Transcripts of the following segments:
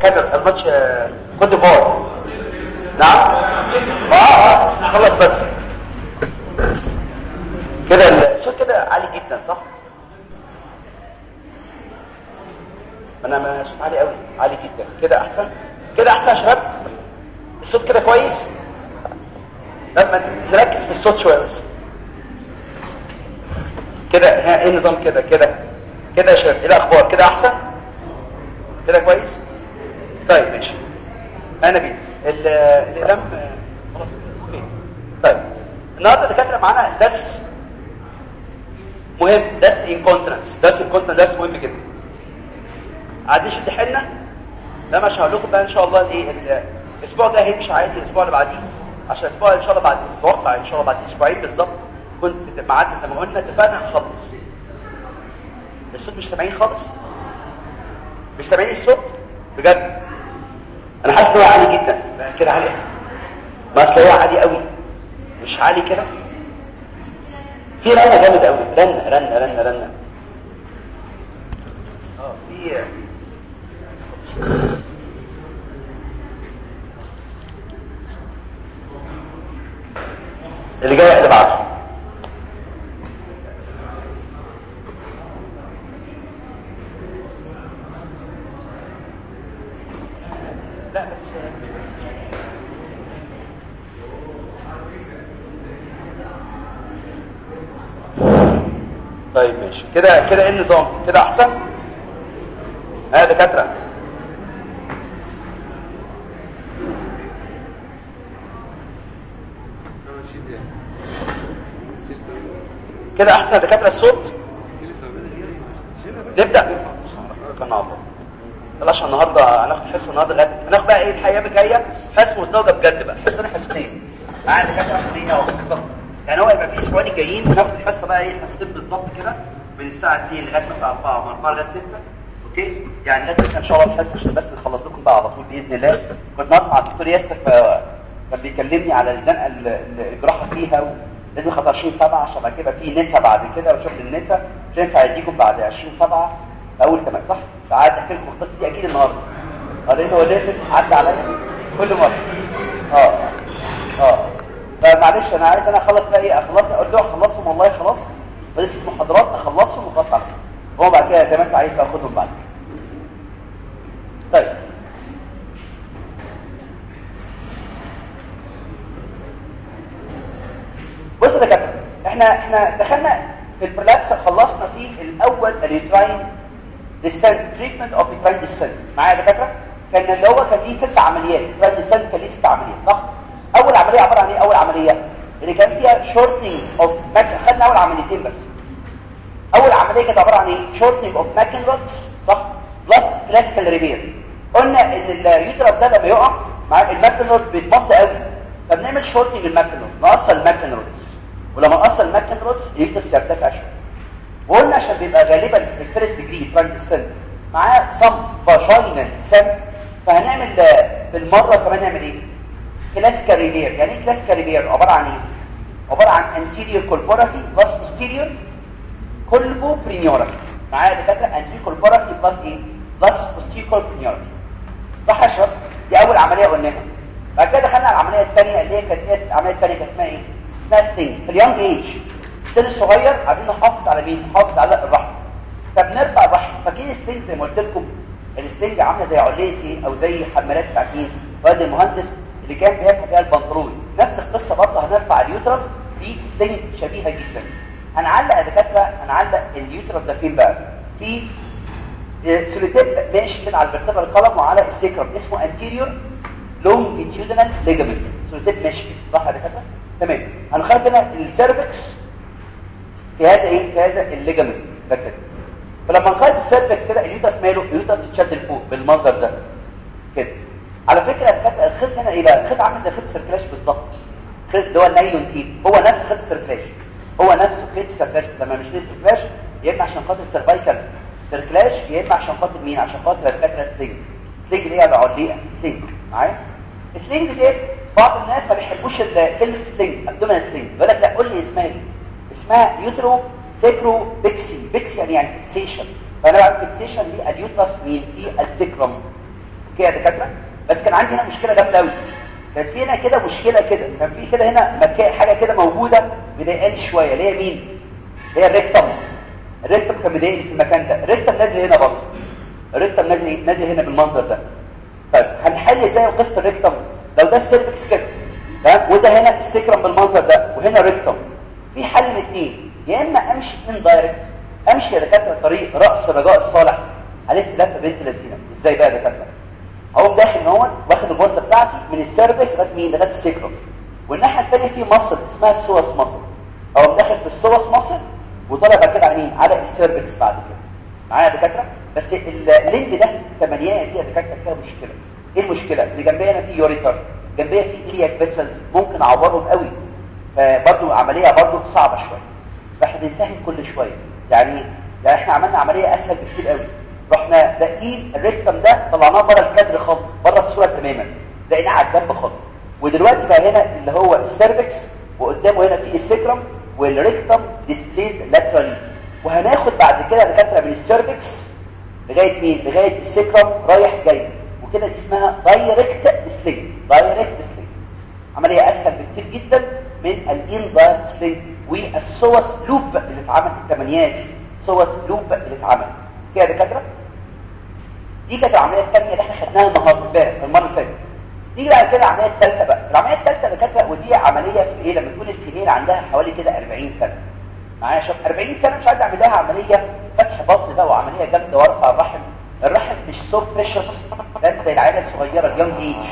كاميرا الماتش كوت ديفوار نعم اه اه خلص بدري كده الصوت كده عالي جدا صح انا ما صوت عالي قوي عالي جدا كده احسن كده احسن يا شباب الصوت كده كويس لما نركز في الصوت شويه بس كده ها ايه النظام كده كده كده يا شباب ايه الاخبار كده احسن كده كويس طيب ماشي انا بيه الاقلام خلاص اوكي طيب النهارده دكاتره معانا درس مهم درس انكونترنس درس انكونترنس درس مهم جدا عايزين نشد حيلنا ده مش هقول لكم بقى ان شاء الله الايه الاسبوع ده هيمشي عادي الاسبوع اللي بعديه عشان الاسبوع ان شاء الله بعد اتوقع ان شاء الله بعد اسبوعين بالظبط كنت ميعادنا زي ما قلنا اتفقنا هنخلص الصوت مش سامعين خالص مش سامعين الصوت بجد انا حاسس ان هو عالي جدا كده عالي ما اصل هو عالي قوي مش عالي كده في رنه جامد قوي رنه رنه رنه رنه اه في اللي جاي اللي بعده لا بس طيب ماشي كده كده ايه النظام كده احسن ها دكاتره كده احسن دكاتره الصوت نبدا كان عظيم بلاش النهارده هناخد حصه النهارده لا هناخد بقى ايه الايام الجايه حصه مزدوجه بجد بقى حصه حصتين معانا دكاتره عشان ايه اهو بالظبط يعني هو يبقى في اسبوعين الجايين هناخد الحصه بقى ايه حصتين بالظبط كده من الساعه 2 لغايه مثلا 4 من 4 لغايه 6 اوكي يعني لغايه ان شاء الله الحصه عشان بس نخلص لكم بقى على طول باذن الله كنت نقعد مع الدكتور ياسر كان بيكلمني على الزنقه الجراحه فيها لازم خد 20 7 عشان بعد كده في نسا بعد كده وشغل النسا مش هينفع يديكم بعد 20 7 اول تمام صح فقعدت احكي لكم القصه دي اكيد النهارده اه لان هو لازم عدى عليا كل مره اه اه فمعلش انا عايز انا اخلص بقى ايه اخلص قلت له اخلصهم والله خلاص بس المحاضرات اخلصهم وخلاص على كده هو بعد كده زي ما انت عايز تاخدهم بعد طيب بصوا يا دكاتره احنا احنا دخلنا في البرلابس خلصنا فيه الاول الريتراين ديسنت تريتمنت اوف ريتراين ديسنت معايا يا دكاتره كان اللي هو كان ليه ست عمليات ريتراين ديسنت كان ليه ست عمليات صح اول عمليه عباره عن ايه اول عمليه اللي كان فيها شورتنج اوف خدنا اول عمليتين بس اول عمليه كانت عباره عن ايه شورتنج اوف ماكنروتس صح بلس كلاسيكال ريبير قلنا ان اليوترس ده لما يقع مع الماكنروتس بيتمط قوي فبنعمل شورتنج الماكنروتس نقصر الماكنروتس ولما نقصر الماكنروتس اليوترس يرتفع شويه وقلنا عشان بيبقى غالبا في الفيرست ديجري ترانزيسنت معاه صم فاجينال سنت فهنعمل بالمره كمان نعمل ايه كلاسيكال ريبير يعني ايه كلاسيكال ريبير عباره عن ايه عباره عن anterior colporaphy plus posterior colpo premioraphy معايا دكاتره anterior colporaphy plus ايه plus posterior premioraphy صح يا شباب دي اول عمليه قلناها بعد كده دخلنا على العمليه الثانيه اللي هي كانت العمليه الثانيه كانت اسمها ايه اسمها ستينج في اليونج ايج السن الصغير عايزين نحافظ على مين نحافظ على الرحم فبنرفع الرحم فاكرين الستينج زي ما قلت لكم الستينج عامله زي عليه ايه او زي حمالات بتاعت مين واد المهندس اللي كان بيرفع فيها البنطلون نفس القصه برضه هنرفع اليوترس في ستينج شبيهه جدا هنعلق يا دكاتره هنعلق اليوترس ده فين بقى في سوليتيب ماشي كده على الفرتبرال القلم وعلى السيكرم اسمه anterior longitudinal ligament سوليتيب ماشي صح يا دكاتره تمام هنخرج هنا السيرفكس في هذا ايه في هذا الليجامنت ده كده فلما نخرج السيرفكس كده اليوترس ماله اليوترس يتشد لفوق بالمنظر ده كده على فكره الخيط هنا ايه بقى الخيط عامل زي خيط السيركلاش بالظبط خيط اللي هو النايلون تيب هو نفس خيط السيركلاش هو نفس خيط السيركلاش لما مش نفس السيركلاش يا اما عشان خاطر السيرفايكال سيركلاش يا اما عشان خاطر مين عشان خاطر الفكره ستينج ستينج اللي هي العليقه ستينج معايا ستينج ديت بعض الناس ما بيحبوش كلمه ستينج ابدومين ستينج يقول لك لا قول لي اسمها ايه اسمها يوترو سيكرو بيكسي بيكسي يعني يعني فيكسيشن فانا بعمل فيكسيشن لليوترس مين في السكرم كده يا دكاتره بس كان عندي هنا مشكله جامده قوي كانت في هنا كده مشكله كده كان في كده هنا مكان حاجه كده موجوده مضايقاني شويه اللي هي مين اللي هي الريكتم الريكتم كان مضايقني في المكان ده الريكتم نازل هنا برضه الريكتم نازل نازل هنا بالمنظر ده طيب هنحل ازاي قصه الريكتم لو ده السيرفكس كده تمام وده هنا السكرم بالمنظر ده وهنا ريكتم في حل من اثنين يا اما امشي ان دايركت امشي يا دكاتره طريق راس رجاء الصالح الف لفه بنت لذينه ازاي بقى يا دكاتره اقوم داخل ان هو واخد الغرزه بتاعتي من السيرفكس لغايه مين لغايه السكرم والناحيه الثانيه في مصل اسمها السوس مصل اقوم داخل في السوس مصل وطالع بعد كده على مين على السيرفكس بعد كده معايا يا دكاتره بس اللينك ده الثمانيه دي يا دكاتره فيها مشكله ايه المشكله اللي جنبي هنا في يوريتر جنبيها في الياك فيسلز ممكن اعورهم قوي فبرضه عمليه برضه صعبه شويه فاحنا بنسهل كل شويه يعني يعني احنا عملنا عمليه اسهل بكتير قوي رحنا زقين الريكتم ده طلعناه بره الكادر خالص بره الصوره تماما زقناه على الجنب خالص ودلوقتي بقى هنا اللي هو السيرفكس وقدامه هنا في السكرم والريكتم ديسبليد لاترالي وهناخد بعد كده دكاتره من السيرفكس لغايه مين لغايه السكرم رايح جاي وكده دي اسمها دايركت سلينج دايركت سلينج عمليه اسهل بكتير جدا من الان دايركت سلينج والسوس لوب اللي اتعمل في الثمانينات سوس لوب اللي اتعمل كده يا دكاتره دي كانت العمليه الثانيه اللي احنا خدناها النهارده امبارح المره اللي فاتت نيجي بعد كده العمليه الثالثه بقى العمليه الثالثه يا دكاتره ودي عمليه في ايه لما تكون الفيميل عندها حوالي كده 40 سنه معايا شوف 40 سنه مش عايز اعمل لها عمليه فتح بطن ده وعمليه جامده وارفع الرحم الرحم مش سو بريشس ده زي العيله الصغيره اليونج ايج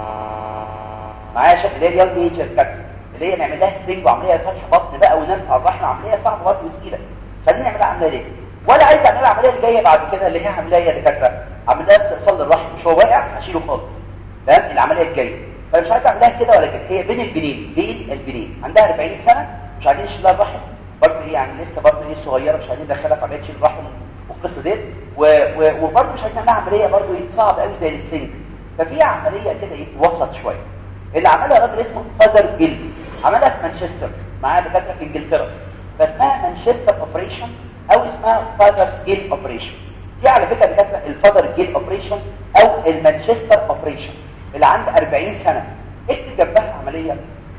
معايا شوف اللي هي اليونج ايج الكابتن اللي هي نعمل لها ستينج وعمليه فتح بطن بقى ونرفع الرحم عمليه صعبه برضه وثقيله خلينا نعملها عمليه ليه ولا عايز اعمل العمليه اللي جايه بعد كده اللي هي عمليه دكاتره عمل لها استئصال الرحم مش هو واقع هشيله خالص تمام العمليه الجايه فانا مش عايز اعملها كده ولا كده هي بين البنين بين البنين عندها 40 سنه مش عايزين نشيل لها الرحم برضه هي يعني لسه برضه هي صغيره مش عايزين ندخلها في عمليه تشيل الرحم والقصه ديت وبرضه مش عايزين نعملها عمليه برضه صعب قوي زي الستنج ففي عمليه كده ايه وسط شويه اللي عملها راجل اسمه فادر جيل عملها في مانشستر معاه دكاتره في انجلترا فاسمها مانشستر اوبريشن او اسمها فادر جيل اوبريشن دي على فكره دكاتره الفادر جيل اوبريشن او المانشستر اوبريشن اللي عنده 40 سنه اكتب جنبها عمليه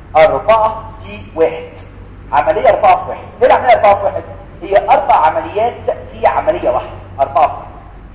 4 في 1 عمليه 4 في 1 ايه العمليه 4 في 1 هي اربع عمليات في عمليه واحده 4 في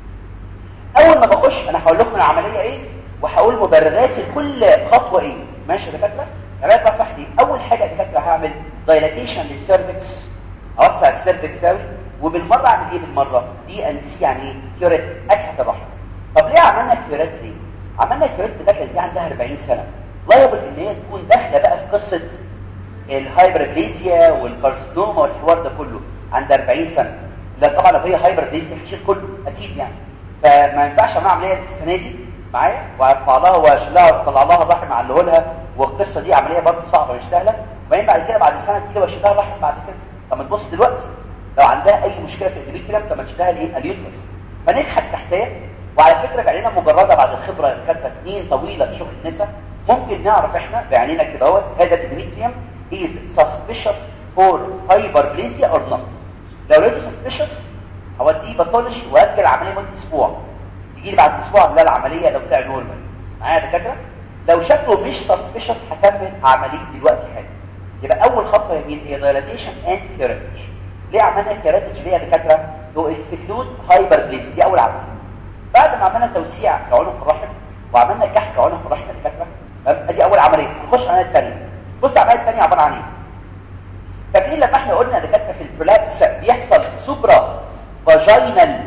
1 اول ما بخش انا هقول لكم العمليه ايه وهقول مبرراتي لكل خطوه ايه ماشي يا دكاتره عمليه 4 في 1 دي اول حاجه يا دكاتره هعمل دايلاتيشن للسيرفكس اوسع السيرفكس قوي وبالمره اعمل ايه بالمره دي ان سي يعني ايه كيوريت اكحت الرحم طب ليه عملنا كيوريت دي عملنا كيوريت ده كانت دي عندها 40 سنه لايبل ان هي تكون داخله بقى في قصه الهايبربليزيا والكارسنوما والحوار ده كله عند 40 سنه لا طبعا لو هي هايبربليزيا هتشيل كله اكيد يعني فما ينفعش اعمل عمليه السنه دي معايا وارفع لها واشيل لها واطلع لها الرحم اعلله لها والقصه دي عمليه برضه صعبه مش سهله وبعدين بعد كده بعد سنه تيجي واشيل لها الرحم بعد كده طب ما تبص دلوقتي لو عندها اي مشكله في الابيثيليوم طب ما تشيلها ليه اليوترس فنجحت تحتيه وعلى فكره بعيننا مجرده بعد الخبره اللي كانت سنين طويله في شغل النساء ممكن نعرف احنا بعينينا كده اهوت هذا الابيثيليوم is suspicious for hyperplasia or not لو لقيته suspicious هوديه باثولوجي واجل العمليه مده اسبوع يجي لي بعد اسبوع اعمل العمليه لو طلع نورمال معايا يا دكاتره لو شكله مش سسبيشس هكمل عمليه دلوقتي حالا يبقى اول خطوه هي مين هي دايلاتيشن اند كيراتج ليه عملنا كيراتج ليه يا دكاتره تو اكسكلود هايبربليزيا دي اول عمليه بعد ما عملنا توسيع لعنق الرحم وعملنا كحك لعنق الرحم يا دكاتره ادي اول عمليه نخش على العمليه الثانيه بص العمليه الثانيه عباره عن ايه فاكرين لما احنا قلنا يا دكاتره في البرولابس بيحصل سوبرا فاجينال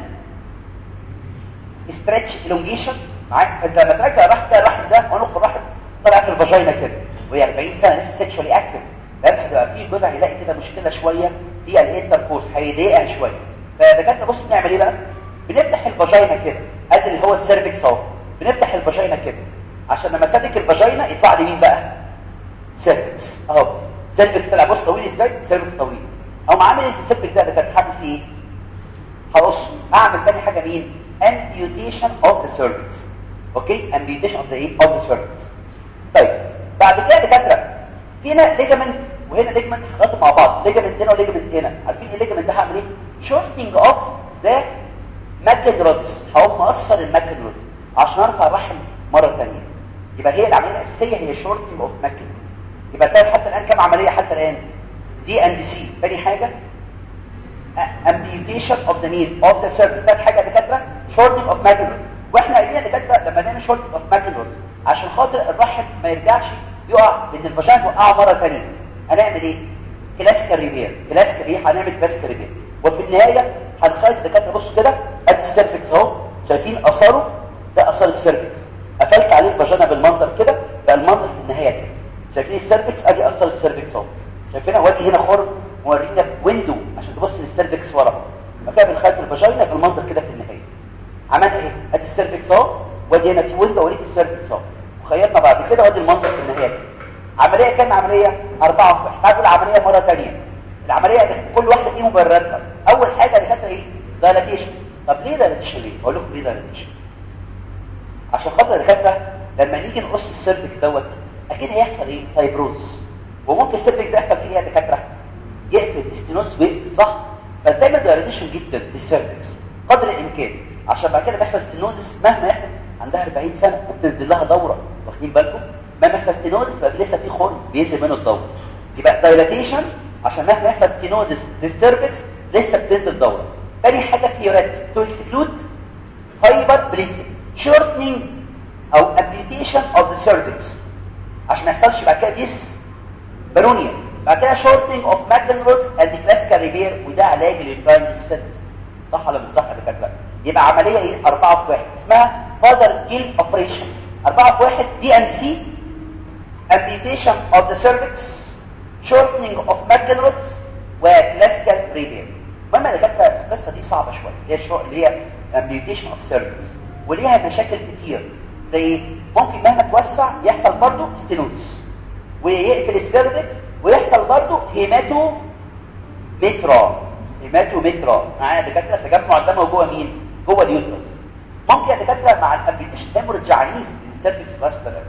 ستريتش الونجيشن معاك فانت لما ترجع الرحم ده الرحم ده عنق الرحم طلع في الفاجينا كده وهي 40 سنه لسه سيكشوالي اكتف لما هيبقى في جزء هيلاقي كده مشكله شويه في الانتركورس هيضايقها شويه فدكاتره بص بنعمل ايه بقى بنفتح الفاجينا كده ادي اللي هو السيرفكس اهو بنفتح الفاجينا كده عشان لما اسلك الفاجينا يطلع لي مين بقى سيرفكس اهو سيرفكس طلع بص طويل ازاي سيرفكس طويل او عامل ايه السيرفكس ده ده كان حاطط فيه ايه هقص اعمل تاني حاجه مين amputation of the cervix اوكي amputation of the ايه of the cervix طيب بعد كده دكاتره في هنا ليجامنت وهنا ليجامنت هنحطهم مع بعض ليجامنت هنا وليجامنت هنا عارفين ايه الليجامنت ده هعمل ايه shortening of the ماكن رودز هقوم مقصر الماكن رود عشان ارفع الرحم مره ثانيه يبقى هي العمليه الاساسيه هي شورتنج اوف ماكل يبقى تلاقي حتى الان كم عمليه حتى الان دي اند سي ثاني حاجه amputation of the knee of the cervix ثالث حاجه دكاتره shortening of maculus واحنا قايلين دكاتره لما نعمل shortening of maculus عشان خاطر الرحم ما يرجعش يقع لان الفاجينا توقعه مره ثانيه هنعمل ايه كلاسيكال ريبير كلاسيكال ايه هنعمل كلاسيكال ريبير وفي النهايه هنخلي الدكاتره بصوا كده ادي السيرفكس اهو شايفين اثاره ده اثار السيرفكس قفلت عليه الفاجينا بالمنظر كده بقى المنظر في النهايه كده شايفين السيرفكس ادي اثر السيرفكس اهو شايفينها وادي هنا خرم مورينا ويندو عشان تبص للسيرفكس ورا فكده بنخيط الفاجينا بالمنظر كده في النهايه عملنا ايه ادي السيرفكس اهو وادي هنا في ويندو اوريك السيرفكس اهو وخيطنا بعد كده وادي المنظر في النهايه عمليه كام عمليه اربعه في هنعمل العمليه مره ثانيه العمليه كل واحده ايه مبرراتها اول حاجه اللي كانت ايه دايلاتيشن طب ليه دايلاتيشن ليه اقول لكم ليه دايلاتيشن عشان خاطر الدكاتره لما نيجي نقص السيرفكس دوت اكيد هيحصل ايه فايبروز وممكن السيرفكس ده يحصل فيه ايه يا دكاتره يقفل استينوس ويقفل صح فتعمل دايلاتيشن جدا للسيرفكس قدر الامكان عشان بعد كده بيحصل ستينوزس مهما يحصل عندها 40 سنه وبتنزل لها دوره واخدين بالكم مهما يحصل ستينوزس بقى لسه في خرم بينزل منه الدوره يبقى دايلاتيشن عشان مهما يحصل ستينوزس للسيرفكس لسه بتنزل دوره تاني حاجه كيورات تو اكسكلود هايبر بليسيا shortening او amputation of the cervix عشان ما يحصلش بعد كده ديس برونيا بعد كده shortening of McEnroe and classical repair وده علاج للبرايم الست صح ولا مش صح يا دكاتره يبقى عمليه ايه اربعه في واحد اسمها فاذر جيل اوبريشن اربعه في واحد دي ام سي amputation of the cervix shortening of McEnroe وكلاسيكال ريبير المهم يا دكاتره القصه دي صعبه شويه اللي هي شو... اللي هي amputation of cervix وليها مشاكل كتير زي ممكن مهما توسع يحصل برضه ستينوز ويقفل السيرفكس ويحصل برضه هيماتو مترا هيماتو مترا معايا دكاتره تجمع الدم جوه مين جوه اليوترس ممكن يا دكاتره مع الامبيتيشن هيموريدج عنيف السيرفكس فاسكولار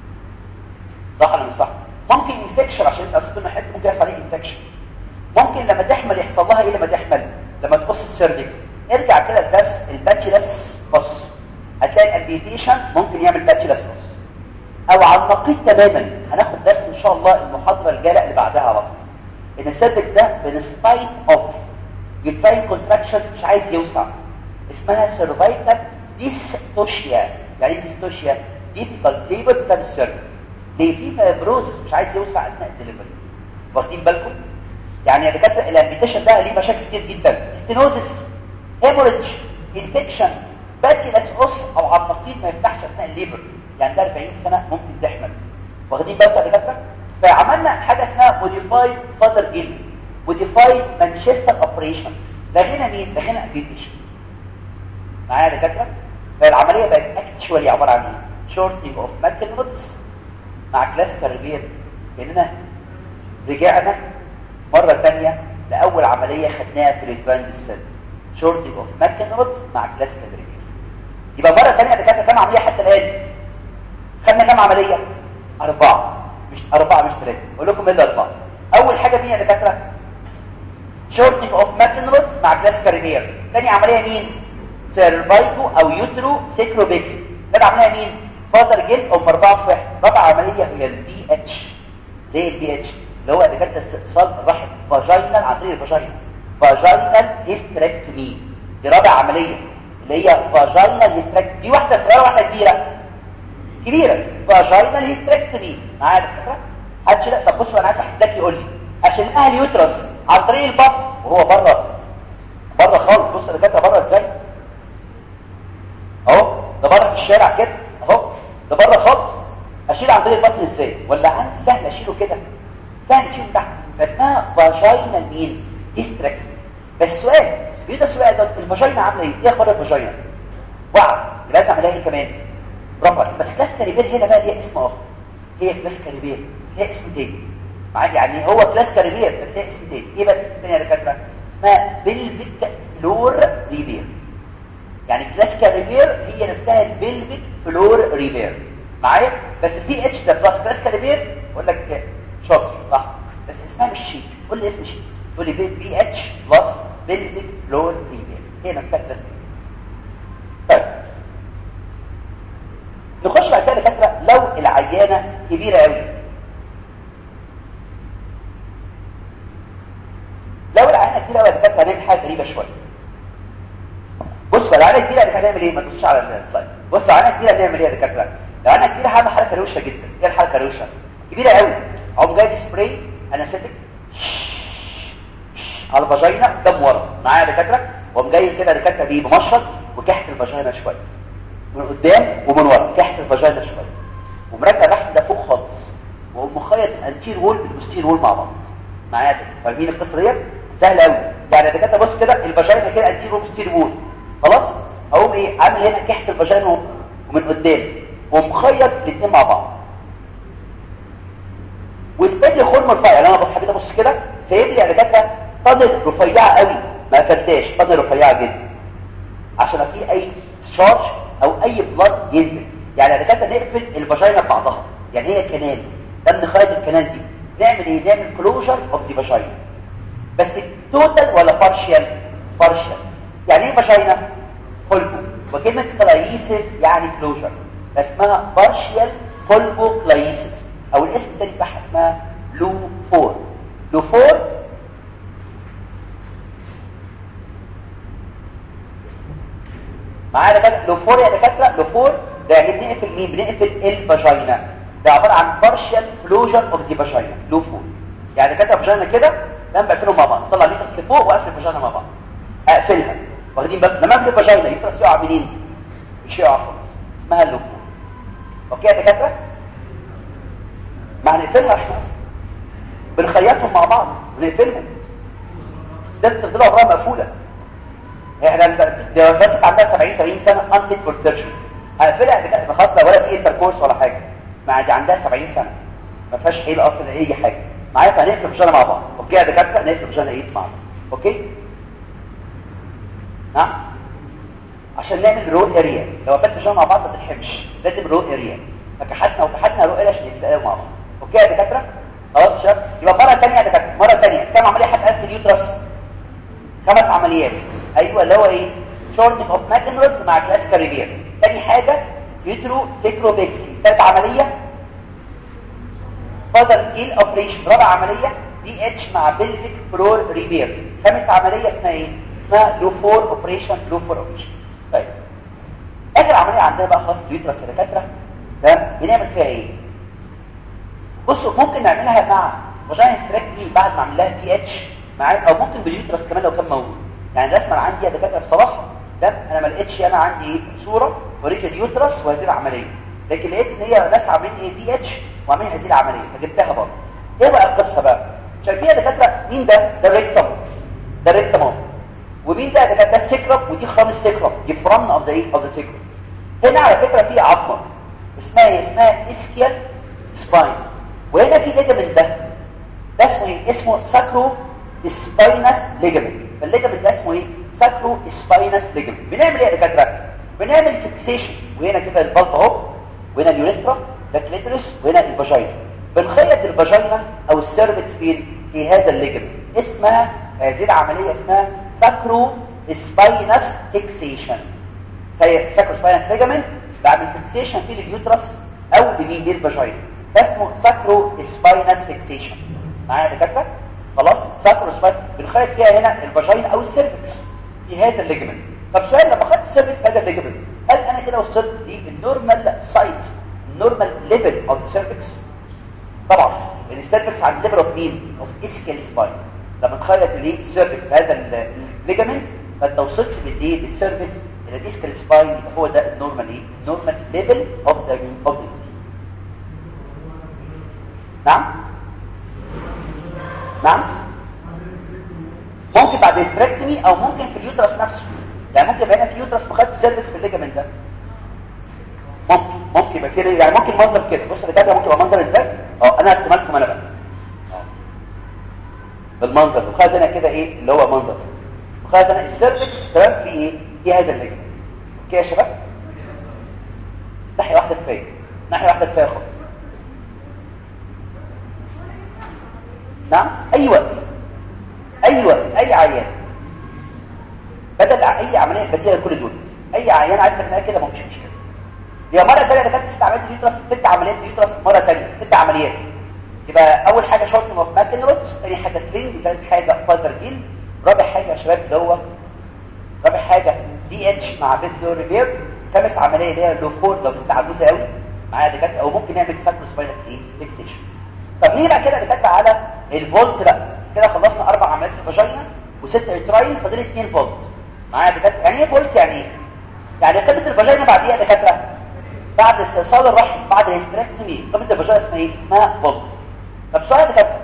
صح ولا مش صح ممكن انفكشن عشان انت اصلا حته ممكن يحصل عليه انفكشن ممكن لما تحمل يحصل لها ايه لما تحمل لما تقص السيرفكس ارجع كده الدرس الباتشلس قص هتلاقي الامبيتيشن ممكن يعمل باتشلس قص او على النقيض تماما هناخد درس ان شاء الله المحاضره الجايه اللي بعدها على طول ان السيرفكس ده بنسبايت اوف يتلاقي كونتراكشن مش عايز يوسع اسمها سيرفايكال ديستوشيا يعني ايه ديستوشيا ديفيكال ليبر بسبب السيرفكس ليه في فايبروزس مش عايز يوسع اثناء الدليفري واخدين بالكم يعني يا دكاتره الامبيتيشن ده ليه مشاكل كتير جدا ستينوزس هيموريدج انفكشن باتيلس اوس او على النقيض ما يفتحش اثناء الليبر يعني ده 40 سنه ممكن تحمل واخدين بالكم يا دكاتره فعملنا حاجه اسمها موديفايد فادر جيل موديفايد مانشستر اوبريشن لغينا مين لغينا امبيتيشن معايا يا دكاتره فالعمليه بقت اكتشوالي عباره عن ايه شورتنج اوف ماكنودز مع كلاسيكال ريبير لاننا رجعنا مره ثانيه لاول عمليه خدناها في الادفاند السن شورتنج اوف ماكنودز مع كلاسيكال ريبير يبقى مره ثانيه دكاتره كام عمليه حتى الان خدنا كام عمليه اربعه مش اربعه مش ثلاثه اقول لكم ايه الاربعه اول حاجه مين يا دكاتره شورتنج اوف ماكنودز مع كلاسيكال ريبير ثاني عمليه مين سيرفايكو او يوترو سيكروبيكسي ده عمليه مين فاضل جلد ام اربعه في واحد رابع عمليه هي البي اتش ليه البي اتش اللي هو دكاتره استئصال الرحم فاجينال عن طريق الفاجينا فاجينال هيستريكتومي دي رابع عمليه اللي هي فاجينال هيستريكتومي دي واحده صغيره واحده كبيره كبيره فاجينال هيستريكتومي معايا دكاتره هاتش لا طب بصوا انا عايز واحد ذكي يقول لي عشان اهل يوترس عن طريق البطن وهو بره بره خالص بص الدكاتره بره ازاي اهو ده بره في الشارع كده اهو ده بره خالص اشيل عن طريق البطن ازاي ولا عندي سهل اشيله كده سهل اشيله تحت فاسمها فاجينا مين هيستريكت بس سؤال ايه ده السؤال ده الفاجينا عامله ايه ايه اخبار الفاجينا وعد لازم اعملها ايه كمان برافو عليك بس كلاس كاريبير هنا بقى ليها اسم اخر هي كلاس كاريبير ليها اسم تاني معاك يعني هو كلاس كاريبير بس ليها اسم تاني ايه بقى الاسم التاني يا دكاتره اسمها بلفيك فلور ريبير يعني كلاسيكال ريبير هي نفسها البلفيك فلور ريبير معايا بس البي اتش ده بلس كلاسيكال ريبير اقول لك شاطر صح بس اسمها مش شيك قول لي اسم شيك قول لي بي اتش بلس بلفيك فلور ريبير هي نفسها كلاسيكال طيب دكاتره لو العيانه كبيره قوي لو العيانه كبيره قوي يا دكاتره هنعمل حاجه غريبه شويه بصوا العيانه كبيره هنعمل ايه ما تبصوش على السلايد بصوا العيانه كبيره هنعمل ايه يا دكاتره العيانه كبيره هعمل حركه روشه جدا ايه الحركه الروشه كبيره قوي اقوم جايب سبراي انستيك على الفاجينا قدام ورا معايا يا دكاتره واقوم جاي كده دكاتره بيه بمشط وكحت الفاجينا شويه من قدام ومن ورا كحت الفاجينا شويه ومركب تحت ده فوق خالص واقوم مخيط الانتير وول بالبوستير وول مع بعض معايا فاهمين القصه ديت سهله قوي يعني دكاتره بص كده الفاجينا كده انتير وول بوستير وول خلاص اقوم ايه عامل هنا كحت الفاجينا ومن قدام ومخيط الاثنين مع بعض واستني خرم مرفع يعني انا بص حبيت ابص كده سايب لي يا دكاتره طنل رفيعه قوي ما قفلتهاش طنل رفيعه جدا عشان في اي شارج او اي بلاد ينزل يعني يا دكاتره نقفل الفاجينا ببعضها يعني هي كنال ده خارج الكنال دي نعمل ايه نعمل كلوجر اوف ذا فاجينا بس توتال ولا بارشال بارشال يعني ايه فاجينا فولبو وكلمه كلايسيس يعني كلوجر اسمها بارشال فولبو كلايسيس او الاسم الثاني بتاعها اسمها لو فور لو فور معانا بقى لو فور يا دكاتره لو فور ده يعني بنقفل مين بنقفل الفاجينا ده عباره عن بارشال كلوجر اوف ذا فاجينا لو فور يعني دكاتره فاجينا كده لما بقفلهم مع بعض طلع ليترس لفوق واقفل الفاجينا مع بعض اقفلها واخدين بالك لما اقفل الفاجينا يترس يقع منين مش يقع خالص اسمها اللو فور اوكي يا دكاتره ما هنقفلها احنا بنخيطهم مع بعض ونقفلهم ده تفضل عمرها مقفوله احنا بس عندها 70 80 سنه انتيك فور سيرجري هقفلها بتاعت خاطره ولا في انتركورس ولا حاجه ما دي عندها 70 سنه ما فيهاش حيل اصلا اي حاجه معايا فهنقفل فشانه مع بعض اوكي يا دكاتره نقفل فشانه ايه مع بعض اوكي نعم عشان نعمل رو اريا لو قفلت فشانه مع بعض ما تلحمش لازم رو اريا فكحتنا وكحتنا رو اريا عشان يتساووا مع بعض اوكي يا دكاتره خلاص شباب يبقى مره ثانيه يا دكاتره مره ثانيه كم عمليه هتقفل اليوترس خمس عمليات ايوه اللي هو ايه شورتنج اوف ماكنرز مع كلاسيكال ريبير ثاني حاجه يوترو سيكروبيكسي ثالث عمليه فاضل ايه اوبريشن رابع عمليه دي اتش مع بلفيك برور ريبير خامس عمليه اسمها ايه اسمها لو فور اوبريشن لو فور اوبريشن طيب اخر عمليه عندنا بقى خلاص اليوترس يا دكاتره تمام بنعمل فيها ايه بصوا ممكن نعملها مع فاجينا ستراكتمي بعد ما اعمل لها بي اتش معايا او ممكن باليوترس كمان لو كان موجود يعني الرسمه اللي عندي يا دكاتره بصراحه ده انا ما لقيتش انا عندي ايه صوره وريت اليوترس وهذه العمليه لكن لقيت ان هي ناس عاملين ايه بي اتش وعاملين هذه العمليه فجبتها برضه ايه بقى القصه بقى شايفين يا دكاتره مين ده ده الريكتم ده الريكتم ومين ده ده ده السكرم ودي خرام السكرم دي فرامنا اوف ذا ايه اوف ذا سكرم هنا على فكره في عظمه اسمها ايه اسمها اسكيال سباين وهنا في ليجمنت ده ده اسمه ايه اسمه ساكرو سباينس ليجمنت الليجمنت ده اسمه ايه ساكرو سباينس ليجمنت بنعمل ايه يا دكاتره بنعمل فيكسيشن وهنا كده البلط اهو وهنا اليوريثرا ده كليترس وهنا الفاجينا بنخيط الفاجينا او السيرفكس فين في هذا الليجمنت اسمها هذه العمليه اسمها ساكرو سباينس فيكسيشن ساكرو سباينس ليجمنت بعمل فيكسيشن فيه لليوترس او لمين للفاجينا ده اسمه ساكرو سباينس فيكسيشن معايا يا دكاتره خلاص ساكرو سباين بنخيط فيها هنا الفاجينا او السيرفكس في هذا الليجمنت طب سؤال لما خدت السيرفكس في هذا الليجمنت هل انا كده وصلت للنورمال سايت النورمال ليفل اوف السيرفكس طبعا لان السيرفكس عند ليفل اوف مين اوف اسكال سباين لما تخيط الايه السيرفكس في هذا الليجمنت فانت وصلت بالايه بالسيرفكس الى الاسكال سباين يبقى هو ده النورمال ايه النورمال ليفل اوف ذا اوف نعم نعم ممكن بعد استراكتمي او ممكن في اليوترس نفسه يعني ممكن يبقى هنا في يوترس مخد السيرفكس في الليجمنت ده ممكن ممكن يبقى كده يعني ممكن منظر كده بص ده ممكن يبقى منظر ازاي اه انا هرسمها لكم انا بقى اه بالمنظر ده خد انا كده ايه اللي هو منظر خد انا السيرفكس تمام في ايه في هذا الليجمنت اوكي يا شباب ناحيه واحده كفايه ناحيه واحده كفايه خالص نعم اي وقت اي وقت اي عيان بدل اي عمليه بديله لكل دول اي عيان عايز تعملها كده مفيش مشكله هي مره ثانيه ده كانت عمليات اليوترس ست عمليات اليوترس مره ثانيه ست عمليات يبقى اول حاجه شورت اوف ماكن روتس ثاني حاجه سلينج ثالث حاجه فازر جيل رابع حاجه يا شباب اللي هو رابع حاجه دي اتش مع بيت لو ريبير خامس عمليه اللي هي لو فور لو ست عجوزه قوي معايا دكاتره او ممكن نعمل ساكروسباينس ايه فيكسيشن طب ليه بقى كده دكاتره على الفولت بقى كده خلصنا اربع عمليات في الفاجينا وست اترايل فاضل 2 فولت معايا دكاتره يعني ايه فولت يعني ايه يعني قيمه الفاجينا بعديها دكاتره بعد استئصال الرحم بعد الاستراكتومي قيمه الفاجينا اسمها ايه اسمها فولت طب سؤال يا دكاتره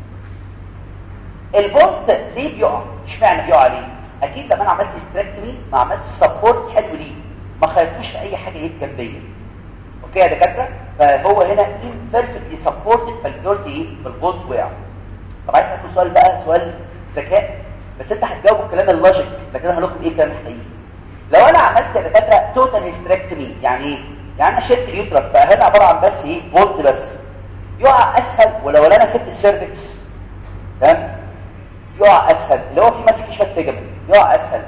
الفولت ليه بيقع اشمعنى بيقع ليه اكيد لما انا عملت استراكتومي ما عملتش سبورت حلو ليه ما خيطوش في اي حاجه ايه جنبيه اوكي يا دكاتره فهو هنا imperfectly supported فالفولت ايه بالفولت وقع طب عايز اسالكم سؤال بقى سؤال ذكاء بس انت هتجاوب الكلام اللوجيك لكن انا هقول لكم ايه كلام حقيقي لو انا عملت يا دكاتره توتال هيستريكتومي يعني ايه يعني انا شلت اليوترس بقى هنا عباره عن بس ايه فولت بس يقع اسهل ولا ولا انا سبت السيرفكس تمام يقع اسهل اللي هو في ماسك شويه ليجمنت يقع اسهل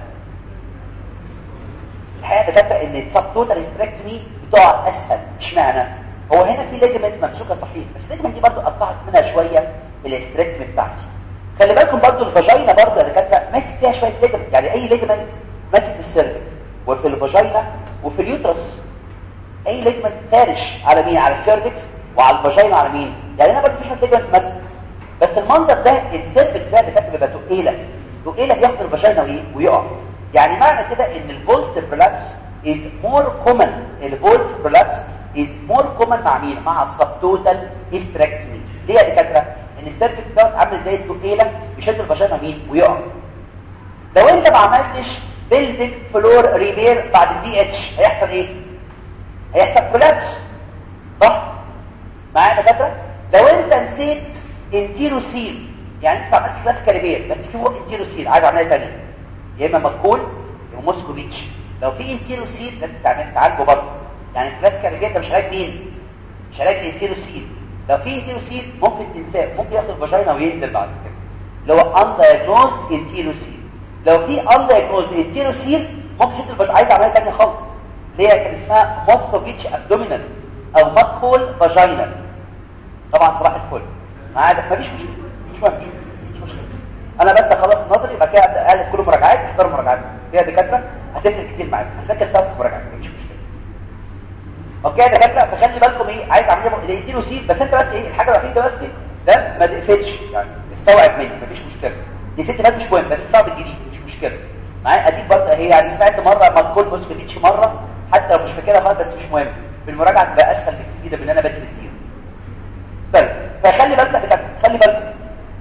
الحقيقه دكاتره ان السب توتال هيستريكتومي بتقع اسهل اشمعنى هو هنا في ليجمنت ممسوكه صحيح بس الليجمنت دي برضه قطعت منها شويه الاستريكتومي بتاعتي خلي بالكم برضه الفاجينا برضه يا دكاتره ماسك فيها شويه ليجمنت يعني اي ليجمنت ماسك في السيرفكس وفي الفاجينا وفي اليوترس اي ليجمنت فارش على مين على السيرفكس وعلى الفاجينا على مين يعني هنا برضه في شويه ليجمنت ماسك بس المنظر ده السيرفكس ده دكاتره بيبقى تقيله تقيله بياخد الفاجينا وايه ويقع يعني معنى كده ان الفولت برولابس is more common الفولت برولابس is more common مع مين مع السبتوتال هيستريكتومي ليه يا دكاتره ان السيرفكس دوت عامل زي التقيله بيشد الفاجينا مين ويقع لو انت ما عملتش بيلدنج فلور ريبير بعد الدي اتش هيحصل ايه هيحصل كولابس صح معايا يا دكاتره لو انت نسيت انتيروسيل يعني انت عملت كلاسيكال ريبير بس في فوق انتيروسيل عايز عمليه ثانيه يا اما مكول يا موسكوفيتش لو في انتيروسيل لازم تعمل تعالجه برضه يعني الكلاسيكال ريبير ده مش علاج مين مش علاج الانتيروسيل لو في انتيروسيل ممكن تنساه ممكن ياخد الفاجينا وينزل بعد كده اللي هو اندايجنوز انتيروسيل لو في اندايجنوز انتيروسيل ممكن يشد الفاجينا عايز عمليه ثانيه خالص اللي هي كان اسمها موسكوفيتش ابدومينال او مكول فاجينال طبعا صباح الفل معايا مفيش مشكله مش مهم مش مشكله انا بس اخلص النظري يبقى كده اقلب كل مراجعات اختار مراجعات فيها دكاتره هتفرق كتير معاك هتذاكر سبب مراجعات مفيش مشكله اوكي يا دكاتره فخلي بالكم ايه عايز اعمل ايه اديله سيل بس انت بس ايه الحاجه الوحيده بس ده ما تقفلش يعني استوعب مني مفيش مشكله دي ست مات مش مهم بس الصعب الجديد مش مشكله معايا اديك برضه هي يعني سمعت مره ما تكون موسكوفيتش مره حتى لو مش فاكرها خالص بس مش مهم في المراجعه تبقى اسهل بكتير جدا من ان انا بدرس السير طيب فخلي بالك يا دكاتره خلي بالك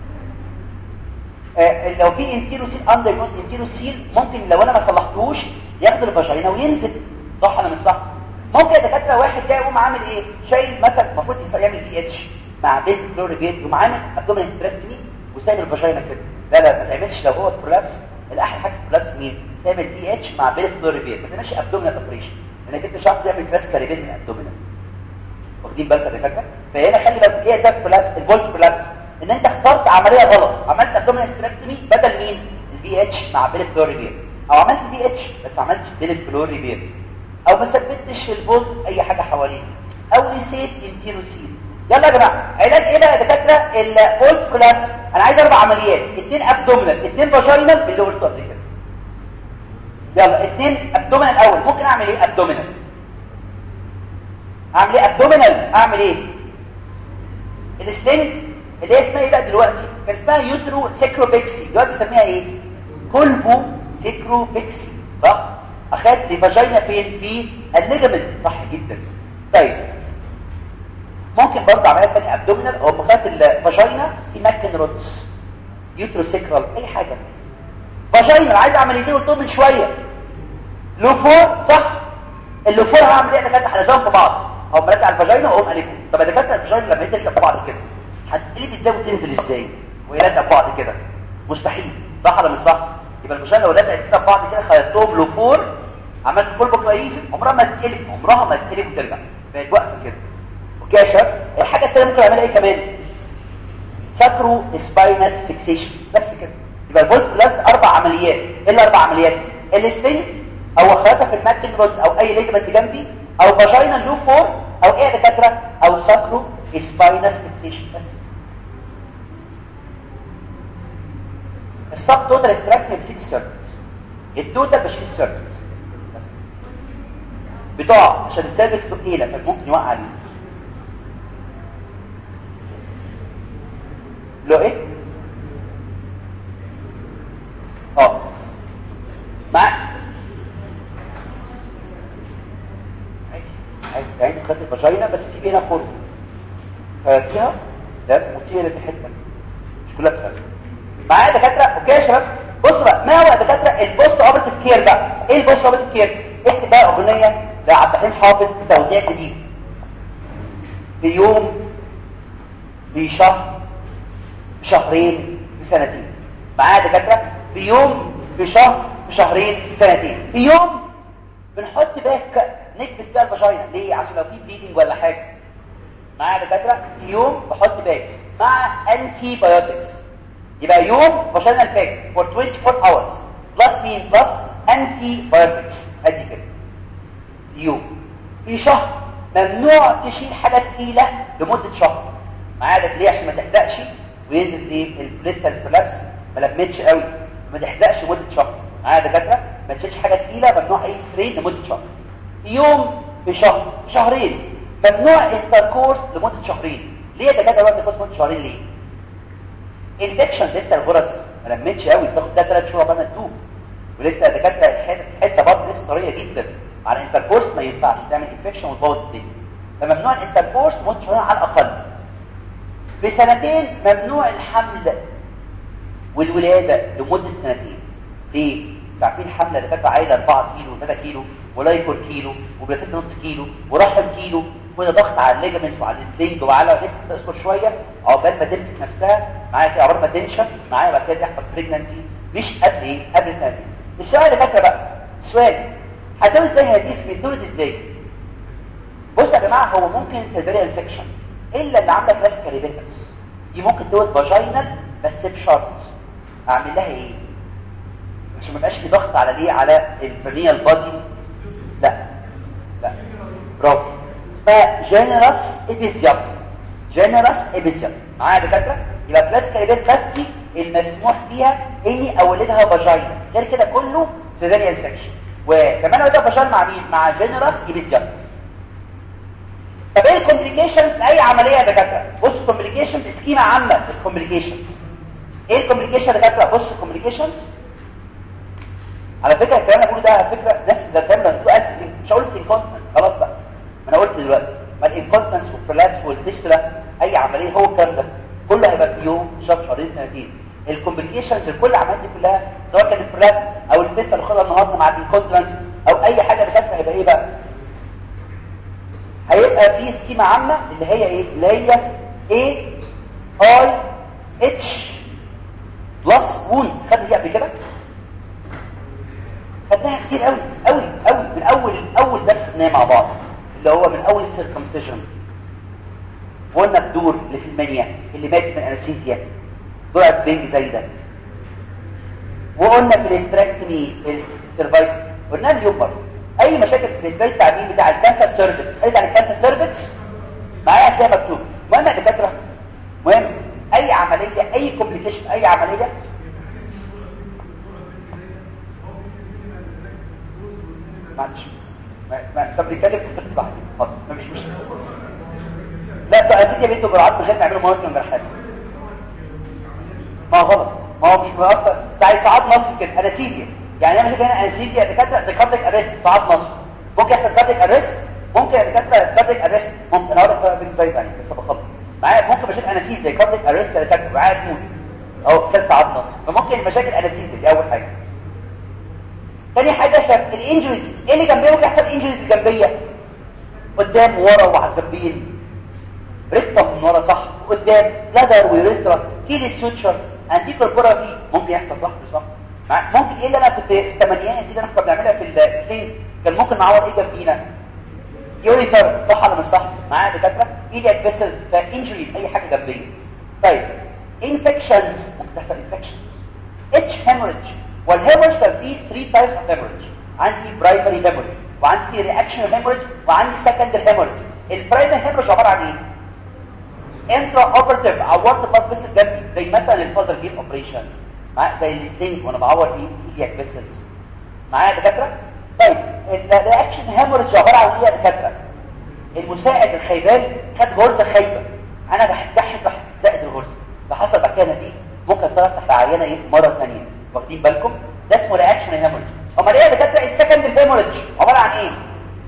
آه لو في انتيروسيل اندر جوز انتيروسيل ممكن لو انا ما صلحتوش ياخد الفاجينا وينزل صح ولا مش صح ممكن يا دكاتره واحد جاي يقوم عامل ايه شايل مثلا المفروض يعمل بي اتش مع بيت كلوريجيت يقوم عامل ابدومين ستريكتومي وسايب الفاجينا كده لا لا ما تعملش لو هو برولابس الاحلى حاجه برولابس مين تعمل بي اتش مع بيت كلوريجيت ما تعملش ابدومينال اوبريشن لانك انت مش عارف تعمل كلاسيكال ريبيت من الابدومينال واخدين بالك يا دكاتره فهنا خلي بالك ايه سبب برولابس الفولت برولابس ان انت اخترت عمليه غلط عملت ابدومينال ستريكتومي بدل مين البي اتش مع بيت كلوريجيت او عملت بي اتش بس ما عملتش بيت كلوريجيت او ما ثبتش الفولت اي حاجه حواليه او نسيت انتيروسيل يلا يا جماعه علاج ايه بقى يا دكاتره الفولت كولابس انا عايز اربع عمليات اثنين ابدومينال اثنين فاجينال باللي قلته قبل كده يلا اثنين ابدومينال اول ممكن اعمل ايه ابدومينال اعمل ايه ابدومينال اعمل ايه السلنج اللي هي اسمها ايه بقى دلوقتي كان اسمها يوترو سيكروبيكسي دلوقتي اسميها ايه كولبو سيكروبيكسي صح اخدت لي فاجينا فين في الليجمنت صح جدا طيب ممكن برضه عمليه ثانيه ابدومينال او مخات الفاجينا في ماكن روتس يوتروسيكرال اي حاجه فاجينا عايز عمليتين قلتهم من شويه لوفور صح اللوفور هعمل ايه دكاتره هنزلهم في بعض او مرجع الفاجينا واقوم قلبهم طب يا دكاتره الفاجينا لما تركب في بعض كده هتقلب ازاي وتنزل ازاي وهي لازقه في بعض كده مستحيل صح ولا مش صح يبقى الفاجينا لو لزقت كده في بعض كده خيطتهم لوفور عملت كل بكلايز عمرها ما تتقلب عمرها ما تتقلب وترجع بقت واقفه كده اوكي يا شباب الحاجه الثانيه ممكن اعملها ايه كمان ساكرو سباينس فيكسيشن بس كده يبقى الفولت بلس اربع عمليات ايه الاربع عمليات الستين او خياطه في الماكن رودز او اي ليجمنت جنبي او فاجينا لو فور او ايه يا دكاتره او ساكرو سباينس فيكسيشن بس السب توتال اكستراكت بيشيل السيرفكس التوتال بيشيل السيرفكس بس بتقع عشان السيرفكس تقيله فممكن يوقع عليه لو ايه اه مع عايز عايز تخلي الفاجينا بس تسيب هنا فورم ففيها ده وتسيب هنا في حته مش كلها بتخلي معايا دكاتره اوكي يا شباب بصوا بقى ما هو دكاتره البوست اوبرتيف كير بقى ايه البوست اوبرتيف كير اكتب بقى اغنيه لعبد الحليم حافظ توزيع جديد في يوم في شهر في شهرين في سنتين معايا دكاتره في يوم في شهر في شهرين في سنتين في يوم بنحط باك نكبس بيها الفاجينا ليه عشان لو في بليدنج ولا حاجه معايا دكاتره في يوم بحط باك مع انتي بايوتكس يبقى يوم فاجينال باك فور 24 hours بلس مين بلس انتي بايوتكس ادي كده يوم في شهر ممنوع تشيل حاجه تقيله لمده شهر معايا ده ليه عشان ما تحزقش وينزل ايه البليستال كولابس ما لمتش قوي ما تحزقش مده شهر معايا دكاتره ما تشيلش حاجه تقيله ممنوع اي سترين لمده شهر يوم في شهر شهرين ممنوع انتركورس لمده شهرين ليه يا دكاتره وقت الكورس لمده شهرين ليه انفكشن لسه الغرز ما لمتش قوي تاخد ده 3 شهور قبل ما تدوب ولسه دكاتره الحته برضه لسه طريه جدا على الانتركورس ما ينفعش تعمل انفكشن وتبوظ الدنيا فممنوع الانتركورس مده شهرين على الاقل في سنتين ممنوع الحمل والولاده لمده سنتين ليه عارفين الحمله اللي كانت عايله 4 كيلو 3 كيلو ولايكور كيلو وبلاتين نص كيلو ورحم كيلو وده ضغط على الليجمنتس وعلى السلينج وعلى لسه تصبر شويه عقبال ما تمسك نفسها معايا كده عقبال ما تنشف معايا بعد كده تحصل بريجنسي مش قبل ايه قبل سنتين السؤال اللي فاكره بقى السؤال هتولد ازاي هذه في الدولة ازاي بصوا يا جماعه هو ممكن سيزاريان سكشن الا اللي عامله كلاس كاريبيتس دي ممكن تولد فاجينال بس بشرط اعمل لها ايه عشان ما يبقاش في ضغط على ليه على الفرنيال بادي لا لا برافو اسمها جينيرس ابيزيوم جينيرس ابيزيوم معايا دكاتره يبقى كلاس كاريبيت بس المسموح فيها اني اولدها فاجينا غير كده كله سيزاريان سكشن وكمان اولدها فاجينا مع مين مع جينيرس ابيزيوم طب ايه الكومبليكيشنز لاي عمليه يا دكاتره بص كومبليكيشنز سكيما عامه في الكومبليكيشنز ايه الكومبليكيشن يا دكاتره بص الكومبليكيشنز على فكره الكلام اللي بقوله ده على فكره نفس ده الكلام ده بتقول مش هقول الانكونتنس خلاص بقى ما انا قلت دلوقتي ما الانكونتنس والبرولابس والفيستولا اي عمليه هو الكلام ده كله هيبقى في يوم شهر شهرين سنتين الكومبليكيشنز لكل العمليات دي كلها سواء كان البرولابس او الفيستولا اللي خدها النهارده مع الانكونتنس او اي حاجه دكاتره هيبقى ايه بقى هيبقى في سكيمه عامه اللي هي ايه اللي هي A I H بلس وون خدت دي قبل كده خدناها كتير قوي قوي قوي من اول اول درس خدناه مع بعض اللي هو من اول السيركمسيجن وقلنا الدور اللي في المنيا اللي مات من انستيزيا جرعه بنج زايده وقلنا في الاستراكتمي في السيرفايف قلنا اليوم برضه اي مشاكل في الاسبري التعبير بتاع الكانسر سيرفكس قلت عن الكانسر سيرفكس معايا هتلاقيها مكتوب المهم يا دكاتره مهم اي عمليه اي كومبليكيشن اي عمليه معلش ما طب نتكلم في القصه بعدين اتفضل مفيش مشكله لا بقى يا سيدي يا بنتوا جرعات مش هنعملوا مواد من جرحات ما هو غلط ما هو مش مؤثر زي ساعات مصر كده انستيزيا يعني انا هنا انستيزيا دكاتره زي كارديك اريست ساعات مصر ممكن يحصل كارديك اريست ممكن يا دكاتره كارديك اريست ممكن انا هقول لك بنت زي ثاني لسه بخلص معايا ممكن مشاكل انستيزيا زي كارديك اريست يا دكاتره معايا تموت او ست ساعات مصر فممكن مشاكل انستيزيا دي اول حاجه تاني حاجة شاف الانجريز ايه اللي جنبيه ممكن يحصل انجريز جنبية قدام ورا وعلى الجنبين ريكتم من ورا صح قدام بلادر ويوريثرا كيل السوتشر انتيكور كورافي ممكن يحصل صح صح ممكن ايه اللي انا كنت في الثمانينات دي اللي انا كنت بنعملها في السلين كان ممكن نعور ايه جنبينا يوريثر صح ولا مش صح معايا دكاتره ايديك فيسلز فانجري اي حاجه جنبيه طيب انفكشنز ممكن تحصل انفكشنز اتش هيموريدج والهيموريج كان فيه 3 تايبس اوف هيموريج عندي برايمري هيموريج وعندي رياكشن هيموريج وعندي سكندري هيموريج البرايمري هيموريج عباره عن ايه انترا اوبرتيف عورت بلاد فيسل جنبي زي مثلا الفاذر جيم اوبريشن زي الستينج وانا بعور في ايلياك فيسلز معايا دكاتره طيب الرياكشن هيموريج عباره عن ايه يا دكاتره المساعد الخيبان خد غرزه خايبه انا بحتحت تحت زائد الغرزه فحصل بعد كده نزيف ممكن تفتح العينه ايه مره ثانيه واخدين بالكم ده اسمه رياكشن هيموريج امال ايه يا دكاتره السكندري هيموريج عباره عن ايه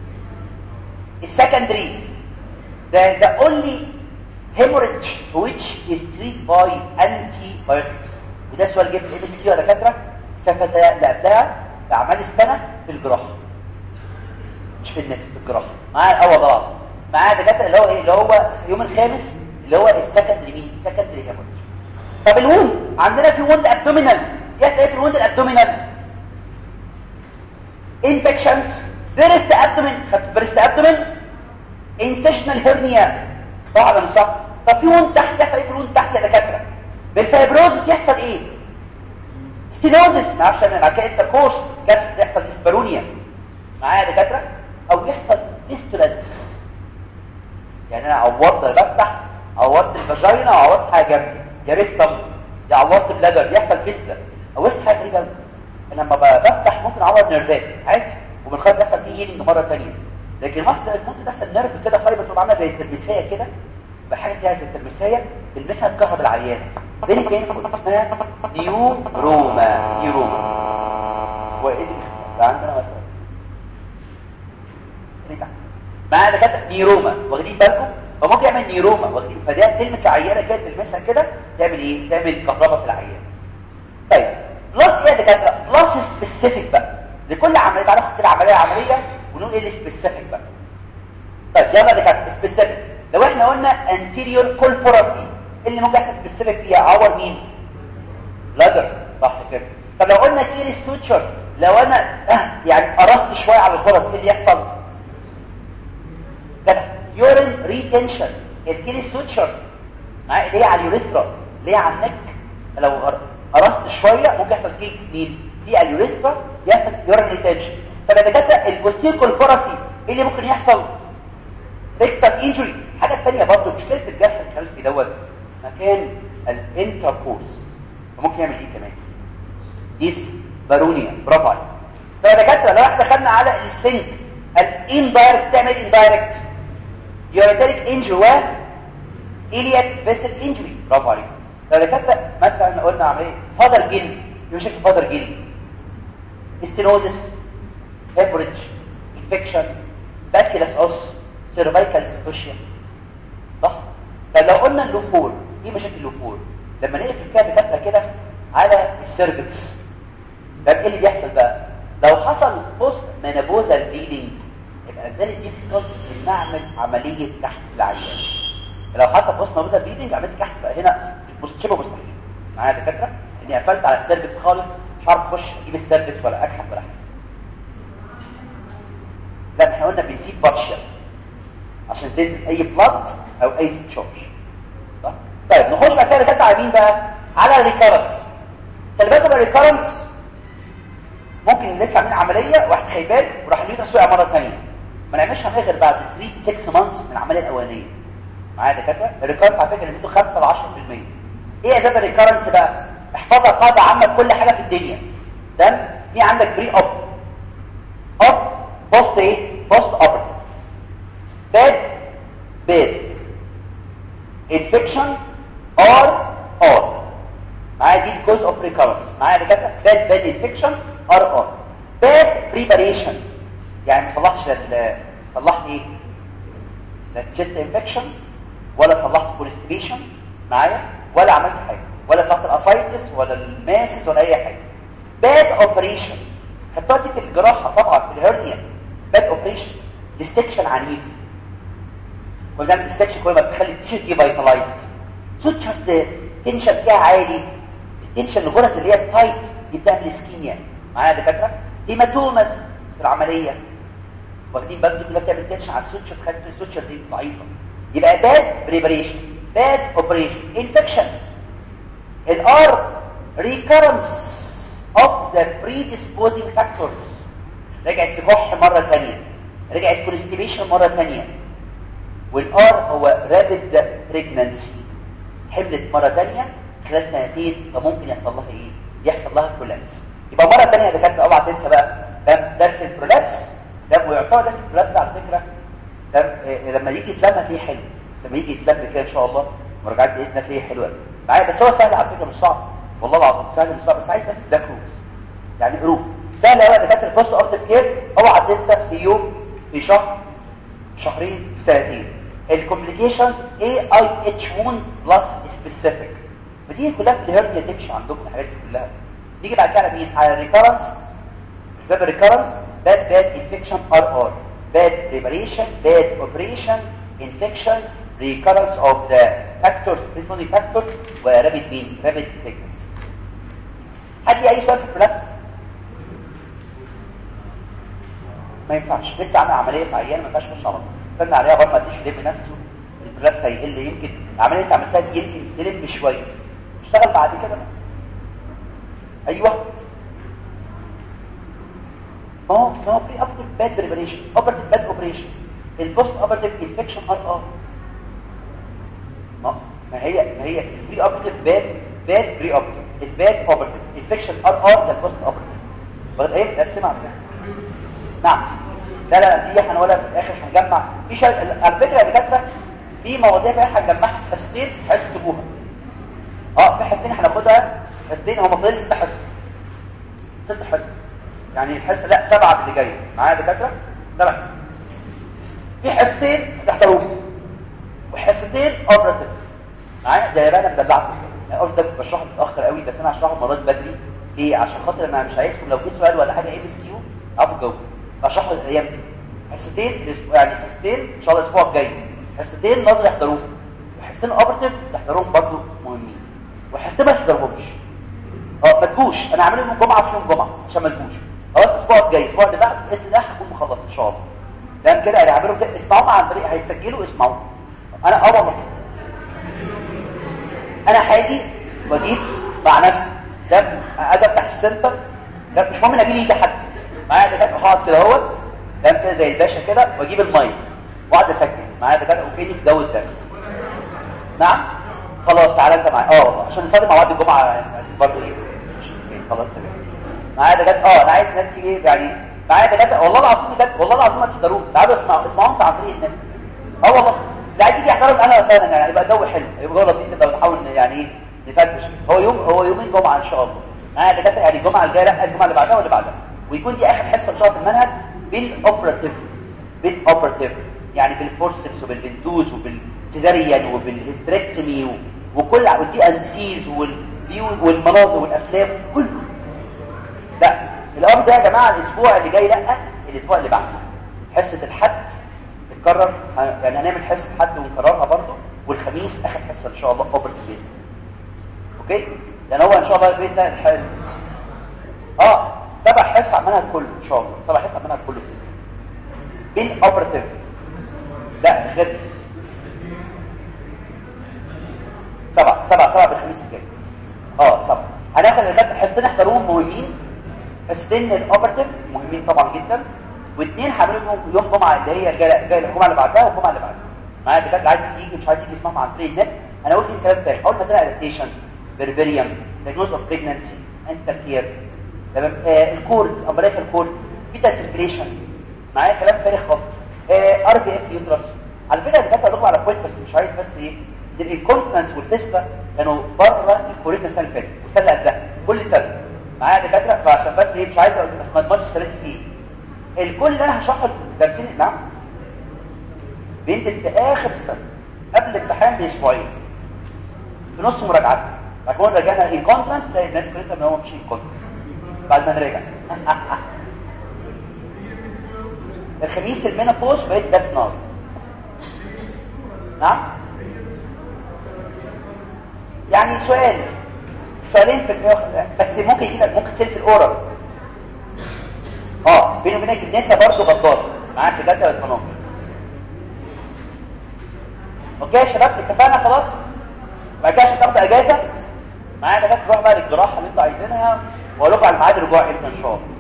السكندري ده the only hemorrhage which is treated by antibiotics وده سؤال جه في الام اس كيو يا دكاتره سفه اللي قبلها في اعمال السنه في الجراحه مش في الناس في الجراحه معايا الاول خلاص معايا دكاتره اللي هو ايه اللي هو اليوم الخامس اللي هو السكندري مين سكندري هيموريج طب الوند عندنا في وند ابدومينال يس ايه في الوند الابدومينال انفكشنز بريست ابدومين خدت بريست ابدومين انسيشنال هيرنيا صح ولا مش صح طب في وند تحت يحصل ايه في الوند تحت يا دكاتره بالفايبروزس يحصل ايه ستينوزس ما اعرفش انا كده انت كورس كانت يحصل اسبرونيا معايا يا دكاتره او يحصل فيستولز يعني انا عورت بفتح عورت الفاجينا عورت حاجه جنبي جريت طم عورت بلادر يحصل فيستولا او يحصل حاجه غريبه انا لما بفتح ممكن اعور نيرفات عادي ومن خلال بيحصل فيه هيلينج مره ثانيه لكن مصر ممكن تحصل نيرف كده فايبر تبقى عامله زي الترمسيه كده بحاجه كده زي الترمسيه تلمسها تكهرب العيان فيري بينفول اسمها نيوروما نيوروما وايه اللي ده عندنا مثلا معانا كده نيروما واخدين بالكم فممكن يعمل نيروما واخدين فده تلمس العيانه كده تلمسها كده تعمل ايه تعمل كهرباء في العيان طيب بلس ايه يا دكاتره بلس سبيسيفيك بقى لكل عمليه تعالى ناخد كده عمليه عمليه ونقول ايه السبيسيفيك بقى طيب يلا يا دكاتره سبيسيفيك لو احنا قلنا انتيريور كولفورابي اللي ممكن يحصل سبيسيفيك فيها عور مين لادر صح كده طب لو قلنا كيري ستوتشر لو انا آه يعني قرصت شويه على الغرض ايه اللي يحصل كده يورين ريتنشن الكيري ستوتشر معايا اللي هي على اليوريثرا اللي هي على النك لو قرصت شويه ممكن يحصل فيه مين في اليوريثرا يحصل يورين ريتنشن طب يا دكاتره البوستير كولفورابي ايه اللي ممكن يحصل ريكتال انجري حاجه ثانيه برضه مشكله الجرح الخلفي دوت مكان الانتركورس ممكن يعمل ايه كمان ديس بارونيا برافو عليك طب يا دكاتره لو احنا دخلنا على السلنك الاندايركت تعمل اندايركت يوريتريك انجري و الياك فيسل انجري برافو عليك لو دكاتره مثلا قلنا عمليه فادر جيل يمشي فادر جيل ستينوزس هيبريدج انفكشن باكيلاس اوس سيرفايكال ديسبوشيا صح طب لو قلنا اللوفور ايه مشاكل اللوفور لما نقفل كده بكتله كده على السيرفكس طب ايه اللي بيحصل بقى لو حصل بوست مينابوزال بليدنج يبقى ده ديفيكولت ان نعمل عمليه كحت العيان لو حصل بوست مينابوزال بليدنج عمليه كحت بقى هنا شبه مستحيل معايا دكاتره اني قفلت على السيرفكس خالص مش عارف اخش اجيب السيرفكس ولا اكحت ولا حاجه لا احنا قلنا بنسيب بارشل عشان تنزل اي بلاد او اي ستشارج صح طيب نخش بعد كده كده على مين بقى على الريكارنس خلي بالكم الريكارنس ممكن لسه عاملين عمليه واحد خيبان وراح يجي تسويق مره ثانيه ما نعملش عمليه غير بعد 3 6 مانثس من العمليه الاولانيه معايا دكاتره الريكارنس على فكره نسبته 5 ل 10% ايه اسباب الريكارنس بقى احفظها قاعده عامه كل حاجه في الدنيا تمام في عندك بري اب اب بوست ايه بوست اب bad bad infection or or معايا دي cause of recurrence معايا دكاتره bad bad infection or or bad preparation يعني ما صلحتش ال صلحت ايه لا chest infection ولا صلحت constipation معايا ولا عملت حاجه ولا صلحت الاسايتس ولا الماسس ولا اي حاجه bad operation خدتها دي في الجراحه طبعا في الهرنيا bad operation ديستكشن عنيف كل ده الديستكشن كل ما بتخلي التيشيرت دي فيتالايزد سوتشرز تنشن فيها عالي التنشن الغرز اللي هي تايت دي بتعمل اسكيميا معايا دكاتره هيماتومز في العمليه واخدين بالكم كلها بتعمل تنشن على السوتشر خدت السوتشر دي ضعيفه يبقى باد بريبريشن باد اوبريشن انفكشن الار ريكرنس of the predisposing factors رجعت تكح مره ثانيه رجعت كونستيبيشن مره ثانيه والار هو رابد بريجنانسي حملت مره ثانيه خلال سنتين فممكن يحصل لها ايه يحصل لها كولابس يبقى مره ثانيه يا دكاتره اوعى تنسى بقى ده درس البرولابس ده ويعتبر درس البرولابس على فكره ده لما يجي يتلم فيه حلو لما يجي يتلم كده ان شاء الله مراجعات باذن الله فيه حلوه معايا بس هو سهل على فكره مش صعب والله العظيم سهل مش صعب بس عايز بس تذاكره يعني قروه سهل قوي دكاتره البوست اوف كير اوعى تنسى في يوم في شهر شهرين في سنتين الكومبليكيشنز اي اي اتش 1 بلس سبيسيفيك ودي كلها في الهرنيا تمشي عندكم الحاجات دي كلها نيجي بعد كده مين على الريكارنس حساب الريكارنس باد باد انفكشن ار ار bad preparation bad operation infections recurrence of the factors responding factors ورابد مين rapid pregnancy حد اي سؤال في البلابس ما ينفعش لسه عامل عمليه في عيان ما ينفعش تخش على طول استنى عليها برضه ما تديش يلم نفسه البلابس هيقل يمكن العمليه اللي انت عملتها دي يمكن تلم شويه اشتغل بعد كده ايوه ما هو ما هو بري اوبرتيف باد بريبريشن اوبرتيف باد اوبريشن البوست اوبرتيف انفكشن ار ار ما ما هي ما هي البري اوبرتيف باد باد بري اوبرتيف الباد اوبرتيف انفكشن ار ار ده البوست اوبرتيف بغد ايه مقسمه على فكره نعم لا لا دي هنقولها في الاخر هنجمع في شا... على فكره يا دكاتره في مواضيع بقى هنجمعها في حصتين هتكتبوها اه في حصتين هناخدها حصتين هم فاضل ست حصص ست حصص يعني الحصه لا سبعه اللي جايه معايا دكاتره سبعه في حصتين تحتروهم وحصتين اوبراتيف معايا زي ما انا بدلعكم قلت ده بشرحه متاخر قوي بس انا هشرحه المره دي بدري ليه عشان خاطر انا مش عايزكم لو جيت سؤال ولا حاجه ام اس كيو اعرفوا تجاوبوا بشرحه الايام دي حصتين يعني حصتين ان شاء الله الاسبوع الجاي حصتين نظري يحضروهم وحصتين اوبراتيف تحضروهم برضه مهمين وحصتين ما تحضرهمش اه ما تجوش انا عامل لهم جمعه في يوم جمعه عشان ما تجوش خلاص الاسبوع الجاي الاسبوع اللي بعد باذن الله هكون مخلص ان شاء الله ده كده اللي هعمله كده اسمعوا عن طريق هيتسجلوا اسمعوا انا اه والله انا هاجي واجيب مع نفسي ده اجي افتح السنتر ده مش مهم نبيل يجي حد معايا ده هقعد كده اهوت ده كده زي الباشا كده واجيب المايك واقعد اسجل معايا ده كده وكاني في جو الدرس نعم خلاص تعالى انت معايا اه عشان نصلي مع بعض الجمعه برضه ايه خلاص تمام معايا ده جد اه انا عايز نفسي ايه يعني معايا ده جد والله العظيم ده والله العظيم ما تقدروه تعالوا اسمعوا اسمعوا عن طريق النت اه والله اللي عايز يجي يحضر انا فعلا يعني يبقى جو حلو يبقى جو لطيف كده ونحاول يعني ايه نفرفش هو يوم هو يومين جمعه ان شاء الله معايا ده يعني الجمعه الجايه لا الجمعه اللي بعدها واللي بعدها ويكون دي اخر حصه ان شاء الله في المنهج بالاوبراتيف بالاوبراتيف يعني بالفورسبس وبالفنتوز وبالسيزاريان وبالهستريكتومي وكل والدي انسيز والمناظر والافلام كله لا الامر ده يا جماعه الاسبوع اللي جاي لا الاسبوع اللي بعده حصه الحد تتكرر يعني هنعمل حصه حد ونكررها برضه والخميس اخر حصه ان شاء الله اوبر باذن اوكي لان هو ان شاء الله باذن الله الحل اه سبع حصص عملها كله ان شاء الله سبع حصص عملها كله باذن ان اوبراتيف لا غير سبعة سبعة سبعة بالخميس الجاي اه سبعة هناخد الباب حصتين احضروهم مهمين حصتين الاوبراتيف مهمين طبعا جدا واثنين هعملهم يوم جمعه اللي هي جايه جايه الجمعه اللي بعدها والجمعه اللي بعدها معايا دكاتره عايز يجي مش عايز يجي يسمعهم عن طريق النت انا قلت الكلام ده قلنا ده ادابتيشن بربريوم diagnosis اوف بريجنسي انتر كير تمام آه الكورد امبريكال كورد بيتا سيركيليشن معايا كلام فارغ خالص ار بي اف يوترس على فكره الدكاتره بيطلع على كويس بس مش عايز بس ايه الكونفرنس والتسلا كانوا بره الكوريتا السنه اللي فاتت والسنه اللي قبلها كل سنه معايا دكاتره فعشان بس ايه مش عايز ما اضمنش السنه دي ايه الكل اللي انا هشرحه في الدرسين نعم بينزل في اخر السنه قبل الامتحان باسبوعين في نص مراجعتنا لكن رجعنا ان كونفرنس تلاقي الناس كلها ان هو مش ان كونفرنس بعد ما نرجع الخميس المينوبوز بقيت درس نار نعم يعني سؤال سؤالين في المياه بس ممكن يجي لك ممكن تصير في الاورال اه بيني وبينك النساء برضه غداره معاك في داتا والمناطق اوكي يا شباب اتفقنا خلاص بعد كده عشان تاخد اجازه معايا دكاتره تروح بقى للجراحه اللي انتوا عايزينها واقول لكم على ميعاد الرجوع امتى ان شاء الله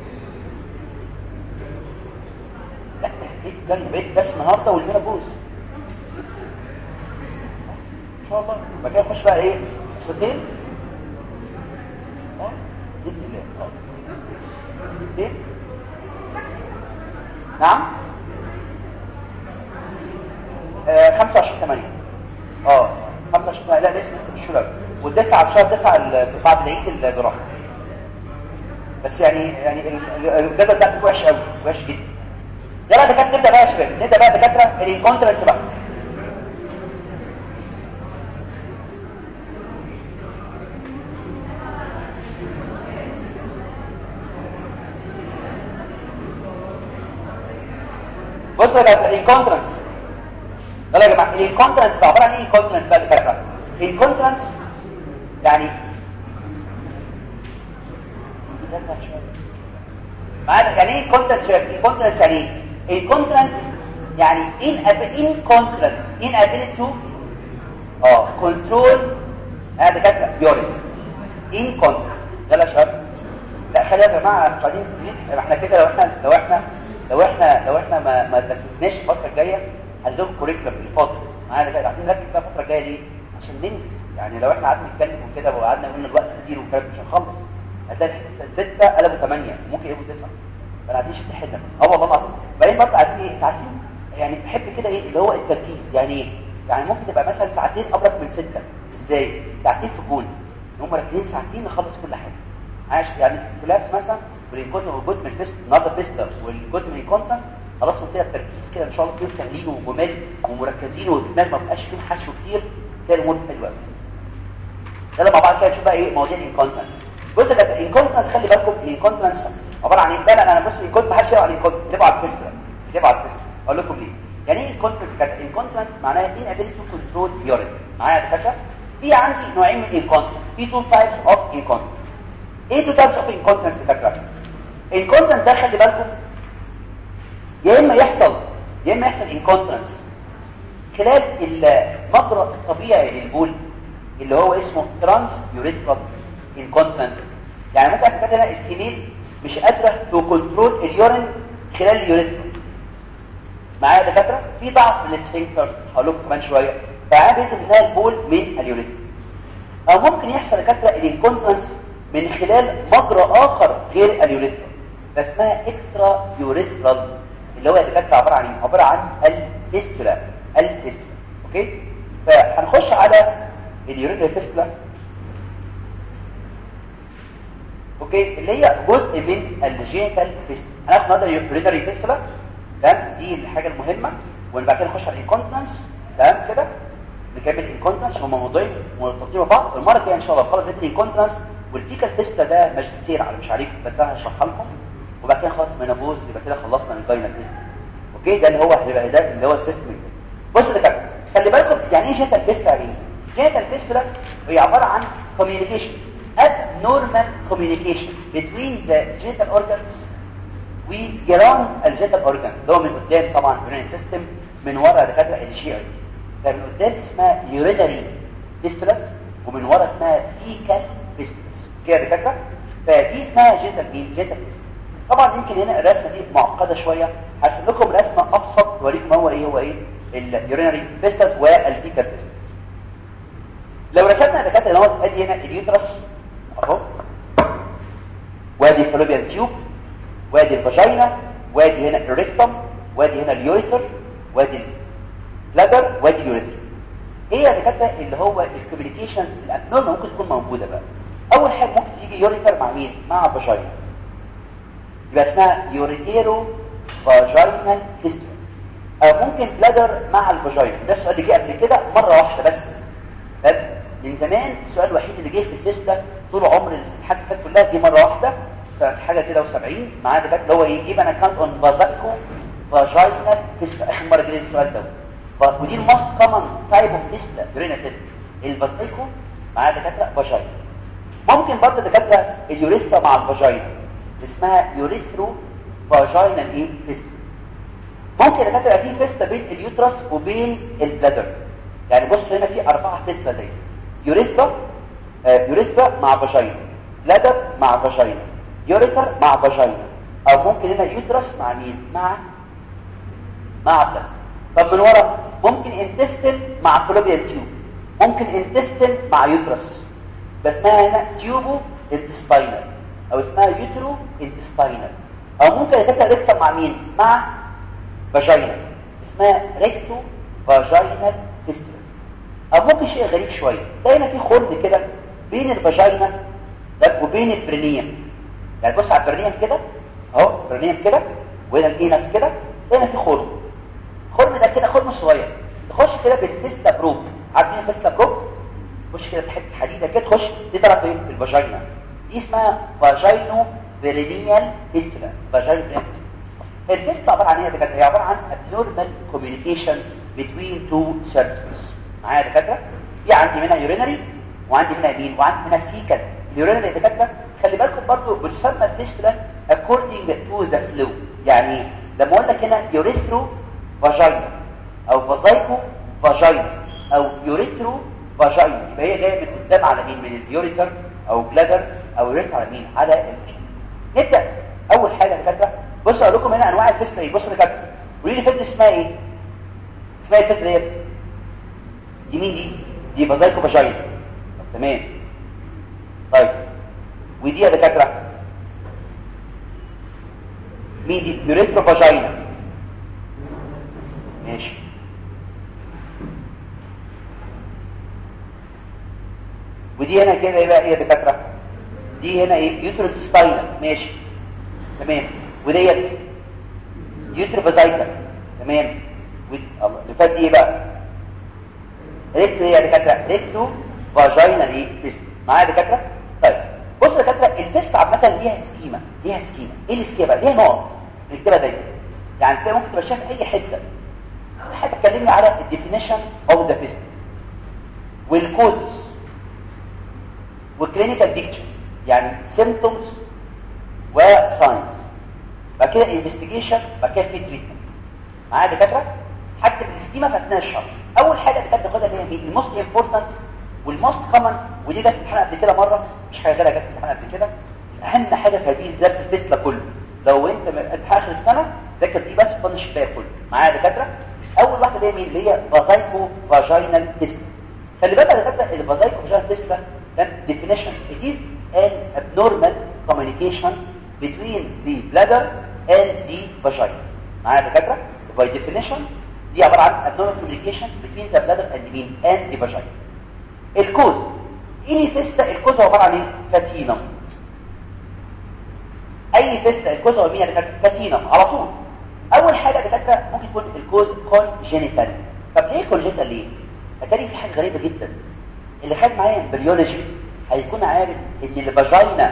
لا بقيت جاي بقيت بس النهارده والمينا بوز شاء الله بعد كده نخش بقى ايه حصتين اه باذن الله اه حصتين نعم آه 25 8 اه 25 8 لا لسه لسه مش شهور والتسعة في شهر 9 بعد العيد الجراحه بس يعني يعني الجدول ده وحش قوي وحش جدا يلا دكاتره نبدا بقى يا شباب نبدا بقى دكاتره الانكونترنس بقى بصوا يا جماعه الانكونترنس يلا يا جماعه الانكونترنس ده عباره عن ايه انكونترنس بقى دكاتره الانكونترنس يعني معانا يعني ايه كونتنس الكونتنس يعني ايه الكونتنس يعني ان ان كونتنس ان ability to اه كنترول هذا كاتب يورين ان كونتنس يلا يا شباب لا خلينا يا جماعه قاعدين احنا كده لو احنا لو احنا لو احنا لو احنا ما ما ركزناش الفتره الجايه هنزود كوريكولم الفاضل معانا كده عايزين نركز بقى الفتره الجايه ليه عشان ننجز يعني لو احنا قعدنا نتكلم وكده وقعدنا قلنا الوقت كتير وكده مش هنخلص هتلاقي ستة قلبوا ثمانية ممكن يقلبوا تسعة فانا عايزين شد حدة اه والله العظيم بعدين برضه عايزين ايه عارفين يعني بحب كده ايه اللي هو التركيز يعني ايه يعني ممكن تبقى مثلا ساعتين ابرك من ستة ازاي ساعتين في جول هم راكبين ساعتين نخلص كل حاجه عايش يعني كولابس مثلا والانكوت والجزء من الفيست النهارده فيستر والجزء من الكونتنس خلاص كده التركيز كده ان شاء الله فيه تهليل وجمال ومركزين والدماغ ما بقاش فيه حشو كتير تلاقي الامور حلوه قوي يلا مع بعض كده نشوف بقى ايه مواضيع الانكونتنس بص ده الانكونتنس خلي بالكم الانكونتنس عباره عن ايه ده انا بص الانكونتنس ما حدش يقرا الانكونتنس اكتبوا على الفيستر اكتبوا على الفيستر اقول لكم ليه يعني ايه الكونتنس كده الانكونتنس معناها ان ابيلتي تو كنترول يورين معايا يا دكاتره في عندي نوعين من الانكونتنس في تو تايبس اوف انكونتنس ايه تو تايبس اوف انكونتنس دكاتره الانكونتنس ده خلي بالكم يا اما يحصل يا اما يحصل انكونتنس خلال المجرى الطبيعي للبول اللي هو اسمه ترانس يوريثرال انكونتنس يعني ممكن تكون هنا الفيميل مش قادره تو كنترول اليورين خلال اليوريثرا معايا دكاتره في ضعف في السفنكترز هقول لكم كمان شويه فعادة انها البول من اليوريثرا او ممكن يحصل دكاتره الانكونتنس من خلال مجرى اخر غير اليوريثرا ده اسمها اكسترا يوريثرال اللي هو يا دكاتره عباره عن ايه عباره عن الفيستولا الفيستولا اوكي فهنخش على اليوريثرا فيستولا اوكي اللي هي جزء من الجينيتال فيستولا هناخد النهارده اليوريثرا فيستولا تمام دي الحاجه المهمه وبعد كده نخش على الانكونتنس تمام كده نكمل الانكونتنس هم موضوعين مرتبطين ببعض المره الجايه ان شاء الله خلاص بقيت الانكونتنس والفيكال فيستولا ده ماجستير على مش عارف بس انا هشرحها لكم وبعد كده خلاص منابوز يبقى كده خلصنا من الجاينال فيستولا اوكي ده اللي هو هيبقى ده اللي هو السيستم بصوا يا كده خلي بالكم يعني ايه جينيتال فيستولا ايه جينيتال فيستولا هي عباره عن communication abnormal communication between the genital organs وجيران الجينيتال organs اللي هو من قدام طبعا البرين سيستم من ورا دكاتره الجي اي تي فمن قدام اسمها urinary فيستولاس ومن ورا اسمها fecal فيستولاس كده يا دكاتره فدي اسمها جينيتال جينيتال فيستولاس طبعا يمكن هنا الرسمه دي معقده شويه هرسم لكم رسمه ابسط اوريكم هو ايه هو ايه اليورينري فيستولاس والفيكال فيستولاس لو رسمنا يا دكاتره اهو ادي هنا اليوترس اهو وادي الفالوبيان تيوب وادي الفاجينا وادي هنا الريكتوم وادي هنا اليوريثر وادي البلادر وادي اليوريثر ايه يا دكاتره اللي هو الكوميونيكيشن الابنورمال ممكن تكون موجوده بقى اول حاجه ممكن تيجي يوريثر مع مين مع الفاجينا يبقى اسمها يوريتيرو فاجينال فيستول او ممكن بلادر مع الفاجينا ده السؤال اللي جه قبل كده مره واحده بس تمام من زمان السؤال الوحيد اللي جه في الفيست ده طول عمر الحاجات اللي فاتت كلها دي مره واحده حاجه كده و70 معاه ده اللي هو يجيب انا كانت اون بازاكو فاجينال فيست اخر مره جه السؤال ده ودي الموست كومن تايب اوف فيست يورينا فيست الفاستيكو معاه دكاتره فاجينا ممكن برضه دكاتره اليوريثرا مع الفاجينا اسمها يوريثرو فاجينال ايه فيست ممكن دكاتره في فيست بين اليوترس وبين البلادر يعني بص هنا في اربعه فيست زي يوريثرا آه يوريثرا مع فاجينا بلادر مع فاجينا يوريثر مع فاجينا او ممكن هنا يوترس مع مين مع مع بلادر طب من ورا ممكن انتستين مع فلوبيان تيوب ممكن انتستين مع يوترس بس اسمها هنا تيوبو انتستاينال او اسمها يوترو انتستاينال او ممكن يتبقى ريكتر مع مين مع فاجينا اسمها ريكتو فاجينال فيستر او ممكن شيء غريب شويه دايما في خلد كده بين الفاجينا وبين البرينيوم يعني بص على البرينيوم كده اهو البرينيوم كده وهنا الانس كده هنا في خلد خلد ده كده خلد صغير تخش كده بالفيستا بروب عارفين الفيستا بروب تخش كده بحته حديده كده تخش دي طرف فين في الفاجينا دي اسمها فاجينو برينيال فيستلا فاجينو برينيال الفيستلا عباره عن ايه هي عباره عن abnormal communication between two surfaces معايا يا دكاتره في عندي منها يورينري وعندي منها مين وعندي منها فيكال اليورينري يا دكاتره خلي بالكم برضه بتسمى الفيستلا according to the flow يعني لما اقول لك هنا يوريثرو فاجينا او فازايكو فاجينا او يوريثرو فاجينا يبقى هي جايه من قدام على مين من اليوريتر او بلادر او يوريثر على مين على الفاجينا نبدا اول حاجه يا دكاتره بصوا اقول لكم هنا انواع الفيستلا ايه بصوا يا دكاتره قولي لي فيستلا اسمها ايه اسمها الفيستلا ايه دي مين دي دي فازايكو فاجينا تمام طيب ودي يا دكاتره مين دي يوريثرو فاجينا ماشي ودي هنا كده ايه بقى ايه يا دكاتره دي هنا ايه يوترو سباينال ماشي تمام وديت يوترو فازايكا تمام ودي الله اللي فات دي ايه بقى ريكتو ايه يا دكاتره ريكتو فاجينال ايه فيست معايا يا دكاتره طيب بص يا دكاتره الفيست عامه ليها سكيما ليها سكيما ايه السكيما بقى ليها نقط نكتبها دايما يعني انت ممكن تبقى شايف اي حته حد تكلمني على الديفينيشن اوف ذا فيست والكوز والكلينيكال بيكتشر يعني سيمبتومز وساينز بعد كده انفستيجيشن بعد كده في تريتمنت معايا دكاتره حتى بالسكيما في اثناء الشرح اول حاجه اللي كانت تاخدها اللي هي مين الموست امبورتنت والموست كومن ودي جت في الامتحان قبل كده مره مش حاجه غيرها جت في الامتحان قبل كده اهم حاجه في هذه الدرس الفيسلا كله لو انت في اخر السنه ذاكر دي بس طنش الباقي كله معايا دكاتره اول واحده اللي هي مين اللي هي فازايكو فاجينال فيسلا خلي بالك يا دكاتره الفازايكو فاجينال فيسلا ده definition it is an abnormal communication between the bladder and the vagina معايا يا دكاتره by definition دي عباره عن abnormal communication between the bladder and the mean and the vagina الكوز ايه فيستا الكوز هو عباره عن ايه فاتينم اي فيستا الكوز هو مين يا دكاتره فاتينم على طول اول حاجه يا دكاتره ممكن يكون الكوز كونجينيتال طب ليه كونجينيتال ليه اتاري في حاجه غريبه جدا اللي خد معايا امبريولوجي هيكون عارف ان الفاجينا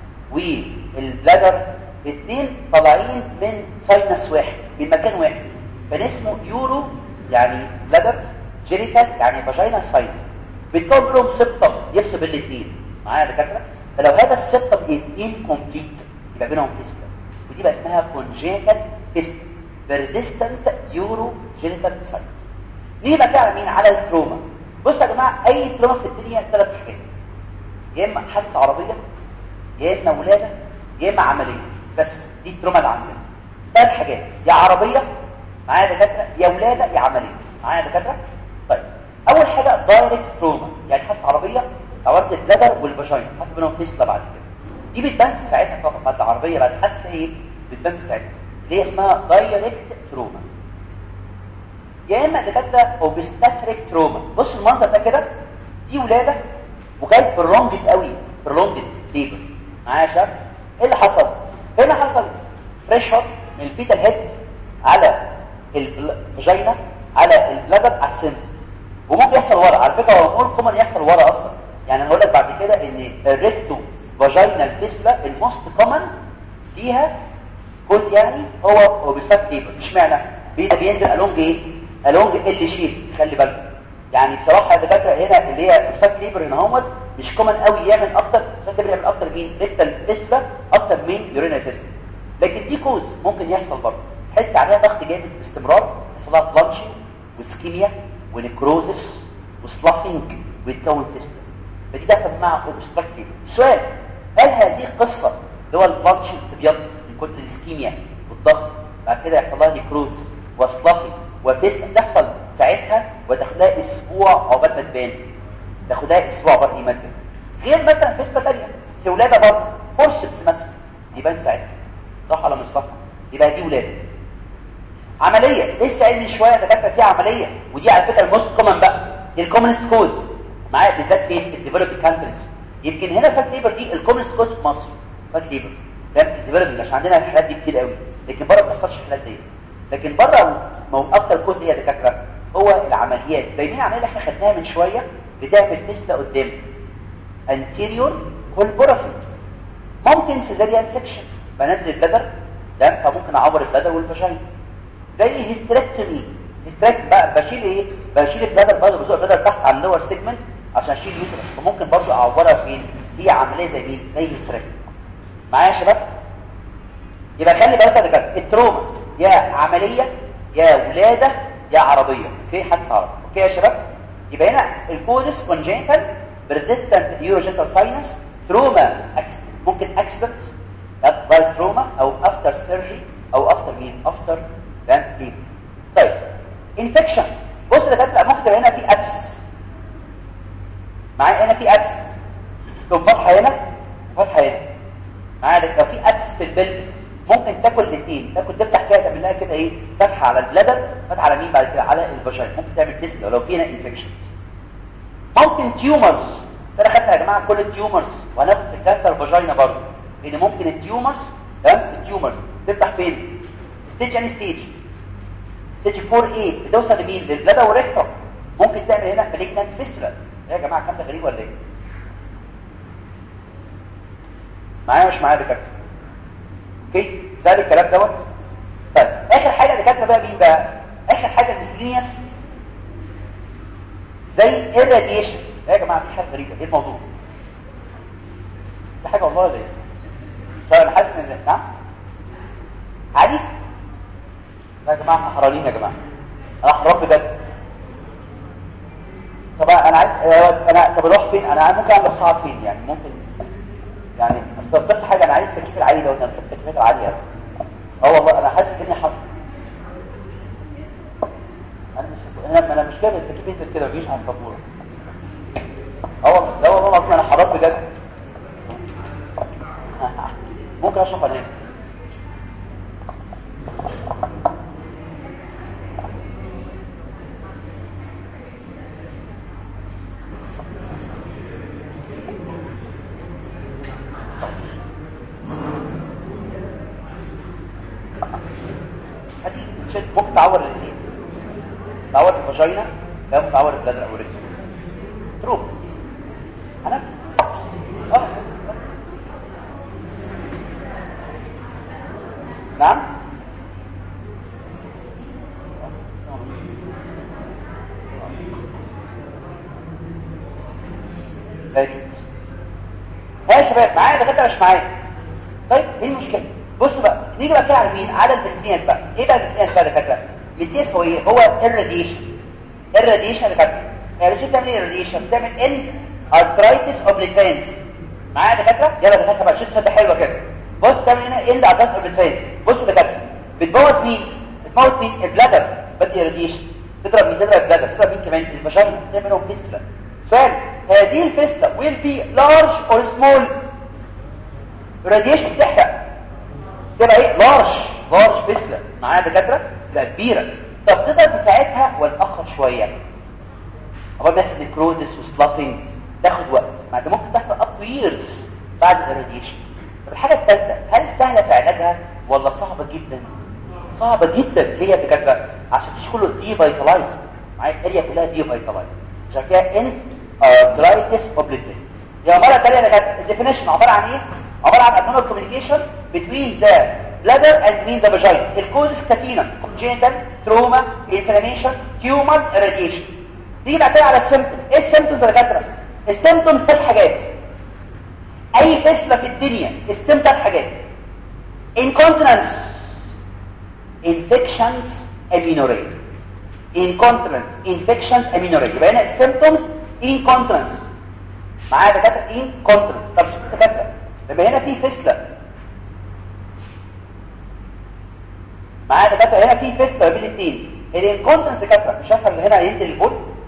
والبلادر الاثنين طالعين من ساينس واحد من مكان واحد فنسمه يورو يعني بلادر جينيتال يعني فاجينا ساينس بيتكون لهم سبتم يفصل بين الاثنين معايا يا دكاتره فلو هذا السبتم از انكمبليت يبقى بينهم فيستم ودي بقى اسمها كونجيتال فيستم بيرزيستنت يورو جينيتال ساينس نيجي بقى على مين على التروما بصوا يا جماعه اي تروما في الدنيا ثلاث حاجات يا اما حادثه عربيه يا اما ولاده يا اما عمليه بس دي التروما اللي عندنا ثلاث حاجات يا عربيه معايا دكاتره يا ولاده يا عمليه معايا دكاتره طيب اول حاجه دايركت تروما يعني حادثه عربيه عورت البلدر والفاجينا حسب انهم فيستلا بعد كده دي بتبان في ساعتها طبعا بعد عربيه بعد حادثه ايه بتبان في ساعتها اللي هي اسمها دايركت تروما يا اما دكاتره اوبستاتريك تروما بص المنظر ده كده دي ولاده وجاي برولونجد قوي برولونجد ليبر معايا يا شباب ايه اللي حصل هنا حصل بريشر من الفيتال هيد على الفاجينا على البلادر على السنس وممكن يحصل ورا على فكره هو مور كومن يحصل ورا اصلا يعني انا هقول لك بعد كده ان الريكتو فاجينال فيستولا الموست كومن فيها كوز يعني هو اوبستات ليبر اشمعنى ده بينزل الونج ايه الونج ال شيب خلي بالك يعني بصراحه الدكاتره هنا اللي هي اوبستات ليبر هنا اهوت مش كومن قوي يعمل اكتر اوبستات يعمل اكتر مين ريكتال فيستولا اكتر من يورينال فيستولا لكن دي كوز ممكن يحصل برضه حته عليها ضغط جامد باستمرار يحصل لها بلانشنج وسكيميا ونكروزس وسلافينج ويتكون فيستولا فدي داخل مع اوبستراكتيف السؤال هل هذه القصه اللي هو البلانشنج تبيض من كتر الاسكيميا والضغط بعد كده يحصل لها نكروزس وسلافينج وفيستولا تحصل ساعتها وتاخدها اسبوع عقبال ما تبان تاخدها اسبوع برضه ما تبان غير مثلا فيسبا ثانيه في ولاده برضه فورسبس مثلا يبان ساعتها صح ولا مش صح يبقى دي ولاده عمليه لسه قايل من شويه دكاتره فيها عمليه ودي على فكره الموست كومن بقى دي الكومنست كوز معايا بالذات فين في الديفلوبينج كانتريز يمكن هنا فات ليبر دي الكومنست كوز في مصر فات ليبر فاهم الديفلوبينج عشان عندنا الحالات دي كتير قوي لكن بره ما بتحصلش الحالات دي لكن بره اكتر كوز ايه يا دكاتره هو العمليات زي مين العمليه اللي احنا خدناها من شويه بتعمل تسلا قدام anterior colporaphy ممكن سيزاريان سكشن بنزل البدر ده فممكن اعور البدر والفشاين زي هيستريكتومي هيستريكت بقى بشيل ايه بشيل البدر برضه بزق البدر تحت على اللور سيجمنت عشان اشيل يوترس فممكن برضه اعورها فين هي عمليه زي مين زي هيستريكت معايا يا شباب يبقى خلي بالك يا التروما يا عمليه يا ولاده يا عربيه اوكي حدث عربي اوكي يا شباب يبقى هنا الكوزس كونجنتال بريزيستنت يوروجينتال ساينس تروما ممكن اكسيدنت باي تروما او افتر سيرجري او افتر مين افتر دان ليب طيب انفكشن بص يا دكاتره ممكن هنا في ابسس معايا هنا في ابسس تقوم فتحه هنا فتحه هنا معايا لو في ابسس في البلبس ممكن تاكل الاثنين تاكل تفتح كده تعمل لها كده ايه فتحه على البلدر فتحه على مين بعد كده على الفاجين ممكن تعمل تيست لو فينا انفكشن ممكن تيومرز انا خدت يا جماعه كل التيومرز وهناخد في الكانسر فاجينا برضه لان ممكن التيومرز تمام التيومرز تفتح فين ستيج اني ستيج ستيج 4 ايه بتوصل لمين للبلدر والريكتوم ممكن تعمل هنا مالجنانت فيستولا يا جماعه الكلام ده غريب ولا ايه معايا مش معايا دكاتره اوكي سهل الكلام دوت طيب اخر حاجه اللي كاتبه بقى مين بقى اخر حاجه المسلينيوس زي الراديشن يا جماعه في حاجه غريبه ايه الموضوع في حاجه والله ولا ايه طيب انا حاسس ان نعم عادي يا جماعه احنا حرانين يا جماعه انا حرام بجد طب انا عايز انا طب اروح فين انا ممكن اعمل قاعه فين يعني ممكن يعني بس بس حاجه انا عايز التكييف العالي لو انا بحب التكييفات العاليه اه والله انا حاسس اني حاطط انا مش انا انا مش جايب التكييف ينزل كده مفيش على السبوره اه والله لا والله العظيم انا حرام بجد ممكن اشرب انام ممكن تعور الاثنين تعور الفاجينا ممكن تعور البلادر او الرجل تروح انا اه نعم ها يا شباب معايا دكاتره مش معايا طيب ايه المشكله بص بقى نيجي بقى كده على مين على الاستينس بقى ايه بقى الاستينس بقى دكاتره الاستينس هو ايه هو الراديشن الراديشن دكاتره الراديشن بتعمل ايه الراديشن بتعمل ان ارثرايتس اوبليترينز معايا دكاتره يلا دكاتره بقى شد شده حلوه كده بص بتعمل هنا ان ارثرايتس اوبليترينز بص دكاتره بتموت مين بتموت مين البلادر بدي راديشن تضرب مين تضرب البلادر تضرب مين كمان الفاجينا تعملهم فيستلا سؤال هذه الفيستلا will be large or small radiation بتحرق تبقى ايه لارج لارج فيستلا معايا دكاتره تبقى كبيره طب تقدر في ساعتها وتاخر شويه اول ما يحصل نكروزس وسلاتنج تاخد وقت ما ده ممكن تحصل اب تو ييرز بعد الراديشن طب الحاجه الثالثه هل سهله في علاجها ولا صعبه جدا صعبه جدا ليه يا دكاتره عشان تيجي كله دي فيتالايزد معايا الاريا كلها دي فيتالايزد عشان فيها انت ارثرايتس اوبليتريت يا مره ثانيه يا دكاتره الديفينيشن عباره عن ايه عباره عن abnormal communication between the bladder and between the vagina الكوزس كاتينا congenital trauma inflammation tumor radiation نيجي بعد كده على السيمبتوم ايه السيمبتومز يا دكاتره السيمبتومز ثلاث حاجات اي فشله في الدنيا السيم ثلاث حاجات incontinence infections amenorrhea incontinence infections amenorrhea يبقى هنا السيمبتومز incontinence معايا دكاتره incontinence طب شوف دكاتره يبقى هنا في فشله معايا دكاتره هنا في فشله بين الاثنين الانكونتنس دكاتره مش هفهم هنا ينزل البول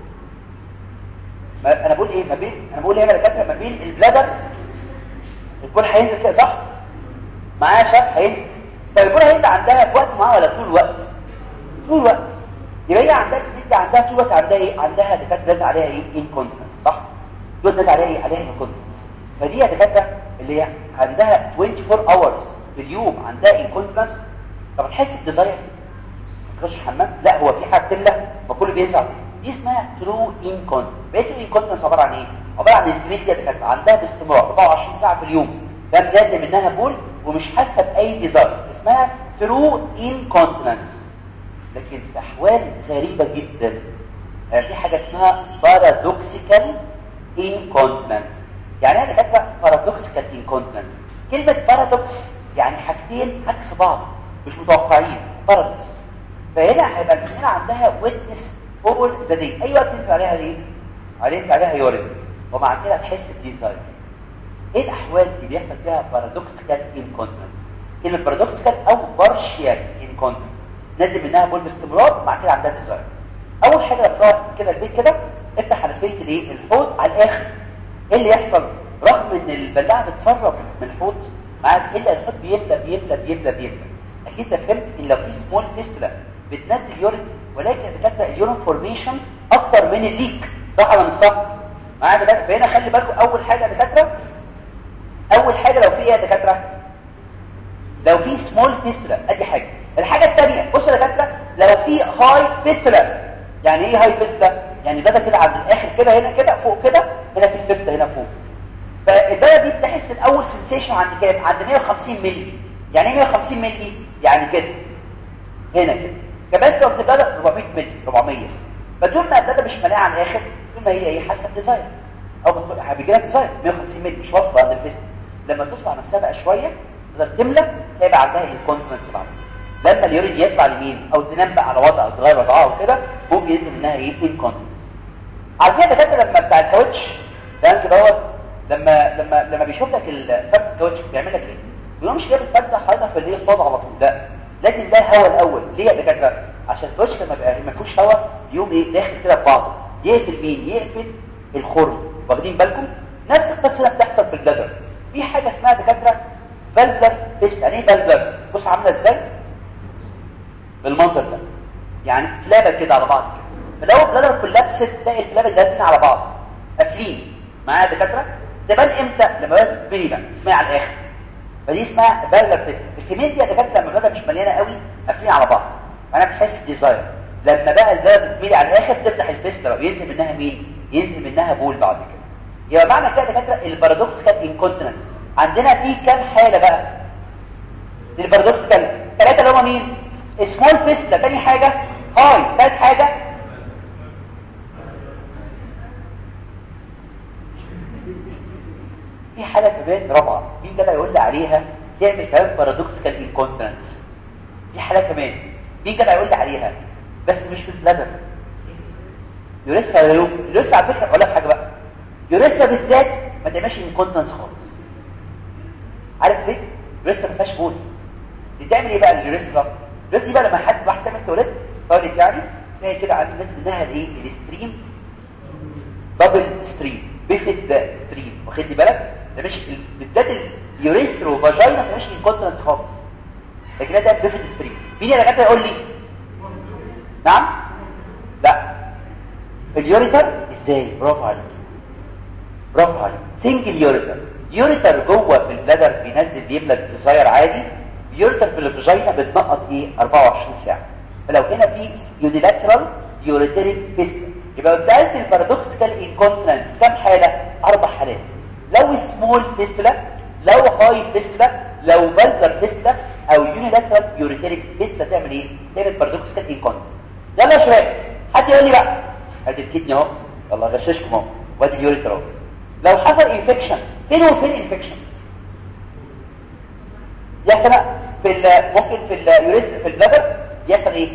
انا بقول ايه ما بين انا بقول هنا دكاتره ما بين البلادر البول هينزل كده صح معايا شاب هينزل طب البول هينزل عندها في وقت معاه ولا طول الوقت طول الوقت يبقى هي عندها البنت عندها طول الوقت عندها ايه عندها دكاتره لازم عليها ايه انكونتنس صح طول لازم عليها ايه عليها انكونتنس فدي يا دكاتره اللي هي عندها 24 اورز في اليوم عندها انكونتنس طب تحس بديزاير تخش الحمام لا هو في حاجه تملى فكله بيزعل دي اسمها ترو انكونتنس بقيت الانكونتنس عباره عن ايه عباره عن الفيميل دي كانت عندها باستمرار 24 ساعه في اليوم ده لازم منها بول ومش حاسه باي ديزاير اسمها ترو انكونتنس لكن في احوال غريبه جدا في حاجه اسمها بارادوكسيكال انكونتنس يعني انا كاتبه بارادوكسيكال انكونتنس كلمه بارادوكس يعني حاجتين عكس بعض مش متوقعين بارادوكس فهنا هيبقى هنا عندها ويتنس اول ذا دي اي وقت تنزل عليها دي عليها عليها يورين ومع كده تحس بديزاين ايه الاحوال اللي بيحصل فيها بارادوكسيكال انكونتنس كلمه بارادوكسيكال او بارشيال انكونتنس نازل منها بول باستمرار مع كده عندها ديزاين اول حاجه لو كده البيت كده افتح حنفيه الايه الحوض على الاخر ايه اللي يحصل رغم ان البلاعه بتسرب من الحوض معاك الا الحوض بيملى بيملى بيملى بيملى اكيد انت فهمت ان لو في سمول فيستولا بتنزل يورين ولكن دكاتره اليورين فورميشن اكتر من الليك صح ولا مش صح معايا دكاتره فهنا خلي بالكم اول حاجه دكاتره اول حاجه لو في ايه يا دكاتره لو في سمول فيستولا ادي حاجه الحاجه الثانيه بصوا يا دكاتره لو في هاي فيستولا يعني ايه هاي فيستولا يعني ده كده عند الاخر كده هنا كده فوق كده هنا في الفيستولا هنا فوق فالدايه دي بتحس الاول سنسيشن عند كام عند 150 مللي يعني ايه 150 مللي يعني كده هنا كده كمان لو بتبدا 400 مللي 400 فطول ما الداده مش مليانه على الاخر طول ما هي ايه حاسه بديزاين او بيجي لك ديزاين 150 مللي مش واصله عند الفيستولا لما تصبح نفسها بقى شويه تقدر تملى هيبقى عندها الكونفدنس بعد لما اليورين يطلع لمين او تنام بقى على وضع او تغير وضعها وكده ممكن ينزل منها ايه انكونفدنس عارفين دكاتره لما بتاع الكاوتش ده كده دوت لما لما لما بيشوف لك الفرد الكاوتش بيعمل لك ايه بيقول مش جايب الفرد حاططها في الايه فاضي على طول لا لازم ده الهواء الاول ليه يا دكاتره عشان الكاوتش لما بيبقى ما فيهوش هواء يقوم ايه داخل كده في بعضه يقفل مين يقفل الخرم واخدين بالكم نفس القصه اللي بتحصل في البلدر في حاجه اسمها دكاتره فالفر فيست يعني ايه فالفر بص عامله ازاي بالمنظر ده يعني فلابه كده على بعض كده فلو البلدر كلها بست تلاقي الفلابه لازقين على بعض قافلين معايا دكاتره تبان امتى لما بقى تتبني بقى اسمها على الاخر فدي اسمها فالفر فيست الكميه دي يا دكاتره لما البلدر مش مليانه قوي قافلين على بعض انا بتحس ديزاير لما بقى البلدر تتملي على الاخر تفتح الفيسترا وينزل منها مين ينزل منها بول بعد كده يبقى معنى كده دكاتره البارادوكسيكال انكونتيننس عندنا في كام حاله بقى البارادوكسيكال ثلاثه اللي هم مين سمول فيستلا تاني حاجه هاي ثالث حاجه في حاله كمان رابعه مين ده اللي هيقول لي عليها تعمل كمان بارادوكسيكال انكونتيننس في حاله كمان مين ده اللي هيقول لي عليها بس مش في البلدر يوريسا يوريسا على فكره اقول لك حاجه بقى يوريسا بالذات ما تعملش انكونتنس خالص عارف ليه يوريسا ما فيهاش بول دي تعمل ايه بقى اليوريسا اليوريسا دي بقى لما حد واحد تعمل تولد تولد يعني تلاقي كده عند الناس منها الايه الستريم دبل ستريم بيفت ستريم واخد بالك ده مش بالذات اليوريثرو فاجينا ما فيهاش انكونتنس خالص لكن ده بيفت ستريم مين اللي كده يقول لي نعم لا اليوريتر ازاي برافو عليك برافو عليك سنجل يوريتر يوريتر جوه في البلادر بينزل بيملى الديزاير عادي يوريتر في الفاجينا بتنقط ايه 24 ساعه فلو هنا في يونيلاترال يوريتريك فيستل يبقى سالت البارادوكسيكال انكونتنس كم حاله اربع حالات لو سمول فيستولا لو هاي فيستولا لو فالفر فيستولا او يونيلاترال يوريتريك فيستولا تعمل ايه تعمل بارادوكسيكال انكونتنس يلا يا شباب حد يقول لي بقى ادي الكدني اهو يلا غششكم اهو وادي اليوريتر اهو لو حصل انفكشن فين وفين انفكشن يحصل في ممكن في اليوريس في البلبر يحصل ايه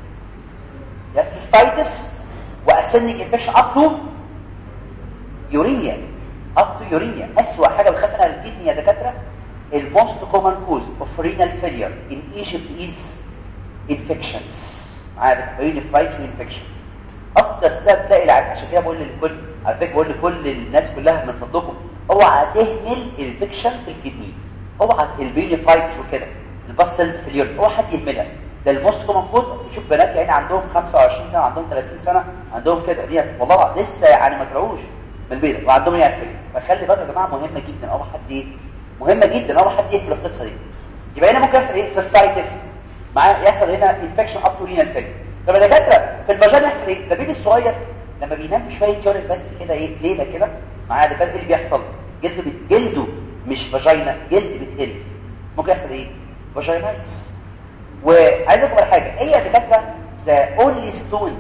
يحصل واسندنج انفكشن اب تو يورينيا اب تو يورينيا اسوأ حاجه بتخاف منها الكدني يا دكاتره الموست كومن كوز اوف رينال فيلير ان ايجيبت از infections عارف يونيفايد انفكشنز اكتر سبب تلاقي العيان عشان كده بقول للكل على فكره بقول لكل الناس كلها من فضلكم اوعى تهمل الانفكشن في الكدني اوعى البيونيفايتس وكده الباسلز في اليورين اوعى حد يهملها ده الموست كومن كوز بشوف بنات يعني عندهم 25 سنه عندهم 30 سنه عندهم كده دي والله لسه يعني ما طلعوش من البيضه وعندهم يعني فخلي بالك يا جماعه مهمه جدا اوعى حد ايه مهمه جدا اوعى حد يهمل القصه دي يبقى هنا ممكن يحصل ايه سيستايتس معاه يحصل هنا انفكشن اب تو رينال فيلر طب يا دكاتره في المجال يحصل ايه ده البيبي الصغير لما بينام شويه جارد بس كده ايه ليله كده معاه ده ايه اللي بيحصل جلده بت... جلده مش فاجينا جلد بتقل ممكن يحصل ايه فاجينايتس وعايز اقول على حاجه هي يا دكاتره the only stone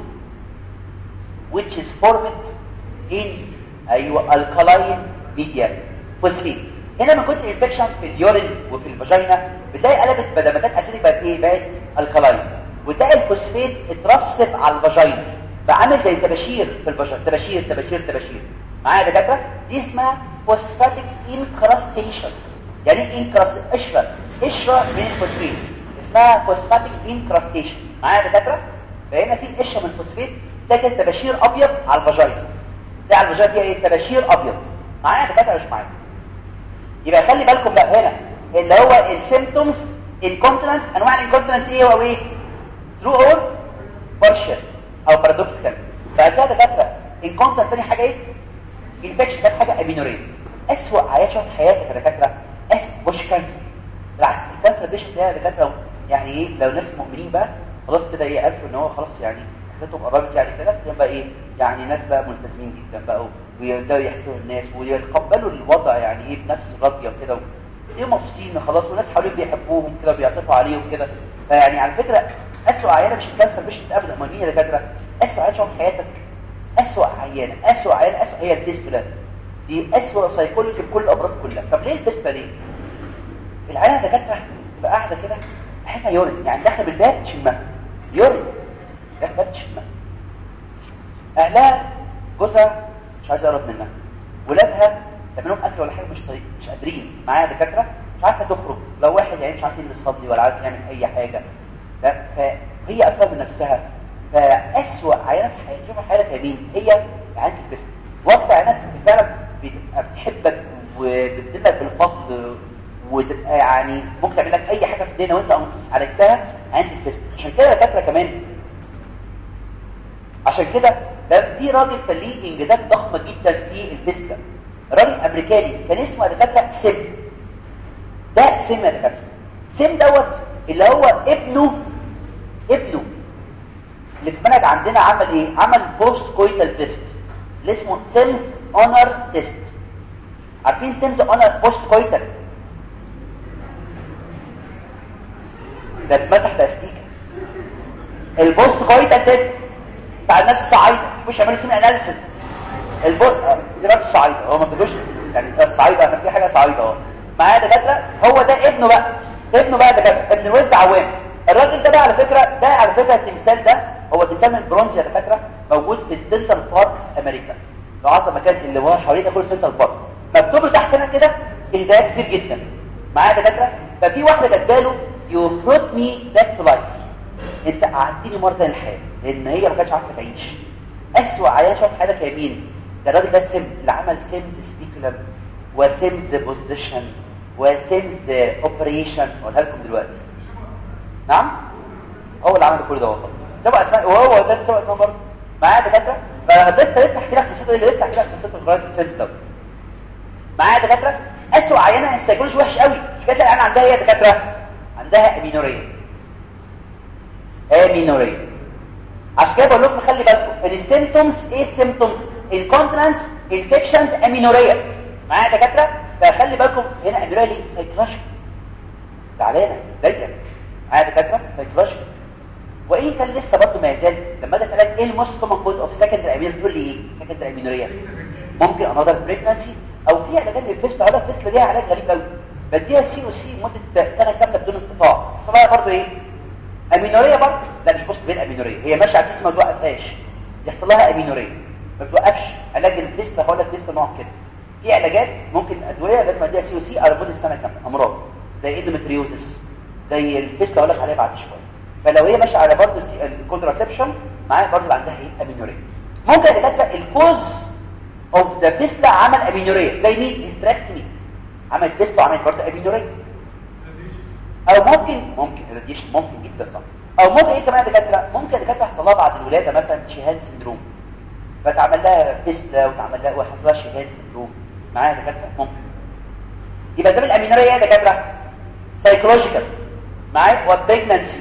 which is formed in ايوه alkaline medium فوسفيت هنا من كتر الانفكشن في اليورين وفي الفاجينا بتلاقي قلبت بدل ما كانت اسيدك بقت ايه بقت الكالاين وتلاقي الفوسفيت اترسب على الفاجينا فعامل زي تباشير في الفاجينا تباشير تباشير تباشير معايا يا دكاتره دي اسمها فوسفاتيك انكراستيشن يعني ايه انكراست قشره قشره من الفوسفيت اسمها فوسفاتيك انكراستيشن معايا يا دكاتره فهنا في قشره من الفوسفيت تاكل تباشير ابيض على الفاجينا ده على الفاجينا فيها ايه تباشير ابيض معايا يا دكاتره مش معايا يبقى خلي بالكم بقى هنا اللي هو السيمبتومز انكونتيننس انواع الانكونتيننس ايه هو ايه ترو اور بارشل او بارادوكسيكال فكده دكاتره انكونتيننس ثاني حاجه ايه انفكشن كانت حاجه امينوريه اسوء عيان شوف حياتك يا دكاتره اسوء مش كانسر بالعكس الكانسر دي شكلها يا دكاتره يعني ايه لو ناس مؤمنين بقى خلاص كده ايه عرفوا ان هو خلاص يعني حياتهم قربت يعني كده يبقى ايه يعني ناس بقى ملتزمين جدا بقى ويبداوا يحسوا الناس ويتقبلوا الوضع يعني ايه بنفس الراضيه وكده ايه مبسوطين خلاص وناس حواليهم بيحبوهم كده وبيعطفوا عليهم كده فيعني على فكره اسوء عيانه مش الكانسر مش ابدا امال مين يا دكاتره اسوء عيانه في حياتك اسوء عيانه اسوء عيانه اسوء هي الديسبلا دي اسوء سايكولوجي في كل الامراض كلها طب ليه الديسبلا ليه العيانه دكاتره تبقى قاعده كده حاجه يورين يعني داخله بالباب تشمها يورين داخله بالباب تشمها اهلها جوزها مش عايز يقرب منها ولادها تعمل لهم اكل ولا حاجه مش طريق مش قادرين معايا دكاتره مش عارفه تخرج لو واحد يعني مش عارف ينزل يصلي ولا عارف يعمل اي حاجه فهي اكتر من نفسها فاسوء عيانه في حياتها شوف حياتها مين هي عيانه الجسم وقت عيانات فعلا بتحبك وبتدلك بالفضل وتبقى يعني ممكن تعمل لك اي حاجه في الدنيا وانت عالجتها عيانه الجسم عشان كده دكاتره كمان عشان كده ده في راجل كان ليه انجازات ضخمه جدا في الفيزيكا راجل امريكاني كان اسمه دكاتره سيم ده سيم يا دكاتره سيم دوت اللي هو ابنه ابنه اللي في المنهج عندنا عمل ايه عمل بوست كويتال تيست اللي اسمه سيمز اونر تيست عارفين سيمز اونر بوست كويتال ده اتمسح باستيكه البوست كويتال تيست بتاع الناس الصعايده مش يعملوا سين اناليسيس البوست دلوقتي الصعايده هو ما تقولوش يعني الصعايده انا في حاجه صعايده اهو معايا دكاتره هو ده ابنه بقى ابنه بقى دكاتره ابن الوز عوام الراجل ده بقى على فكره ده على فكره التمثال ده هو تمثال من البرونز يا دكاتره موجود في سنترال بارك امريكا لو عايز مكان اللي هو حوالين كل سنترال بارك مكتوب له تحت هنا كده اهداء كتير جدا معايا دكاتره ففي واحده كاتباله يو brought مي باك تو لايف انت قعدتني مره ثانيه الحياه لان هي ما كانتش عارفه تعيش اسوء عيان شاف حياتك يا مين ده الراجل ده السم اللي عمل سيمز سبيكولر وسيمز بوزيشن وسيمز اوبريشن اقولها لكم دلوقتي نعم هو اللي عمل كل ده والله سبع اسماء وهو ده سبع اسماء برضه معايا دكاتره فلسه لسه احكي لك قصته اللي لسه احكي لك قصته لغايه السيمز ده معايا دكاتره اسوء عيانه السيكولوجي وحش قوي مش كده انا عندها ايه يا دكاتره عندها امينوريه امينوريه عشان كده بقول لكم خلي بالكم ان السيمبتومز ايه السيمبتومز الكونتنس انفكشنز امينوريه معايا دكاتره فخلي بالكم هنا امينوريه ليه سايكولوجي تعالى دايما معايا دكاتره سايكولوجي وان كان لسه برضه ما يزال لما اجي اسالك ايه الموست كومن كوز اوف سكندري امينوريا تقول لي ايه سكندري امينوريا ممكن انذر بريجنسي او في علاجات للفيست علاج الفيست ليها علاج غريب قوي بديها سي او سي مده سنه كامله بدون انقطاع صلاها برضه ايه امينوريه برضه لا مش بوست بين امينوريه هي ماشيه على اساس ما توقفهاش يحصل لها امينوريه ما توقفش علاج الفيست هقول لك فيست نوع كده في علاجات ممكن ادويه لازم اديها سي او سي على مده سنه كامله امراض زي اندومتريوزس زي الفيست هقول لك عليها بعد شويه فلو هي ماشيه على برضه الكونتراسبشن معايا برضه عندها ايه امينوريا ممكن يا الكوز اوف ذا فيستلا عمل امينوريا زي مين هيستراكتمي عمل فيستلا عمل برضه امينوريا او ممكن ممكن الراديشن ممكن جدا صح او ممكن ايه كمان دكاتره ممكن دكاتره يحصل لها بعد الولاده مثلا شهاد سندروم فتعمل لها فيستلا وتعمل لها ويحصل لها شهاد سندروم معايا دكاتره ممكن يبقى ده الامينوريا ايه يا دكاتره سايكولوجيكال معايا والبريجنانسي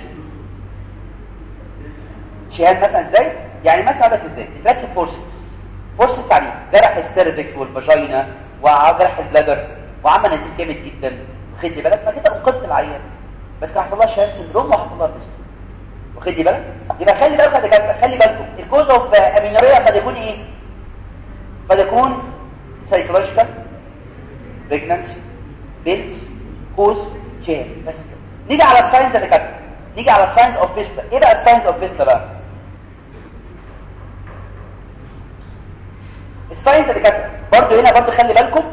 شهاد مثلا ازاي يعني مثلا لك ازاي تركب فورسز فورسز يعني جرح السيرفكس والفاجينا وجرح البلادر وعمل نتيجه جامد جدا خدي بالك ما كده انقذت العيان بس كان حصل لها شهاد سندروم وحصل لها فيستلا واخدي بالك يبقى خلي بالك يا دكاتره خلي بالكم الكوز اوف امينوريا قد يكون ايه قد يكون سايكولوجيكال بريجنانسي بيلز كوز جين بس كده نيجي على الساينز اللي كاتبه نيجي على الساينز اوف فيستا ايه بقى الساينز اوف فيستا بقى الساينز اللي كاتبه برضه هنا برضه خلي بالكم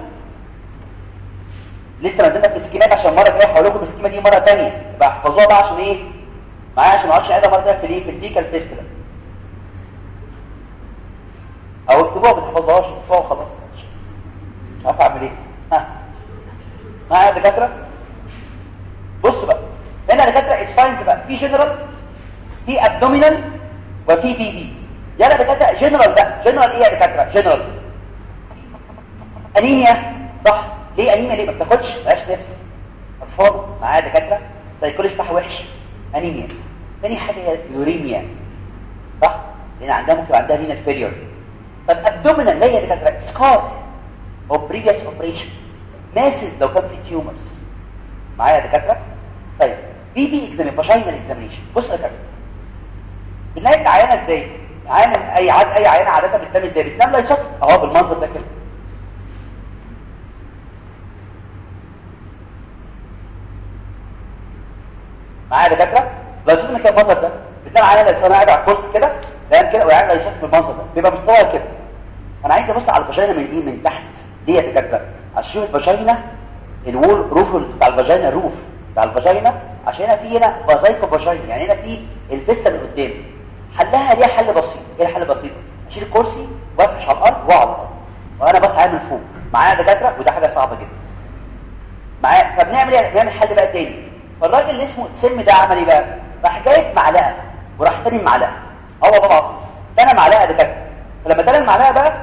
لسه ما زلنا في السكيمات عشان مره جايه هقول لكم السكيمه دي مره ثانيه يبقى احفظوها بقى عشان ايه معايا عشان ما اقعدش اعيدها مره ثانيه في الايه في الفيكال فيستلا او اكتبوها ما تحفظوهاش اكتبوها وخلاص مش عارف اعمل ايه ها معايا دكاتره بص بقى هنا دكاتره الساينس بقى في جنرال في ابدومينال وفي بي دي يلا دكاتره جنرال بقى جنرال ايه يا دكاتره جنرال انيميا صح ليه انيميا ليه ما بتاخدش مالهاش نفس اطفال معايا دكاتره سايكولوجي بتاعها وحش انيميا تاني حاجه يوريميا صح لان عندها ممكن عندها رينال فيلير طب ابدومينال ليه يا دكاتره سكار او بريفيوس اوبريشن ماسز لو كان في تيومرز معايا يا دكاتره طيب بي بي اكزامين فاجينال اكزامينشن بص يا دكاتره بنلاقي العيانه ازاي عيانه اي عاد اي عيانه عاده بتنام ازاي بتنام لا يشط اهو بالمنظر ده كده معايا يا دكاتره لو شفنا كده المنظر ده بتنام عيانه لو انا قاعد على الكرسي كده تمام كده وقاعد لا يشط بالمنظر ده بيبقى مستوى كده انا عايز ابص على الفاجينا من ايه من تحت دي يا دكاتره عشان الفاجينا الوول روف بتاع الفاجينا الروف بتاع الفاجينا عشان هنا في هنا فازايكو فاجينا يعني هنا في الفيستا اللي قدام حلها ليها حل بسيط ايه الحل البسيط اشيل الكرسي وافرش على الارض واقعد على الارض وانا بس عامل فوق معايا دكاتره وده حاجه صعبه جدا معايا فبنعمل ايه بنعمل حل بقى تاني فالراجل اللي اسمه سم ده عمل ايه بقى راح جايب معلقه وراح تاني معلقه هو بابا عصير تاني معلقه دكاتره فلما تاني المعلقه بقى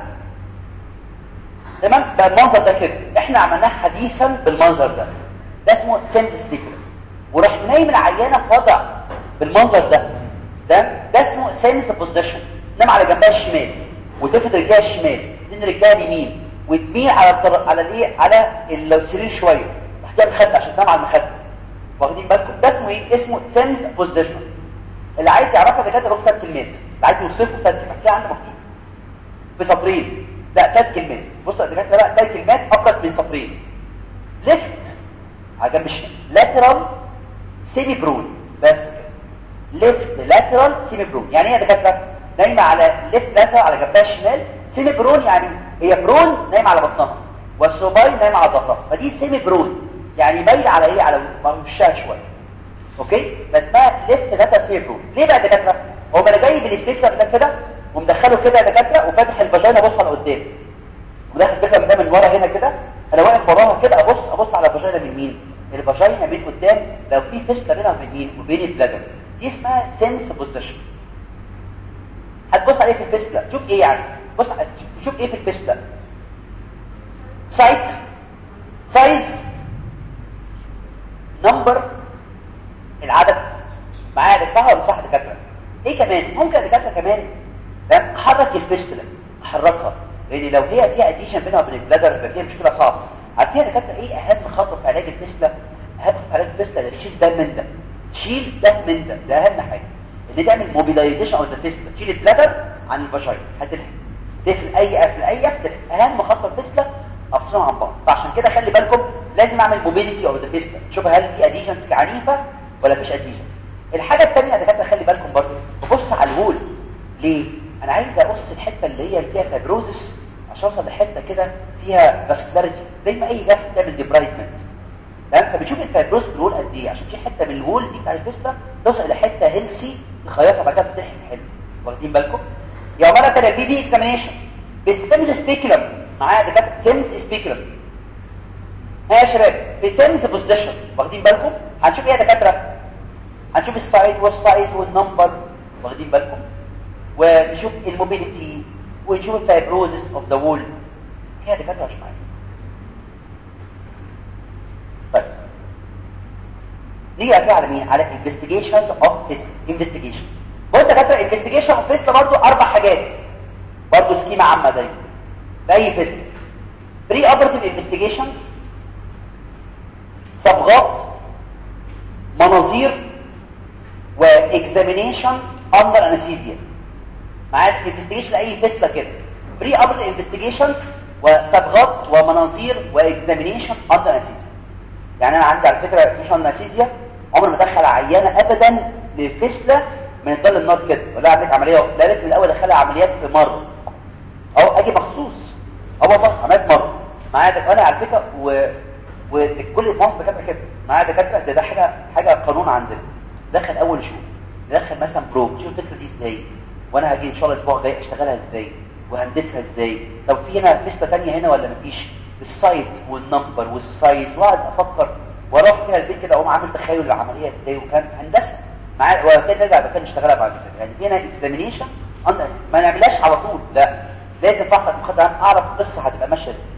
تمام بقى المنظر ده كده احنا عملناه حديثا بالمنظر ده ده اسمه سنس ستيكر وراح نايم العيانه في وضع بالمنظر ده ده ده اسمه سنس بوزيشن نام على جنبها الشمال وتفرد رجلها الشمال تدين رجلها اليمين وتميل على الطر... على الايه على السرير شويه تحتها المخده عشان تنام على المخده واخدين بالكم ده اسمه ايه اسمه سنس بوزيشن اللي عايز يعرفها ده كده ثلاث كلمات اللي عايز يوصفه ثلاث كلمات هتلاقيه عنده مكتوب بسطرين لا ثلاث كلمات بص يا دكاتره بقى ثلاث كلمات ابسط من سطرين ليفت على جنب الشمال لاترال سيمي برون بس ليفت لاترال سيمي برون يعني ايه يا دكاتره نايمه على ليفت لاترال على جنبها الشمال سيمي برون يعني هي برون نايمه على بطنها والصباي نايمه على ظهرها فدي سيمي برون يعني مايله على ايه على وشها شويه اوكي بس اسمها ليفت لاترال سيمي برون ليه بقى يا دكاتره هو انا جايب الاستيكر ده كده ومدخله كده يا دكاتره وفاتح الفاجينا بص على قدام وداخل الفكره ده من ورا هنا كده انا واقف وراها كده ابص ابص على الفاجينا من يمين الفاجينا من قدام لو في فيستا بينها وبين مين وبين البلادر دي اسمها سنس بوزيشن هتبص عليه في الفيستا شوف ايه يعني بص شوف ايه في الفيستا سايت سايز نمبر العدد معايا ده صح ولا صح دكاتره ايه كمان ممكن دكاتره كمان حرك الفيستولا حركها لان لو هي فيها اديشن بينها وبين البلادر يبقى فيها مشكله صعبه عارفين يا دكاتره ايه اهم خطوه في علاج الفيستولا اهم في علاج الفيستولا تشيل ده من ده تشيل ده من ده ده اهم حاجه ان تعمل موبيلايزيشن اوف ذا فيستولا تشيل البلادر عن الفاجينا هتلحق تقفل اي قفل اي قفل اهم خطوه الفيستولا افصلهم عن بعض فعشان كده خلي بالكم لازم اعمل موبيليتي اوف ذا فيستولا شوف هل في اديشنز عنيفه ولا فيش اديشنز الحاجه الثانيه يا دكاتره خلي بالكم برضه ببص على الوول ليه انا عايز اقص الحته اللي هي فيها فابروزس عشان اوصل لحته كده فيها فاسكولاريتي زي ما اي جرح بتعمل ديبرايزمنت تمام فبتشوف الفايبروز في الوول قد ايه عشان في حته من الوول دي بتاع الفيستلا توصل الى حته هيلسي تخيطها بعد كده تتحن حلو واخدين بالكم يا مره تانية البي دي اكزامينيشن بالسيمز سبيكولم معايا دكاتره سيمز سبيكولم ها يا شباب في سيمز بوزيشن واخدين بالكم هنشوف ايه يا دكاتره هنشوف السايز والسايز والنمبر واخدين بالكم ونشوف الموبيليتي ونشوف الفايبروزس اوف ذا وول هي دكاتره مش معايا طيب نيجي بقى على مين على investigations of fist investigation بص يا دكاتره investigation of fist برضه اربع حاجات برضه سكيما عامه زي في اي فيست بري اوبرتيف انفستيجيشنز صبغات مناظير واكزامينيشن اندر انستيزيا معايا انفستيجيشن اي فيستة كده بري اوبرتيف انفستيجيشنز وصبغات ومناظير واكزامينيشن اندر انستيزيا يعني انا عندي على فكره في انستيزيا عمر ما ادخل عيانه ابدا للفيستة من الضل النار كده ولا عملت عمليه لا لازم من الاول ادخلها عمليات في مره او اجي مخصوص اه والله عملت مره معايا دكاتره انا على فكره و... وكل مصر دكاتره كده معايا دكاتره ده, ده حاجه حاجه قانون عندنا دخل اول شهور ندخل مثلا بروب شوف الفكره دي ازاي وانا هاجي ان شاء الله الاسبوع الجاي اشتغلها ازاي وهندسها ازاي طب في هنا فيستا ثانيه هنا ولا مفيش السايت والنمبر والسايز واقعد افكر واروح كده البيت كده اقوم عامل تخيل العمليه ازاي وكان هندسه معايا وكده نرجع بقى نشتغلها بعد كده يعني هنا اكزامينيشن ما نعملهاش على طول لا لازم فحص المخدرات اعرف القصه هتبقى ماشيه ازاي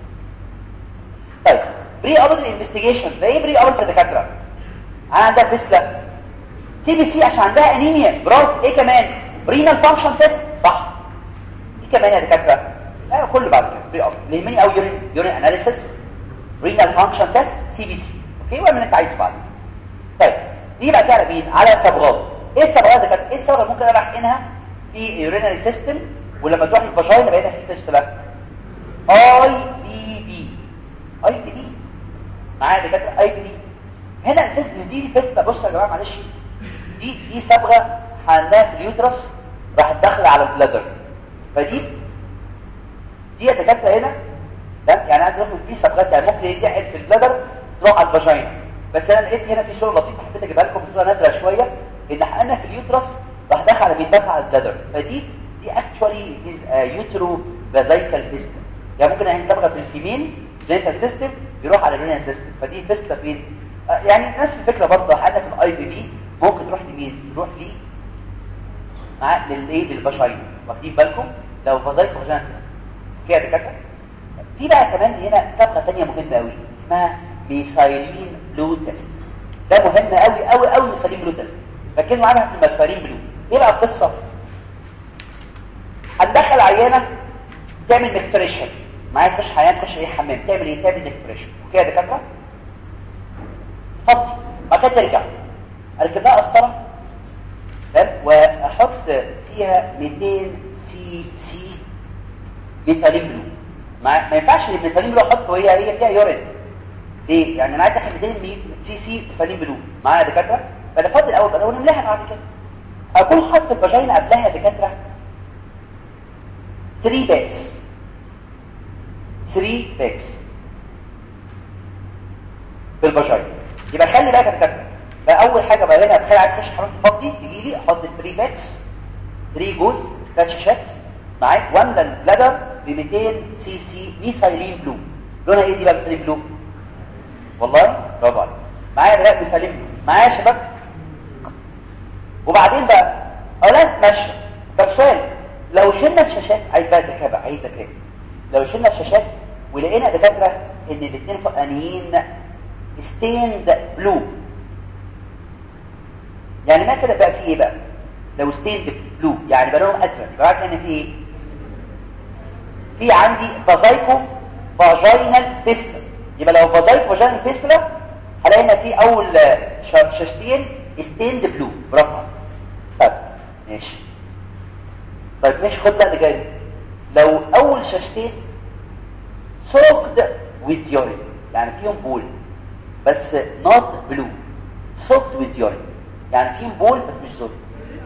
طيب بري اوبرت انفستيجيشن ده ايه بري اوبرت دكاتره انا عندها فيسلا سي بي سي عشان عندها انيميا برافو ايه كمان رينال فانكشن تيست صح ايه كمان يا دكاتره لا كله بعد كده بري اوبرت اللي يهمني قوي يورين يورين اناليسيس رينال فانكشن تيست سي بي سي اوكي ولا اللي انت عايزه بعد طيب دي بقى على مين على صبغات ايه الصبغات دكاتره ايه الصبغه اللي ممكن انا احقنها في يورينري سيستم ولما تروح الفاجينا بقينا في فيستولا اي بي بي اي بي بي معايا دكاتره اي بي بي هنا الفيستولا دي فيستولا بصوا يا جماعه معلش دي دي صبغه عندها في اليوترس راح تدخل على البلادر فدي دي يا دكاتره هنا تمام يعني عايز اقول في صبغات يعني ممكن يدعي في البلادر تروح على الفاجينا بس انا لقيت هنا في صوره لطيفه حبيت اجيبها لكم بصوره نادره شويه ان حقنا في اليوترس راح دخل على بيدفع على البلادر فدي دي اكشوالي از يوترو فازايكال فيستم يعني ممكن احنا صبغه في الفيميل دينتال سيستم يروح على الرينال سيستم فدي فيستلا فين آه يعني نفس الفكره برضه حاجه في الاي بي بي ممكن تروح لمين تروح لي مع للايه للبشرين واخدين بالكم لو فازايكال فاجينال سيستم كده دكاتره في بقى كمان هنا صبغه ثانيه مهمه قوي اسمها ميثايلين بلو تيست ده مهم قوي قوي قوي ميثايلين بلو تيست ركزوا معانا في الميثايلين بلو ايه بقى القصه هتدخل عيانه تعمل نكتريشن معايا تخش عيان تخش ايه حمام تعمل ايه تعمل نكتريشن اوكي يا دكاتره فضي بعد كده ترجع اركب لها قسطره تمام واحط فيها 200 سي سي ميثالين بلو ما, ما ينفعش الميثالين بلو احطه وهي هي فيها يورين ليه يعني انا عايز اخد 200 سي سي ميثالين بلو معايا يا دكاتره فده فضل الاول بقى ونملاها بعد كده اكون حاطط الفاجينا قبلها يا دكاتره 3 باكس 3 باكس بالفاجينا يبقى خلي بالك يا دكاتره بقى اول حاجه بقى هنا اتخيل عايز تخش حراره فضي تجي لي احط 3 باكس 3 جوز ثلاث شاشات معاك واملى البلادر ب 200 سي سي ميثايلين بلو لونها ايه دي بقى ميثايلين بلو والله برافو عليك معايا بقى ميثايلين بلو معايا يا شباب وبعدين بقى اولا ماشي طب سؤال لو شلنا الشاشات عايز بقى ذكاء بقى عايز ذكاء لو شلنا الشاشات ولقينا دكاتره ان الاثنين فوقانيين ستيند بلو يعني ما كده بقى في ايه بقى لو ستيند بلو يعني بقى لهم ازرق يبقى عارف ان في ايه في عندي فازايكو فاجينال فيستلا يبقى لو فازايكو فاجينال فيستلا هلاقي ان في اول شاشتين ستيند بلو برافو طيب ماشي طيب ماشي خد بقى اللي جاي لو اول شاشتين soaked with urine يعني فيهم بول بس not blue soaked with urine يعني فيهم بول بس مش زول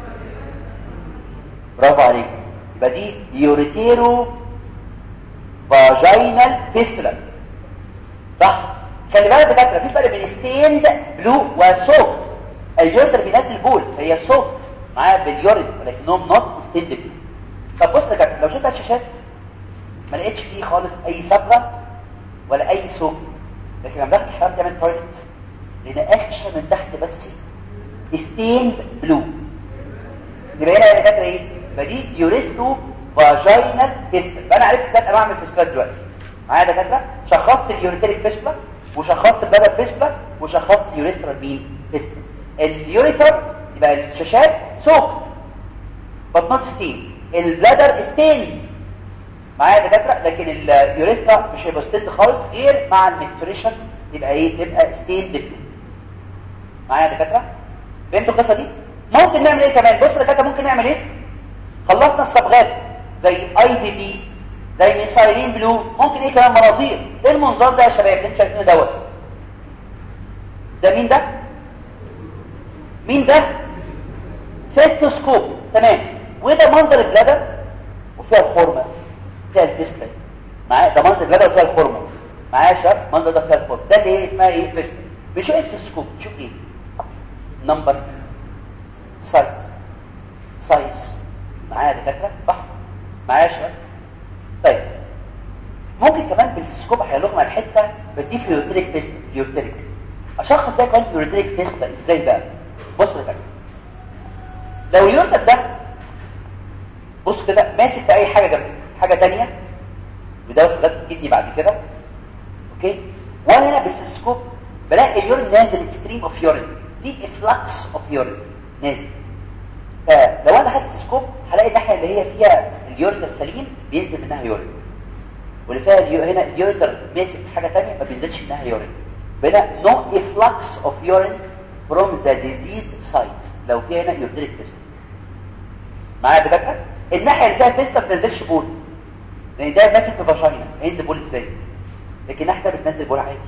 برافو عليك يبقى دي يوريتيرو فاجينال فيستولا صح خلي بالك دكاتره في فرق بين ستيند بلو وسوفت اليورتر بينزل بول هي سوفت معاها باليورين ولكنهم نوت ستيند بلو طب بص يا دكاتره لو شفت الشاشات ما لقيتش فيه خالص اي صبغه ولا اي صوت لكن لما دخلت حرام تعمل تويلت لان اخشى من تحت بس ستيند بلو يبقى هنا يا دكاتره ايه يبقى دي يوريستو فاجينال فيستل فانا عرفت ثلاث انواع من الفيستلات دلوقتي معايا دكاتره شخصت اليوريتريك فيستلا وشخصت البلد فيستلا وشخصت اليوريسترال مين فيستلا اليوريتر يبقى الشاشات سوق but not stain البلادر ستيند معايا دكاتره لكن اليوريسترا مش هيبقى ستيند خالص غير مع الميكتوريشن يبقى ايه تبقى ستيند معايا دكاتره فهمتوا القصه دي ممكن نعمل ايه كمان بص دكاتره ممكن نعمل ايه خلصنا الصبغات زي اي بي دي زي ميسايلين بلو ممكن ايه كمان مناظير ايه المنظار ده يا شباب اللي انتوا شايفينه دوت ده مين ده مين ده سيستوسكوب تمام وده منظر البلادر وفيها الخرمه فيها الفيستل معايا ده منظر البلادر وفيها الخرمه معايا يا شباب منظر ده فيها الخرمه ده اللي هي اسمها ايه فيستل بنشوف السيستوسكوب بنشوف ايه نمبر سايت سايز معايا دكاتره صح معايا شباب طيب ممكن كمان بالسكوب هيلوغنا الحته بس دي فيوتريك فيست فيوتريك اشخص ده كمان فيوتريك فيست ازاي بقى بص يا لو اليورتر ده بص كده ماسك في اي حاجه جنبه حاجه ثانيه وده وصلت الكدني بعد كده اوكي وانا هنا بالسكوب بلاقي اليورين نازل ستريم اوف يورين دي افلكس اوف يورين نازل فلو انا خدت سكوب هلاقي الناحيه اللي هي فيها اليوريتر سليم بينزل منها يورين واللي فيها اليو... هنا اليوريتر ماسك في حاجه ثانيه ما بينزلش منها يورين هنا no efflux of urine from the diseased site لو في هنا يوريتريك فيستر معايا دكاتره الناحيه اللي فيها فيستر ما بتنزلش بول لان ده ماسك في فاجينا هينزل بول ازاي لكن الناحيه ده بتنزل بول عادي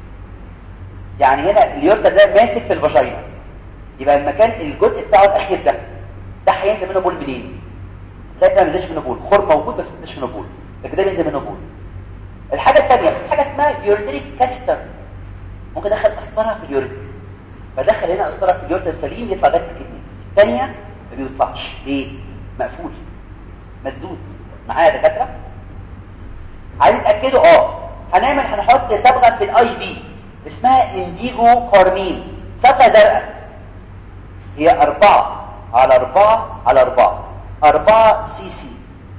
يعني هنا اليوريتر ده ماسك في الفاجينا يبقى المكان الجزء بتاعه الاخير ده ده هينزل منه بول منين ده ما بينزلش منه بول خور موجود بس ما بينزلش منه بول لكن ده بينزل منه بول الحاجه الثانيه حاجه اسمها يوريتريك كاستر ممكن ادخل قسطره في اليوريتر فدخل هنا قسطره في اليوريتر السليم يطلع داخل الكدني الثانيه ما بيطلعش ليه مقفول مسدود معايا دكاتره عايز تاكدوا اه هنعمل هنحط صبغه في الاي بي اسمها انديجو كارمين صبغه زرقاء هي أربعة على أربعة على أربعة أربعة سي سي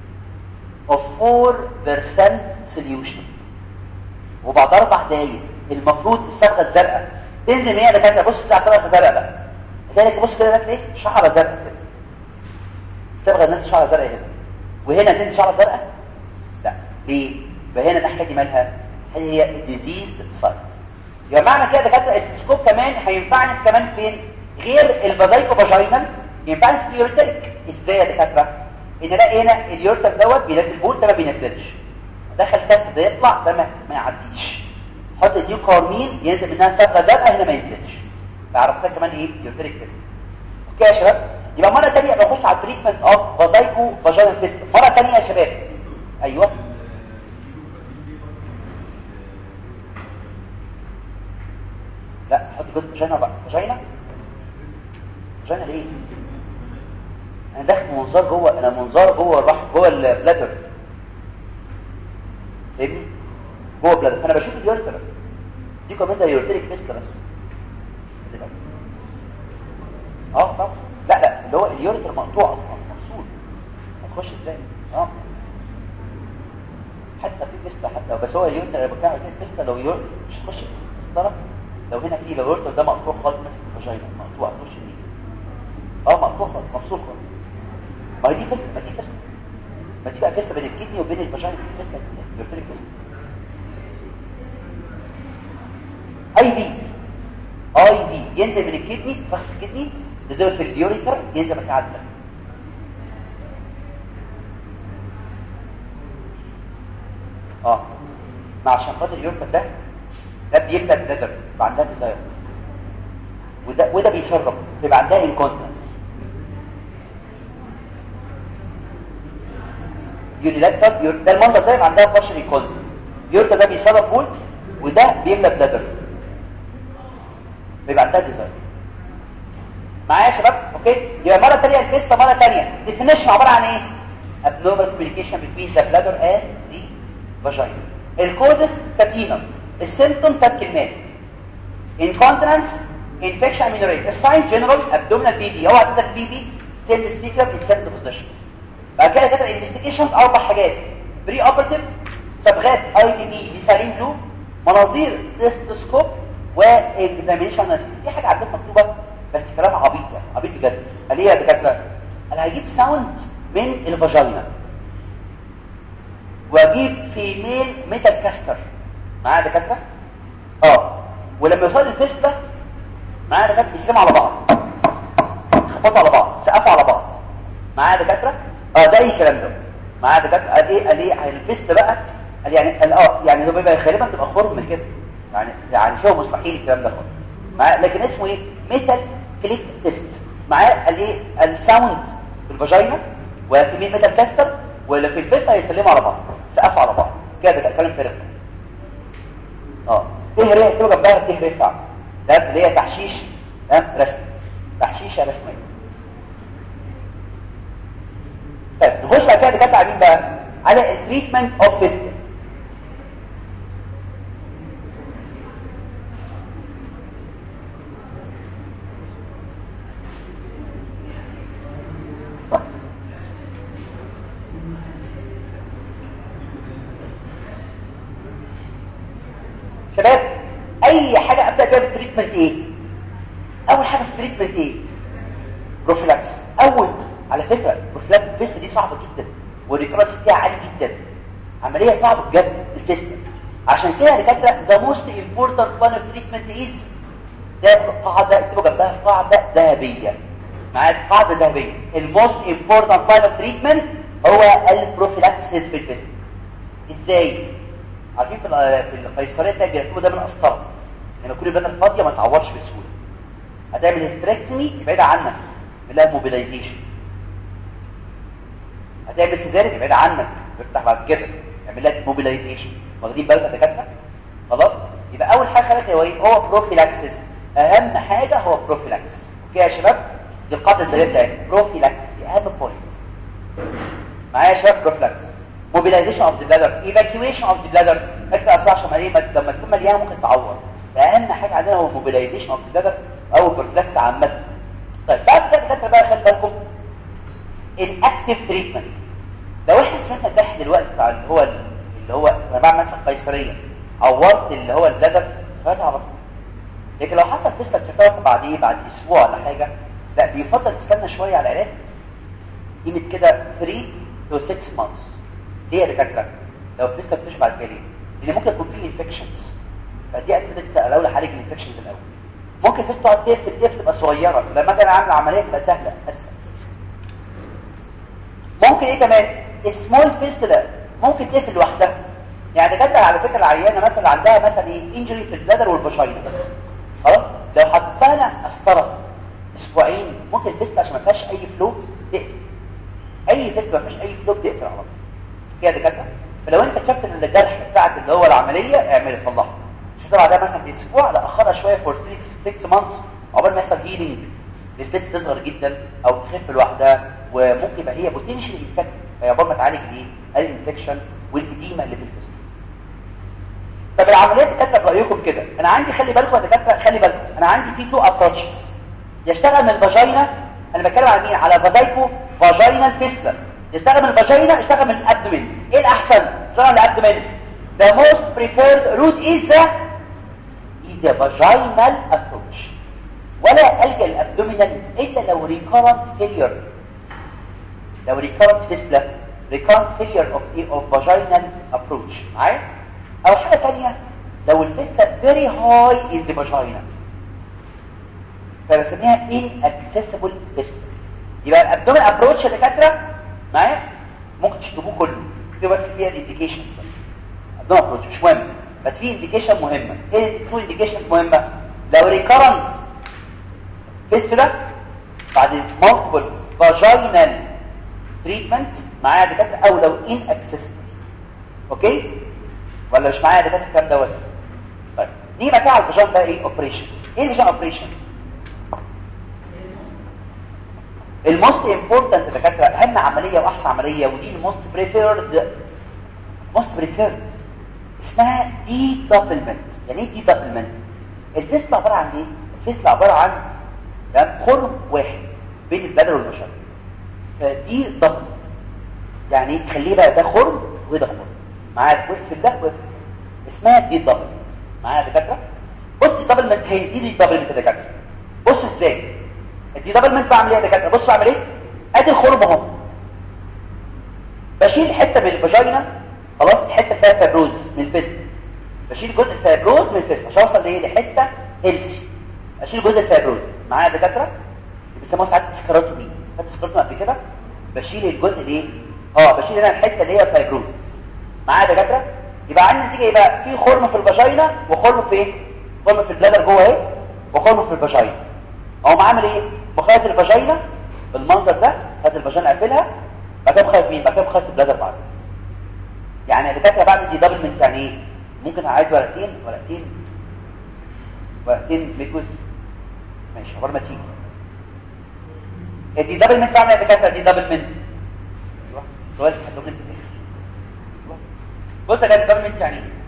of 4% solution وبعد أربع دقايق المفروض الصبغة الزرقاء تنزل هي دكاتره بص بتاع الصبغه الزرقاء ده كذلك بص كده تلاقي شعره زرقاء كده الصبغه الناس شعره زرقاء هنا وهنا تنزل شعره زرقاء لا ليه يبقى هنا الناحيه دي مالها هي ديزيزد سايت يبقى معنى كده دكاتره السكوب كمان هينفعني كمان فين غير البازايكو فاجينال ينفعني في اليوريتريك ازاي يا دكاتره ان الاقي هنا اليورتر دوت بينزل بول ده ما بينزلش دخل تست ده يطلع ده ما, ما يعديش حط النيو كارمين ينزل منها صبغه زرقاء هنا ما ينزلش فعرفتها كمان ايه يورتريك تيست اوكي يا شباب يبقى مره ثانيه بخش على التريتمنت اوف فازايكو فاجينال تيست مره ثانيه يا شباب ايوه لا حط جزء فاجينا بقى فاجينا فاجينا ليه انا داخل منظار جوه انا منظار جوه الرحم جوه البلاتر فاهمني جوه البلاتر فانا بشوف اليورتر دي كمان ده يورتريك فيست بس اه طبعا لا لا اللي هو اليورتر مقطوع اصلا مفصول هتخش ازاي اه حتى في فيستا حتى بس هو اليورتر اللي بتكلم عليه فيستا لو يورتر مش هتخش الطرف لو هنا في لو اليورتر ده مقطوع خالص ماسك الفاجينا مقطوع هتخش ليه اه مقطوع خالص مفصول خالص ما هي دي فيستا ما دي فيستا ما دي بقى فيستا بين الكدني وبين الفاجينا دي فيستا يورتريك فيستا اي بي اي بي ينزل من الكدني شخص الكدني نزل في اليوريتر ينزل بتاع الدم اه ما عشان خاطر اليوريتر ده ده بيملى البلدر يبقى عندها ديزاير وده وده بيسرب يبقى عندها انكونتنس يونيلاتر ده المنظر ده يبقى عندها فاشل انكونتنس اليوريتر ده بيسرب بول وده بيملى بلادر بيبقى عندها ديزاين معايا يا شباب اوكي يبقى مره ثانيه الفيستا مره ثانيه ديفينيشن عباره عن ايه abnormal communication between the bladder and the vagina الكوزس كاتينا السيمبتوم ثلاث كلمات incontinence infection amenorrhea الساين جنرال abdominal بي بي هو عدد بي بي سيل ستيكر in sense position بعد كده كده الانفستيجيشنز اربع حاجات بري اوبرتيف صبغات اي تي بي لسالين بلو مناظير تستوسكوب واكزامينشن دي حاجه عندك مكتوبه بس كلام عبيط يعني عبيط بجد قال ايه يا دكاتره انا هجيب ساوند من الفاجينا واجيب فيميل ميتال كاستر معايا دكاتره اه ولما يوصل الفيستة معايا دكاتره يسلموا على بعض خبطوا على بعض سقفوا على بعض معايا دكاتره اه ده اي كلام ده معايا دكاتره قال ايه قال ايه الفيست بقى قال يعني قال اه يعني ده بيبقى غالبا تبقى خرم كده يعني يعني شو مستحيل الكلام ده خالص معايا لكن اسمه ايه ميتال كليك تيست معايا قال ايه الساوند في الفاجينا وفي مين ميتال كاستر ولا في الفيست هيسلموا على بعض سقفوا على بعض كده ده كلام فارغ اه تهري اكتبوا جنبها تهري فعلا ده اللي هي تحشيش ها رسمي تحشيشه رسميه طيب نخش بعد كده دكاتره على مين بقى على التريتمنت اوف فيستل شباب اي حاجه ابدا بيها بالتريتمنت ايه اول حاجه في التريتمنت ايه بروفيلاكس اول على فكره بروفيلاكس الفيست دي صعبه جدا والريكورنس فيها عالي جدا عمليه صعبه بجد الفيست عشان كده يا دكاتره ذا موست امبورتنت وان اوف تريتمنت از ده قاعده اكتبوا جنبها قاعده ذهبيه معايا قاعده ذهبيه الموست امبورتنت وان اوف تريتمنت هو البروفيلاكسيس في الفيست ازاي عارفين في في القيصريه ده بيركبوا ده من قسطره لما تكون البدن فاضيه ما تعورش بسهوله هتعمل هيستريكتومي يبعد عنك لا موبيلايزيشن هتعمل سيزاريان يبعد عنك تفتح بعد كده يعمل لك موبيلايزيشن واخدين بالك يا دكاتره خلاص يبقى اول حاجه خلت هو ايه هو بروفيلاكسيس اهم حاجه هو بروفيلاكسيس اوكي يا شباب دي القاعده الذهبيه بتاعتي بروفيلاكسيس دي اهم بوينت معايا يا شباب بروفيلاكسيس mobilization of the bladder evacuation of the bladder اكتب اصلا عشان ايه لما تكون مليانه ممكن تعور اهم حاجه عندنا هو mobilization of the bladder او البروفلاكس عامه طيب بعد كده دكاتره بقى خلي بالكم الاكتيف تريتمنت لو احنا شفنا الجرح دلوقتي بتاع اللي هو اللي هو انا بعمل مثلا قيصريه عورت اللي هو البلادر فات على طول لكن لو حصل فيستك شفاها بعد ايه بعد اسبوع ولا حاجه لا بيفضل تستنى شويه على العلاج قيمه كده 3 to 6 months ليه يا دكاتره لو الفيستك بتشبع بعد كده ليه لان ممكن يكون فيه انفكشنز فدي اكتيفيتي الاول اعالج الانفكشنز الاول ممكن الفيست تقعد تقفل تقفل تبقى صغيره لما اجي اعمل عمليه تبقى سهله اسهل ممكن ايه كمان السمول فيست ده ممكن تقفل لوحدها يعني دكاتره على فكره العيانه مثلا عندها مثلا ايه انجري في البلادر والفاجينا خلاص لو حطيتها انا قسطره اسبوعين ممكن الفيست عشان ما فيهاش اي فلو تقفل اي فيست ما فيهاش اي فلو بتقفل على طول كده دكاتره فلو انت شفت ان الجرح ساعه اللي هو العمليه اعمل صلحه شوف بعدها مثلا اسبوع لا اخرها شويه فور 6 6 مانثس عقبال ما يحصل هيلينج الفيست تصغر جدا او تخف لوحدها وممكن يبقى هي بوتنشال انفكت عقبال ما تعالج ايه الانفكشن والاديمه اللي في الفيست طب العمليات دكاتره برايكم كده انا عندي خلي بالكم يا دكاتره خلي بالكم انا عندي في تو ابروتشز يشتغل من الفاجينا انا بتكلم على مين على فازايكو فاجينال فيستر يشتغل من الفاجينا يشتغل من الابدومين ايه الاحسن يشتغل من الابدومين the most preferred route is the is the vaginal approach ولا ألجأ الابدومينال الا لو recurrent failure لو recurrent fistula recurrent failure of of vaginal approach معايا او حاجه ثانيه لو الفيستلا very high in the vagina فبسميها inaccessible fistula يبقى الابدومين ابروتش يا دكاتره معايا ممكن تشطبوه كله دي بس فيها الانديكيشن ابدومين ابروتش مش مهم بس في انديكيشن مهمه ايه التو انديكيشن مهمه لو ريكرنت فيستولا بعد multiple vaginal treatment معايا دكاتره او لو inaccessible اوكي ولا مش معايا دكاتره الكلام دوت دي متاع الفيجن بقى ايه اوبريشنز ايه الفيجن اوبريشنز الموست امبورتنت دكاتره اهم عمليه واحسن عمليه ودي الموست بريفيرد موست بريفيرد اسمها دي دبلمنت يعني ايه دي دبلمنت الفيسل عباره عن ايه الفيسل عباره عن خرم واحد بين البدن والبشر فدي دبل يعني خليه بقى ده خرم وده خرم معاك وقف ده وقف اسمها دي دبل معايا يا دكاتره بص دي دبلمنت هي دي دي دبلمنت يا دكاتره بص ازاي الدي دبلمنت بعمل ايه يا دكاتره بص بعمل ايه ادي الخرم اهو بشيل حته من الفاجينا خلاص الحته فيها فابروز من الفيست بشيل جزء الفابروز من الفيست عشان اوصل لايه لحته هيلسي اشيل جزء الفابروز معايا يا دكاتره بيسموها ساعات سكراتومي خدت سكراتومي قبل كده بشيل الجزء الايه اه بشيل هنا الحته اللي هي فايبروز معايا يا دكاتره يبقى عندي نتيجه ايه بقى في خرم في الفاجينا وخرم في ايه خرم في البلادر جوه اهي وخرم في الفاجينا اقوم عامل ايه بخيط الفاجينا بالمنظر ده خيط الفاجينا اقفلها بعد كده بخيط مين بعد كده بخيط البلادر بعد يعني يا دكاتره بعد دي دبل منت يعني ايه ممكن اعيد ورقتين ورقتين ورقتين ميكوز ماشي عباره ما تيجي دي دبل منت بعمل يا دكاتره دي دبل منت ايوه سؤال هتقول انت بص ده دبل منت يعني ايه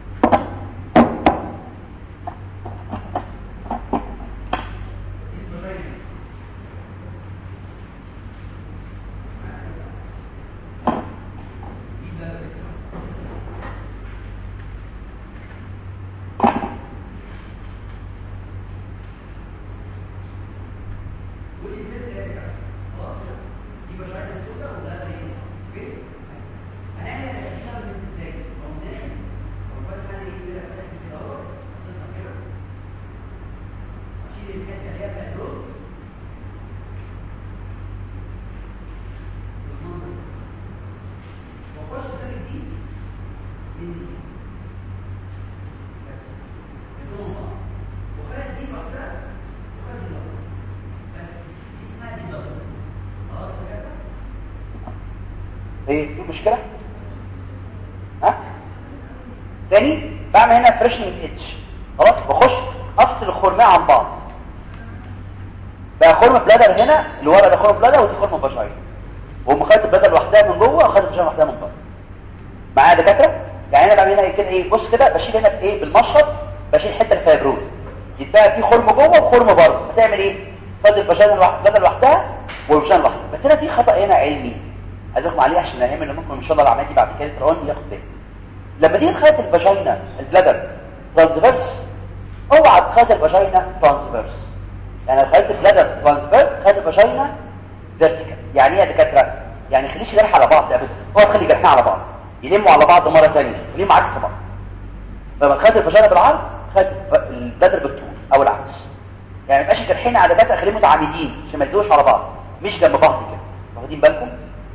ايه في مشكله ها تاني بعمل هنا فريشنج اتش خلاص بخش افصل الخرمين عن بعض بقى خرم بلادر هنا اللي ورا ده خرم بلادر ودي خرم فاجاين ومخيط البلادر لوحدها من جوه وخيط الفاجاين لوحدها من بره معايا دكاتره يعني انا بعمل هنا كده ايه بص كده بشيل هنا ايه بالمشرط بشيل حته الفايبروز يبقى في خرم جوه وخرم بره هتعمل ايه فاضل الفاجاين لوحدها لوحدها والفاجاين لوحدها بس هنا في خطا هنا علمي عايزكم عليه عشان الاهم اللي ممكن ان شاء الله العمليه دي بعد كده الفرعون ياخد باله لما تيجي تخيط الفاجينا البلادر ترانسفيرس اوعى تخيط الفاجينا ترانسفيرس يعني خيط البلادر ترانسفيرس خيط الفاجينا فيرتيكال يعني ايه يا دكاتره يعني خليش جرح على بعض ابدا هو تخلي جرحنا على بعض يلموا على بعض مره ثانيه يلموا عكس بعض لما تخيط الفاجينا بالعرض خيط البلادر بالطول او العكس يعني ما يبقاش جرحين على دكاتره خليهم متعامدين عشان ما يلزقوش على بعض مش جنب بعض كده واخدين بالكم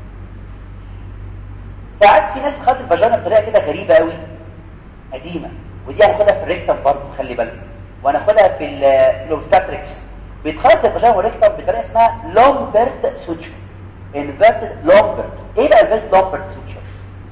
ساعات في ناس بتخيط الفاجينا بطريقه كده غريبه قوي قديمه ودي هناخدها في الريكتم برضه خلي بالك وهناخدها في الاوبستاتريكس بيتخيط الفاجينا والريكتم بطريقه اسمها لومبرت سوتشر انفيرتد لومبرت ايه بقى انفيرتد لومبرت سوتشر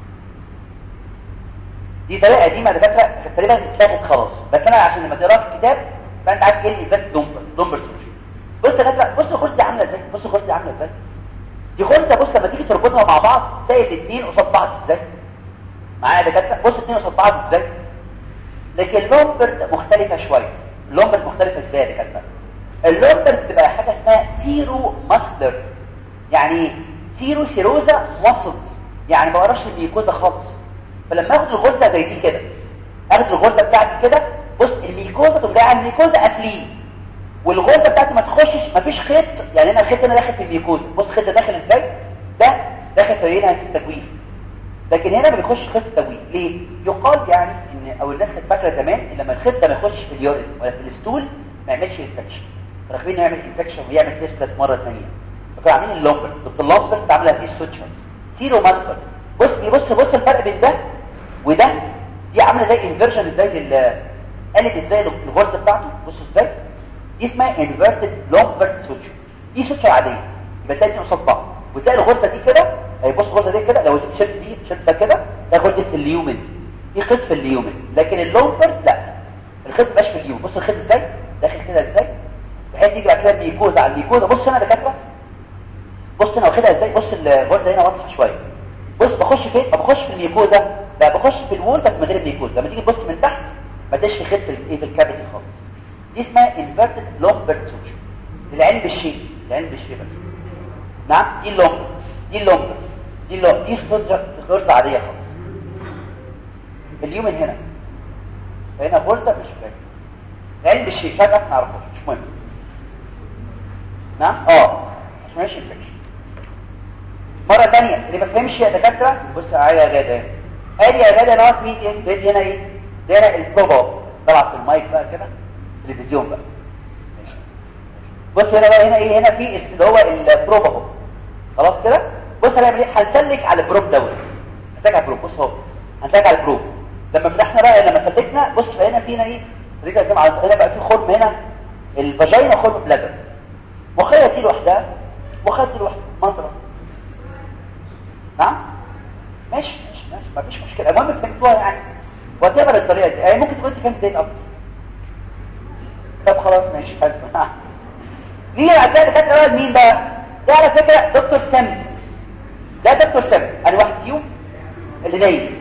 دي طريقه قديمه على فكره كانت تقريبا اتلغت خلاص بس انا عشان لما تقرا في الكتاب فانت عارف ايه الانفيرتد لومبرت لومبرت سوتشر بص يا دكاتره بص الخرز دي عامله ازاي بص الخرز دي عامله ازاي دي خرزه بص لما تيجي تربطها مع بعض تلاقي الاثنين قصاد بعض ازاي معايا يا دكاتره بص الاثنين قصاد بعض ازاي لكن اللومبرت مختلفه شويه اللومبرت مختلفه ازاي يا دكاتره اللومبرت بتبقى حاجه اسمها سيرو ماسكلر يعني ايه سيرو سيروزا ماسلز يعني ما بقراش الميكوزا خالص فلما اخد الغرزه زي دي كده اخد الغرزه بتاعتي كده بص الميكوزا تقوم جايه على الميكوزا قافلين والغرزه بتاعتي ما تخشش ما فيش خيط يعني انا الخيط هنا داخل في الميكوزا بص الخيط ده داخل ازاي ده داخل في هنا في التجويف لكن هنا ما بيخش خيط التجويف ليه يقال يعني ان او الناس كانت فاكره زمان ان لما الخيط ده ما يخش في اليورين ولا في الستول ما يعملش انفكشن راكبين يعمل انفكشن ويعمل فيسبلس مره ثانيه فكانوا عاملين اللومبر ضد اللومبر عامله هذه السوتشرز سيرو ماسكر بص بص بص الفرق بين ده وده دي عامله زي انفيرجن ازاي قلب ازاي الغرزه بتاعته بصوا ازاي دي اسمها انفيرتد لومبرت سوتشر دي سوتشر عاديه يبقى تلاقي قصاد بعض وتلاقي الغرزه دي كده اهي بص الغرزه دي كده لو شلت دي شلت ده كده ده غرزه في اليومن دي خيط في اليومن لكن اللومبرت لا الخيط مبقاش في اليوم بص الخيط ازاي داخل كده ازاي بحيث يجي بعد كده الميكوزا على الميكوزا بص هنا دكاتره بص انا واخدها ازاي بص الغرزه هنا واضحه شويه بص بخش فين ما بخش في الميكوزا لا بخش في الوول بس من غير الميكوزا لما تيجي تبص من تحت ما تلاقيش في خيط في الايه في الكافيتي خالص دي اسمها انفيرتد لومبرد سوتشر العين بالشيء العين بالشيء بس نعم دي اللومبر دي اللومبر دي اللومبر دي غرزه عاديه خالص اليومن هنا فهنا غرزه مش فاهم العين بالشيء مش عارف نعرفوش مش مهم نعم اه مش ماشي انفكشن مرة تانية اللي ما فهمش يا دكاترة بص معايا يا غادة ادي يا غادة نقط مين ايه دي هنا ايه دي هنا البروبا طلع في المايك بقى كده تلفزيون بقى بص هنا بقى هنا ايه هنا في اللي هو البروبا اهو خلاص كده بص هنعمل ايه هنسلك على البروب دوت هنسلك على البروب بص اهو هنسلك على البروب لما فتحنا بقى لما سلكنا بص هنا فينا ايه رجع كده على هنا بقى في خرم هنا الفاجينا خرم بلادر مخيه دي لوحدها مخيه دي لوحدها منطقه نعم ماشي ماشي ماشي مفيش مشكله المهم فهمتوها يعني وتعمل الطريقه دي يعني ممكن تكون انت فهمت ايه اكتر طب خلاص ماشي حلو نيجي بعد كده دكاتره مين بقى ده على فكره دكتور سامس ده دكتور سامس انا واحد فيهم اللي نايم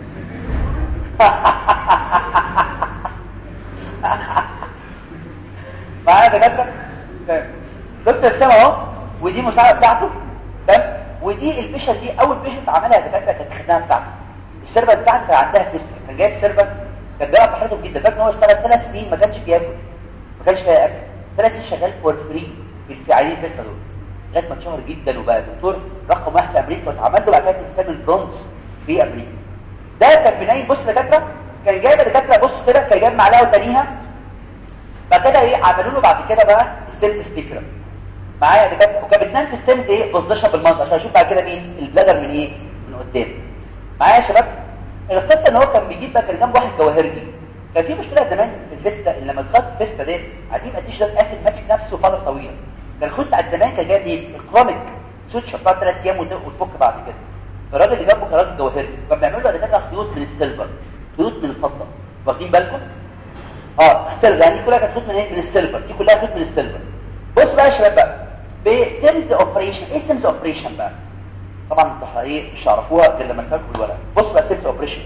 معايا دكاتره دكتور سامس اهو ودي مساعده بتاعته تمام ودي البيشنت دي اول بيشنت عملها دكاتره كانت الخدمه بتاعته السيرفر بتاعته كان عندها فيستر كان جايب سيرفر كان بيقعد بحالته جدا فاكر ان هو اشتغل ثلاث سنين ما كانش بياكل ما كانش لاقي اكل ثلاث سنين شغال فور فري في عيانين فيستر دول لغايه ما اتشهر جدا وبقى دكتور رقم واحد في امريكا واتعمل له بعد كده انسان البرونز في امريكا ده كان بنايم بص دكاتره كان جايب دكاتره بص كده كان جايب معلقه وتانيها بعد كده ايه عملوا له بعد كده بقى السيلز ستيكر معايا دكاتره وكانت بتنام في السيلز ايه بوزيشن بالمنطقه عشان اشوف بعد كده مين البلادر من ايه من قدام معايا يا شباب القصه ان هو كان بيجيب بقى كان جنب واحد جواهرجي كان في مشكله زمان في الفيستا ان لما تخط الفيستا ديت عايزين اديش ده قافل ماسك نفسه فتره طويله كان الخط بتاع زمان كان جايب ايه الكرونيك سويتش بتاع ثلاث ايام وتفك بعد كده الراجل اللي جنبه كان راجل جواهرجي كان بيعمل له دكاتره خيوط من السيلفر خيوط من الفضه واخدين بالكم اه السيلفر يعني دي كلها كانت خيوط من ايه من السيلفر دي كلها خيوط من السيلفر بص بقى يا شباب بقى بسيلز اوبريشن ايه سيلز اوبريشن بقى طبعا انتوا ايه مش هتعرفوها غير لما تفكوا الورق بص بقى سيلز اوبريشن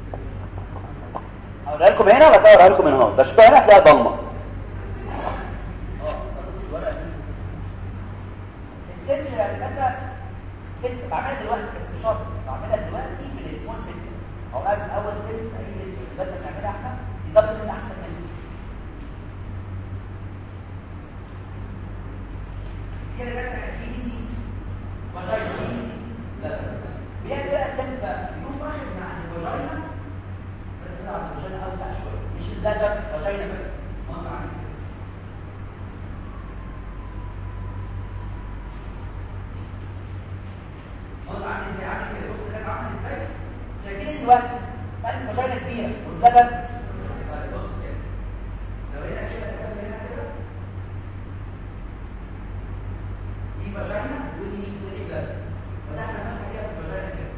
اوريها لكم هنا ولا اوريها لكم هنا بس هنا هتلاقيها ضلمه السيلز اللي مثلا لسه بعملها دلوقتي بس مش شرط بعملها دلوقتي بالسمول فيكس او قبل اول سيلز اي سيلز بدل ما نعملها احنا يضبط من احسن منه كده بقى في دي وجاي دي لا بيعمل بقى السيلز بقى يقوم واخد مع الفاجينا بس ده الفاجينا اوسع شويه مش اللدغ فاجينا بس منطقه عندي منطقه عندي ازاي عامل كده بص ده عامل ازاي شايفين دلوقتي بعد الفاجينا كبيره واللدغ بص كده لو هنا كده هنا كده دي فاجينا ودي ودي بلد وده احنا بنعمل كده في الفاجينا كده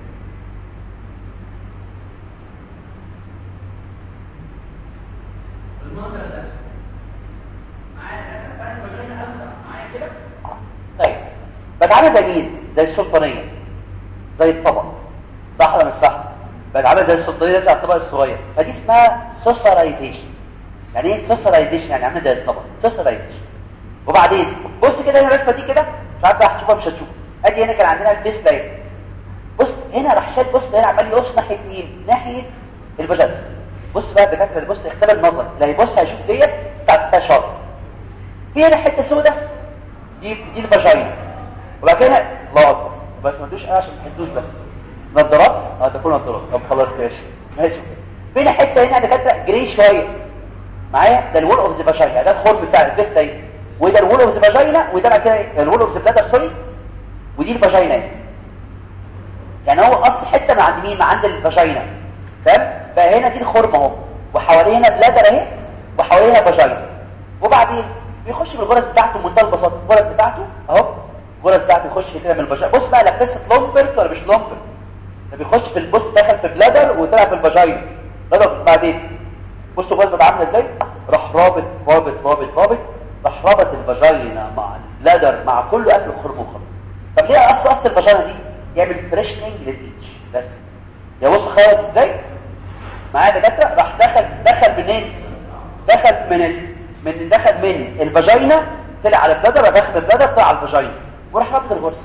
المنظر ده معايا بقى الفاجينا اوسع معايا كده طيب بتعامل زي مين زي السلطانيه زي الطبق صح ولا مش صح بتعامل زي السلطانيه بتاع الطبق الصغير فدي اسمها سوسرايزيشن يعني ايه سوسرايزيشن يعني عامل زي الطبق سوسرايزيشن وبعدين بص كده هنا الرسمه دي كده مش عارف هتشوفها مش هتشوفها ادي هنا كان عندنا الفيس لاين بص هنا راح شاد بص هنا عمال يقص ناحيه مين ناحيه الفاجينا بص بقى الدكاتره بص اختلف النظر اللي هيبص هيشوف ديت بتاع 16 في هنا حته سوداء دي دي الفاجينا وبعد كده الله اكبر بس ما تدوش عشان ما تحسدوش بس نظارات اه ده كله نظارات طب خلاص ماشي ماشي فين حته هنا دكاتره جري شويه معايا ده الول اوف ذا فاجينا ده الخرم بتاع الفيستا اهي وده الول اوف ذا فاجينا وده بعد كده الول اوف ذا بلادر سوري ودي الفاجينا اهي يعني هو قص حته من عند مين من عند الفاجينا تمام فهنا دي الخرم اهو وحواليه هنا بلادر اهي وحواليه هنا فاجينا وبعدين بيخش بالغرز بتاعته بمنتهى البساطه الغرز بتاعته اهو الغرز بتاعته يخش كده من الفاجينا بص بقى لا قصه لومبرت ولا مش لومبرت ده بيخش في البص دخل في بلادر وطلع في الفاجينا بدل بعدين بصوا الغرزه عامله ازاي راح رابط رابط رابط رابط راح رابط الفاجينا مع اللادر مع كله قبل الخرم وخلاص طب ليه اصل اصل الفاجينا دي يعمل فريشنينج للبيتش بس يا بص خيط ازاي معايا دكاتره راح دخل دخل منين دخل من ال... من دخل من الفاجينا طلع على البلدر دخل البلدر طلع على الفاجينا وراح رابط الغرزه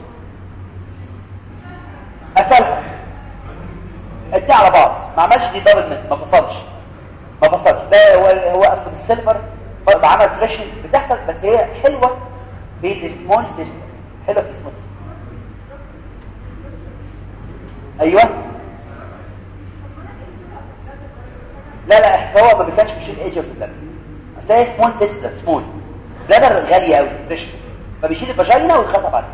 قفلها ادي على بعض ما عملش دي دبل ما فصلش ما فصلش ده هو هو اصل السيلفر عمل فريشن بتحصل بس هي حلوه في السمول تيست حلوه في السمول ايوه لا لا هو ما بيكانش بيشيل ايجر في اللبن بس هي سمول تيست سمول بلادر غاليه قوي فريش فبيشيل الفاجينا ويخطب عليها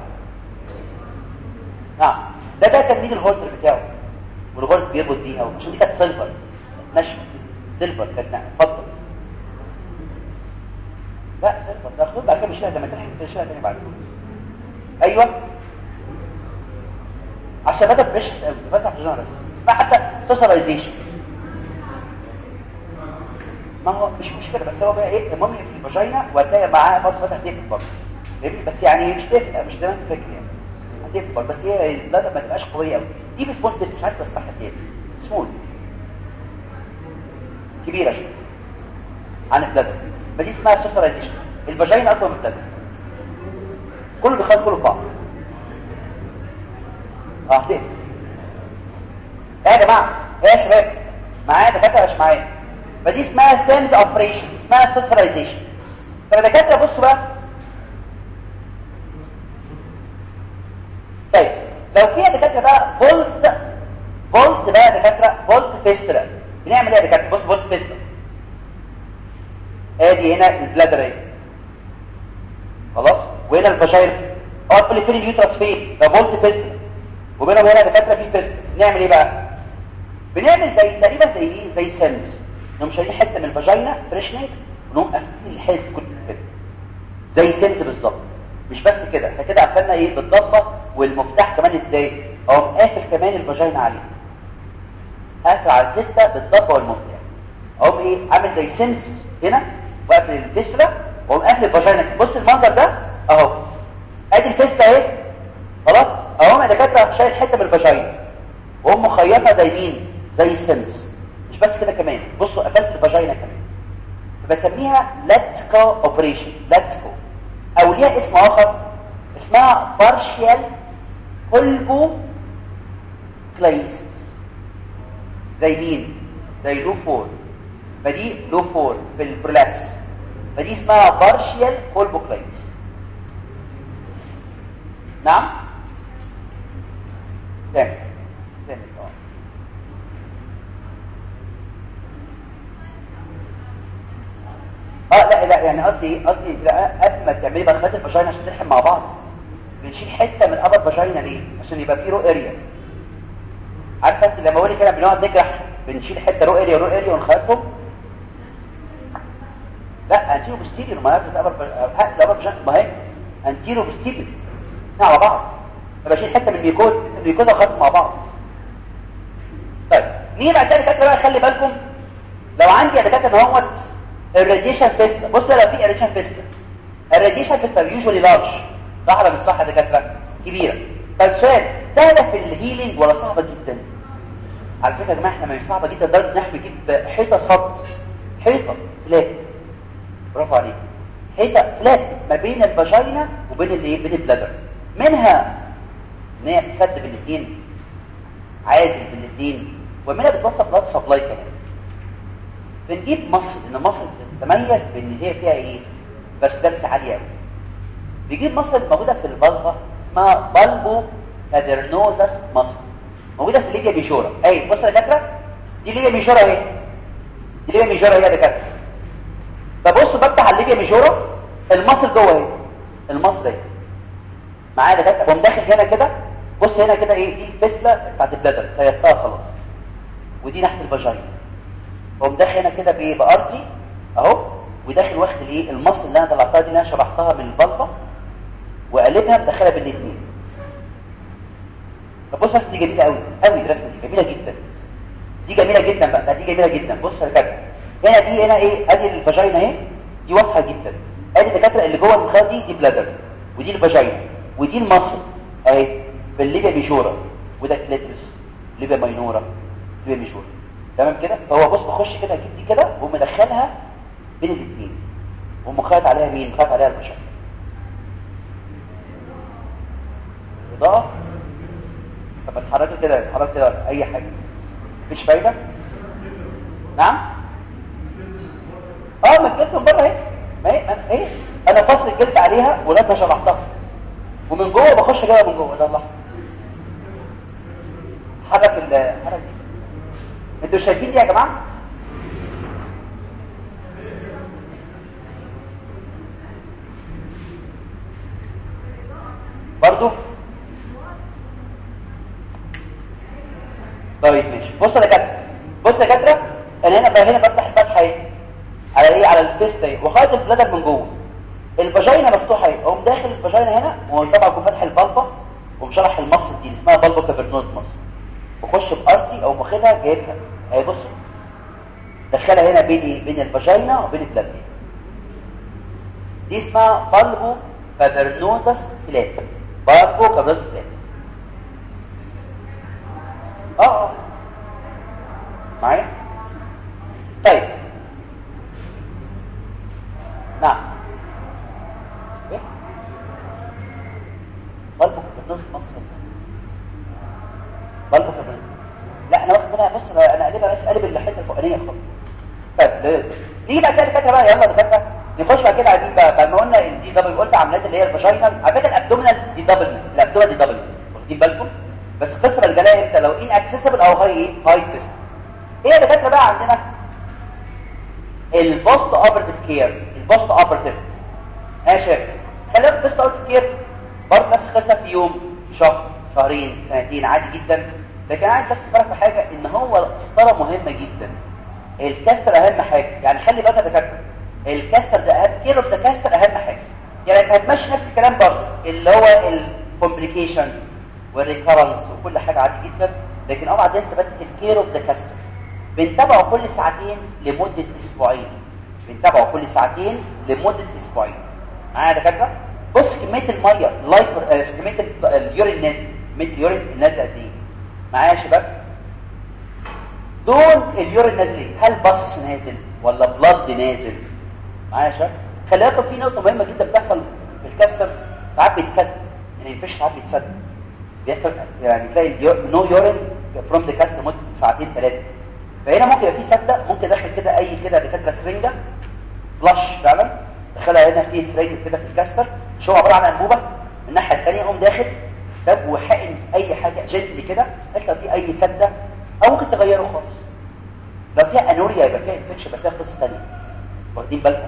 نعم ده ده تمديد الهولتر بتاعه والغرز بيربط بيها عشان دي كانت سيلفر نشفه سيلفر كانت اتفضل لا سيلفر ده خد بعد كده مش لما تلحق تشيلها تاني بعد ايوه عشان بدأ بريشس قوي بس على الجنرال بس اسمها حتى سوشياليزيشن ما هو مش مشكله بس هو بقى ايه المهم في الفاجينا وهتلاقي معاه برضه فتح ديك برضه بس يعني مش تفرق مش زي فاكر يعني هتكبر بس هي لا ما تبقاش قويه قوي دي بسمول بس مش عايز بس تاني سمول كبيره شويه عن البلادر فدي اسمها سوشياليزيشن الفاجينا اكبر من البلادر كله بيخلط كله بعض اه تقفل ايه يا جماعه ايه يا شباب معايا دكاتره مش معايا فدي اسمها سيمز اوبريشن اسمها سوشياليزيشن طب الدكاتره بصوا بقى طيب لو في دكاتره بقى فولت فولت بقى دكاتره فولت فيسترا بنعمل ايه يا دكاتره بص فولت فيسترا ادي هنا البلادر اهي خلاص وهنا الفاجينا اه تقول لي فين اليوترس فين ده فولت فيسترا وبينهم هنا دكاتره في فيسترا نعمل ايه بقى بنعمل زي تقريبا زي ايه زي سيلز نقوم شايلين حته من الفاجينا فريشنينج ونقوم قافلين الحته كل كده زي سيلز بالظبط مش بس كده احنا كده قفلنا ايه بالضبه والمفتاح كمان ازاي اقوم قافل كمان الفاجينا عليه قافل على الفيستا بالضبه والمفتاح اقوم ايه عامل زي سيلز هنا وقافل الفيستا واقوم قافل الفاجينا بص المنظر ده اهو ادي الفيستا اهي خلاص اهو انا دكاتره شايل حته من الفاجينا واقوم مخيطها زي مين زي السيلز مش بس كده كمان بصوا قفلت الفاجينا كمان بسميها لاتسكو اوبريشن لاتسكو او ليها اسم اخر اسمها partial pulvo كلايسيس زي مين زي لو فور فدي لو فور في البرولابس فدي اسمها partial pulvo كلايسيس نعم تمام تمام اه لا لا يعني قصدي قصدي قبل ما تعملي بقى خدت الفاجينا عشان تلحم مع بعض بنشيل حته من ابر فاجينا ليه عشان يبقى في رو اريا عارفه انت لما اقول كده بنقعد نجرح بنشيل حته رو اريا رو اريا ونخيطهم لا انتيرو بستيريو ما لازم ابر ابر فاجينا ما هي انتيرو بستيريو على بعض بشيل حته من الميكوز الميكوز وخيطهم مع بعض طيب نيجي بعد كده بقى خلي بالكم لو عندي يا دكاتره ان هو الراديشن فيستا بص لو في راديشن فيستا الراديشن فيستا يوجوالي لارج صح ولا مش صح يا دكاتره كبيره فالسؤال سهله في الهيلينج ولا صعبه جدا على فكره يا جماعه احنا مش صعبه جدا لدرجه ان احنا نجيب حيطه صد حيطه فلات برافو عليك حيطه فلات ما بين الفاجينا وبين الايه بين البلادر منها ان هي تسد بالاثنين عازل بالاثنين ومنها بتوصل بلاد سبلاي كمان بنجيب مصر ان مصر تتميز بان هي فيها ايه بسبرت عاليه قوي بيجيب مصر موجوده في البلغه اسمها بالبو كادرنوزس مصر موجوده في ليبيا ميشورا اي بص يا دكاتره دي ليبيا ميشورا اهي دي ليبيا ميشورا اهي يا دكاتره فبص بفتح على ليبيا ميشورا المصل جوه اهي المصل اهي معايا دكاتره قوم داخل هنا كده بص هنا كده ايه دي الفسله بتاعت البلدر خيطتها خلاص ودي ناحيه الفاجينا قوم داخل هنا كده بايه بارتي اهو وداخل واخد الايه المصل اللي انا طلعتها دي اللي انا شرحتها من البلطه وقلبها مدخلها بين الاثنين فبص بس دي جميله قوي قوي الرسمه دي جميله جدا دي جميله جدا بقى دي جميله جدا بص يا كده هنا دي هنا ايه ادي الفاجينا اهي دي واضحه جدا ادي الدكاتره اللي جوه المخاط دي دي بلادر ودي الفاجينا ودي المصل اهي بالليبيا ميجورا وده كليترس ليبيا ماينورا ليبيا ميجورا تمام كده فهو بص بخش كده اجيب دي كده ومدخلها بين الاثنين ومخاط عليها مين مخاط عليها الفاجينا اضاءه طب اتحركي كده اتحركي كده اي حاجه مفيش فايده نعم اه ما الجلد من بره اهي ما هي انا ايه انا فصل الجلد عليها ولادها شرحتها ومن جوه بخش كده من جوه ده الله حرك الحركه دي انتوا شايفين دي يا جماعه برضو طيب ماشي بص يا دكاتره بص يا دكاتره انا هنا بقى هنا بفتح الفتحه اهي على ايه على الفيست اهي وخارج البلادر من جوه الفاجينا مفتوحه اهي اقوم داخل الفاجينا هنا وطبعا اكون فاتح البلطه ومشرح المصل دي اللي اسمها بلبو كافرنوز مصل واخش بارتي او باخدها جايبها اهي بص دخلها هنا بين ايه بين الفاجينا وبين البلادر دي اسمها بلبو كافرنوزس فلات بلبو كافرنوز فلات اه اه معايا طيب نعم ايه بلبك في نص مصر بلبك في لا انا واخد منها بص انا قلبها بس قلب الحته الفوقانيه خالص طيب دي بقى كده كده بقى يلا دكاتره نخش بقى كده عايزين بقى بعد ما قلنا الدي دبل قلت عمليات اللي هي الفاجينال على فكره الابدومينال دي دبل الابدومينال دي دبل واخدين بالكم بس القصه الجلايه انت لو ان اكسسبل او هاي ايه هاي سبيس ايه يا دكاتره بقى عندنا البوست اوبرتيف كير البوست اوبرتيف ها شايف خلينا البوست اوبرتيف كير برضه نفس القصه في يوم شهر شهرين سنتين عادي جدا لكن عايز بس افكرك في حاجه ان هو القسطره مهمه جدا الكاستر اهم حاجه يعني خلي بالك يا دكاتره الكاستر ده اهم كير اوف ذا كاستر اهم حاجه يعني انت هتمشي نفس الكلام برضه اللي هو الكومبليكيشنز والريكرنس وكل حاجه عادي جدا لكن اوعى تنسى بس الكير اوف ذا كاستر بنتابعه كل ساعتين لمدة اسبوعين بنتابعه كل ساعتين لمدة اسبوعين معايا يا دكاتره بص كمية المية اللايبر آه كمية اليورين نازل كمية اليورين نازل قد ايه معايا يا شباب دول اليورين نازل ايه هل بص نازل ولا بلاد نازل معايا يا شباب خلي بالكم في نقطة مهمة جدا بتحصل في الكاستر ساعات بيتسد يعني ما ينفعش ساعات بيتسد بيحصل يعني تلاقي نو يورين فروم ذا كاستر مدة ساعتين ثلاثة فهنا ممكن يبقى في سده ممكن داخل كده اي كده بكتله سرنجه فلاش فعلا دخلها هنا في سرنجه كده في الكاستر مش هو عباره عن انبوبه من الناحيه الثانيه قوم داخل طب وحقن اي حاجه جنتلي كده بس لو في اي سده او ممكن تغيره خالص لو فيها انوريا يبقى فيها انفكشن يبقى فيها قصه ثانيه واخدين بالكم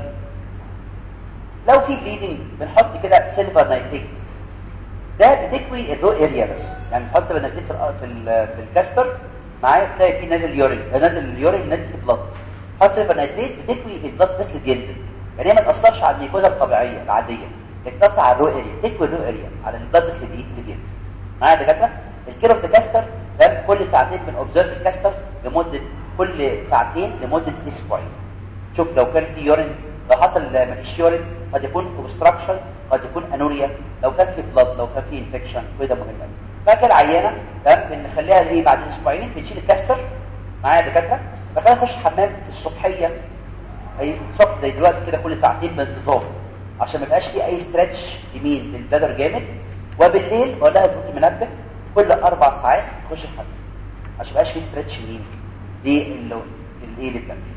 لو في بليدنج بنحط كده سيلفر نايتريت ده بتكوي الرو اريا بس يعني نحط سيلفر نايتريت في في الكاستر معايا تلاقي في نازل يورين نازل اليورين نازل في بلاد حط سيلفر نايتريت بتكوي البلاد بس اللي بينزل يعني هي ما تاثرش على الميكوزا الطبيعيه العاديه لكن تاثر على الرو اريا تكوي الرو اريا على البلاد بس اللي بينزل معايا يا دكاتره الكيرو في كاستر ده كل ساعتين بنوبزرف الكاستر لمده كل ساعتين لمده اسبوعين شوف لو كان في يورين لو حصل ما فيش يورين قد يكون اوبستراكشن قد يكون انوريا لو كان في بلاد لو كان في انفكشن كده مهم قوي فاكر عيانه تمام بنخليها ايه بعد اسبوعين بنشيل الكاستر معايا دكاتره فكان نخش حمام الصبحيه اي الصبح زي دلوقتي كده كل ساعتين بانتظام عشان ما يبقاش في اي ستريتش يمين للبدر جامد وبالليل بقول لها اظبطي منبه كل اربع ساعات تخش الحمام عشان ما يبقاش في ستريتش يمين دي اللي الايه اللي بتعمل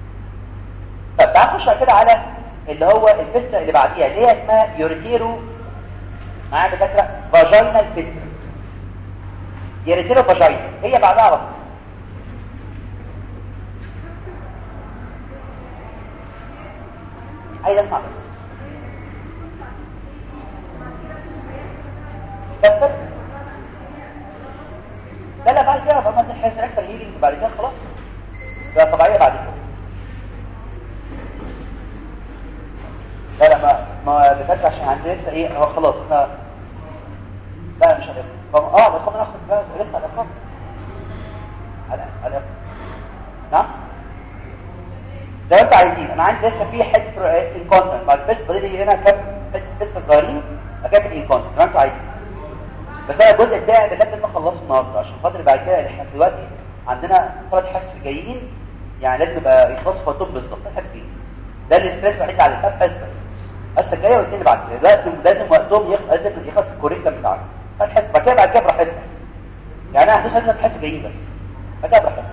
طب تعال نخش كده على اللي هو الفستة اللي بعديها اللي هي اسمها يوريتيرو معايا دكاتره فاجينال فيستر يوريتيرو فاجينا هي بعدها على طول عايز اسمع بس فستر لا لا بعد كده بقى تحس اكثر هيلينج بعد كده خلاص ده طبيعيه بعد كده لا لا ما ما دفعت عشان عندنا لسه ايه هو خلاص احنا لا مش هنفهم اه الإقامة ناخد بقى لسه على الإقامة على على نعم لو انتوا عايزين انا عندي لسه في حته انكونتنت بعد بس بدي هنا كام حته بس صغيرين اكمل انكونتنت لو انتوا عايزين بس انا الجزء بتاعي ده كده خلصه النهارده عشان خاطر بعد كده احنا دلوقتي عندنا ثلاث حس جايين يعني لازم يبقى يخلصوا في طب بالظبط حس جايين ده الاستريس الوحيد على الفات بس بس الحصه الجايه والاثنين بعد كده لازم لازم وقتهم يخلص لازم يخلص الكوريكتم بتاعك فتحس بعد كده بعد كده براحتك يعني انا هدوس هنا تحس جايين بس بعد كده براحتك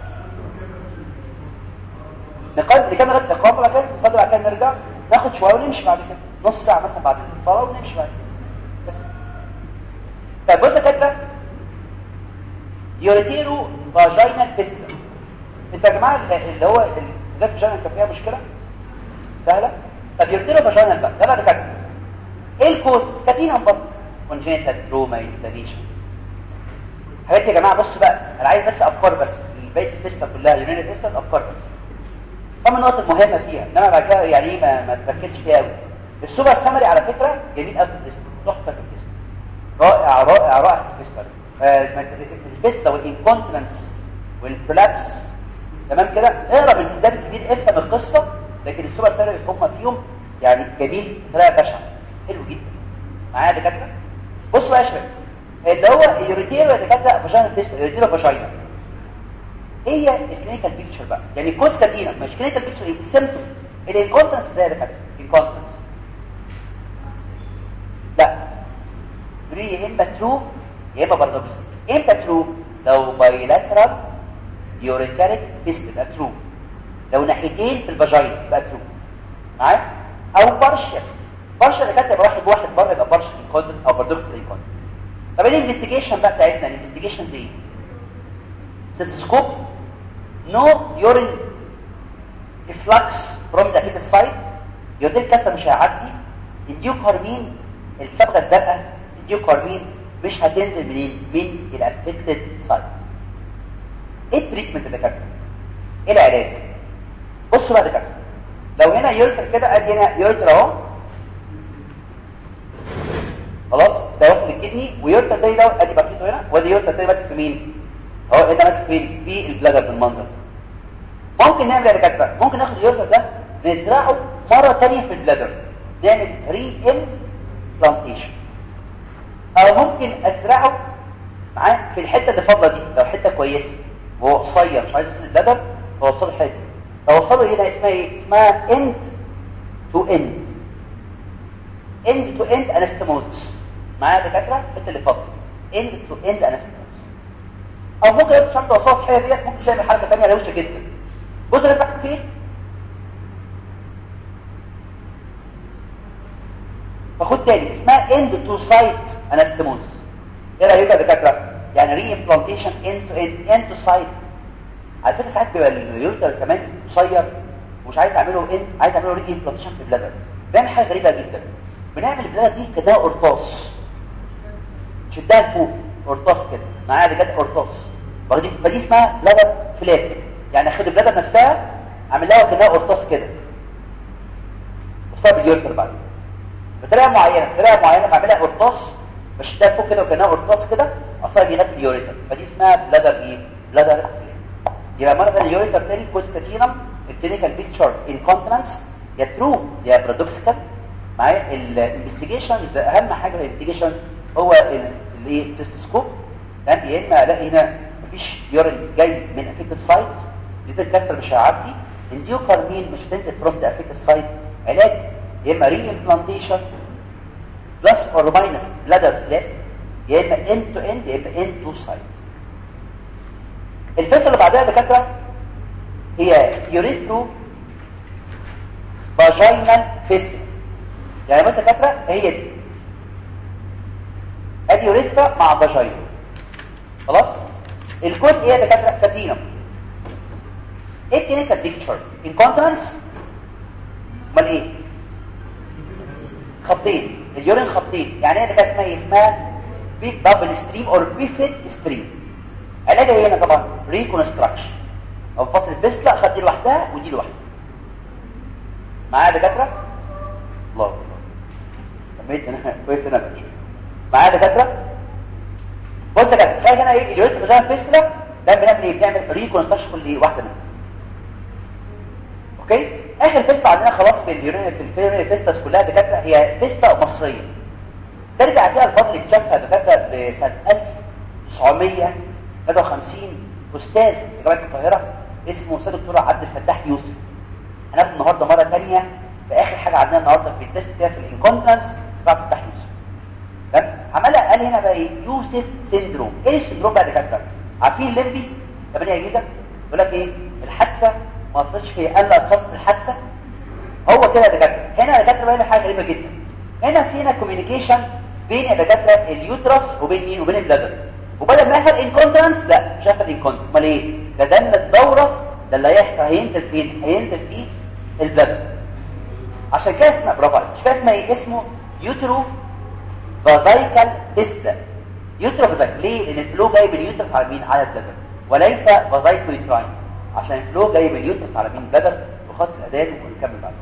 نقل نكمل التقام بعد كده نصلي بعد كده نرجع ناخد شويه ونمشي بعد كده نص ساعه مثلا بعد الصلاه ونمشي بعد كده بس طيب بص كده يوريتيرو فاجينال فيستر انت يا جماعه اللي هو ذات فاجينال كان فيها مشكله سهله طب يوريتيرو فاجينال بقى ده بقى كده ايه الكوز كاتينا برضه كونجينيتال تروما انفلاميشن حاجات يا جماعه بصوا بقى انا عايز بس افكار بس بقيه الفيستر كلها يورينال فيستر افكار بس طبعا النقط المهمه فيها انما بعد كده يعني ايه ما, ما تركزش فيها قوي السوبر سامري على فكره جميل قوي في الفيستر تحفه في الفيستر رائع رائع رائع في الفيستر الفيستر والانكونتنس والبلابس تمام كده اقرا من الكتاب الكبير افهم القصه لكن السوبر سامري هم فيهم يعني جميل بطريقه بشعه حلو جدا معايا يا دكاتره بصوا بقى يا شباب اللي هو اليوريتيرو يا دكاتره فاجينا فيستر اليوريتيرو فاجينا هي الكلينيكال بيكتشر بقى يعني كوز كاتينا مش كلينيكال بيكتشر ايه السيمبتوم الانكونتنس ازاي ده انكونتنس لا بري يا اما ترو يا اما بارادوكس امتى ترو لو بايلاترال يوريتريك فيستل ترو لو ناحيتين في الفاجينا يبقى ترو معايا او بارشل بارشل كانت يبقى واحد واحد بره يبقى بارشل انكونتنس او بارادوكس انكونتنس طب ايه الانفستيجيشن بقى بتاعتنا الانفستيجيشن ايه سيستوسكوب no urine efflux from the affected site يوديل كاتر مش هيعدي الديوكارمين الصبغه الزرقاء الديوكارمين مش هتنزل منين من الافكتد سايت ايه التريتمنت ده كاتر ايه العلاج بصوا بقى ده كاتر لو هنا يورتر كده ادي هنا يورتر اهو خلاص ده واصل الكدني ويورتر ده ده ادي بقيته هنا وادي يورتر ده ماسك في مين اهو انت ماسك فين في البلادر بالمنظر ممكن نعمل يا دكاتره ممكن ناخد اليورتر ده نزرعه مره ثانيه في البلادر نعمل ري امبلانتيشن او ممكن ازرعه معاه في الحته اللي فاضله دي لو حته كويسه وهو قصير مش عايز يوصل البلادر فوصله حته فوصله هنا اسمها ايه اسمها اند تو اند اند تو اند انستموزس معايا يا دكاتره الحته اللي فاضله اند تو اند انستموزس او ممكن يبقى شرط وصفات الحاجه ديت ممكن تعمل حركه ثانيه روشه جدا بص اللي تحت فيه فخد تاني اسمها اند تو سايت انستموز ايه رايك يا دكاتره يعني ري امبلانتيشن اند تو اند اند تو سايت على فكره ساعات بيبقى اليورتر كمان قصير ومش عايز اعمله اند عايز اعمله ري امبلانتيشن في البلادر بنعمل حاجه غريبه جدا بنعمل البلادر دي كده قرطاس شدها لفوق قرطاس كده معايا دكاتره قرطاس فدي فدي اسمها بلادر فلات يعني اخد البلادر نفسها اعمل لها كده قرطاس كده وصاب اليورتر بعد بطريقه معينه بطريقه معينه بعملها قرطاس بشدها فوق كده وكانها قرطاس كده اصلا لغايه اليوريتر فدي اسمها بلادر ايه بلادر فلات يبقى مره اليوريتر تاني كوز كاتينم الكلينيكال بيكتشر انكونتنس يا ترو يا بارادوكسيكال معايا الانفستيجيشنز اهم حاجه في الانفستيجيشنز هو الايه السيستوسكوب تمام يا اما الاقي هنا مفيش يورين جاي من افكت السايت لذا الكاستر مش هيعدي انديوكارمين مش هتنزل فروم ذا افكت السايت علاج يا اما ري امبلانتيشن بلس اور ماينس بلادر فلات يا اما اند تو اند يا اما اند تو سايت الفصل اللي بعدها دكاتره هي يوريثرو فاجينال فيستول يعني ما دكاتره هي دي ادي يوريثرا مع فاجينا خلاص الكود ايه يا دكاتره كاتينم ايه الكلينيكال بيكتشر انكونتنس امال ايه خطين اليورين خطين يعني ايه دكاتره اسمها ايه اسمها بيك دبل ستريم اور بيفيت ستريم علاجها ايه هنا طبعا ريكونستراكشن او فتره بسله خد دي لوحدها ودي لوحدها معايا يا دكاتره الله اكبر سميت انا كويس انا معايا يا دكاتره بص يا دكاتره تخيل هنا ايه اليوريثرا فاجينال فيستولا ده بنعمل ايه بنعمل ريكونستراكشن كل واحده منهم اوكي اخر فيستا عندنا خلاص في اليورين في الفيرمي فيستاس كلها دكاتره هي فيستا مصريه ترجع فيها الفضل اكتشفها دكاتره لسنه 1953 استاذ في جامعه القاهره اسمه استاذ الدكتور عبد الفتاح يوسف هناخد النهارده مره ثانيه في اخر حاجه عندنا النهارده في التست كده في الانكونتنس بتاع الفتاح يوسف تمام عملها قال هنا بقى ايه يوسف سيندروم ايه السندروم بقى دكاتره عارفين الليمبي 8 جيجا يقول لك ايه الحادثه ما وصلتش في قلق صف الحادثه هو كده يا دكاتره هنا يا دكاتره بقى حاجه غريبه جدا هنا في هنا كوميونيكيشن بين يا دكاتره اليوترس وبين مين وبين البلادر وبدل ما يحصل انكونتنس لا مش هيحصل انكونتنس امال ايه ده دم الدوره ده اللي هيحصل هينزل فين هينزل في البلادر عشان كده اسمها برافو عليك كده اسمها ايه اسمه يوترو فازايكال فيستلا يوترو فازايكال ليه لان الفلو جاي باليوترس على مين على البلادر وليس فازايكو يوتراين عشان الفلو جاي باليوترس على مين البلادر وخاص الاداه ونكمل بعد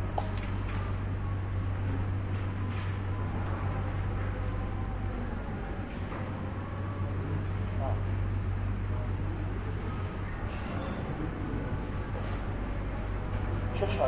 شوف شوف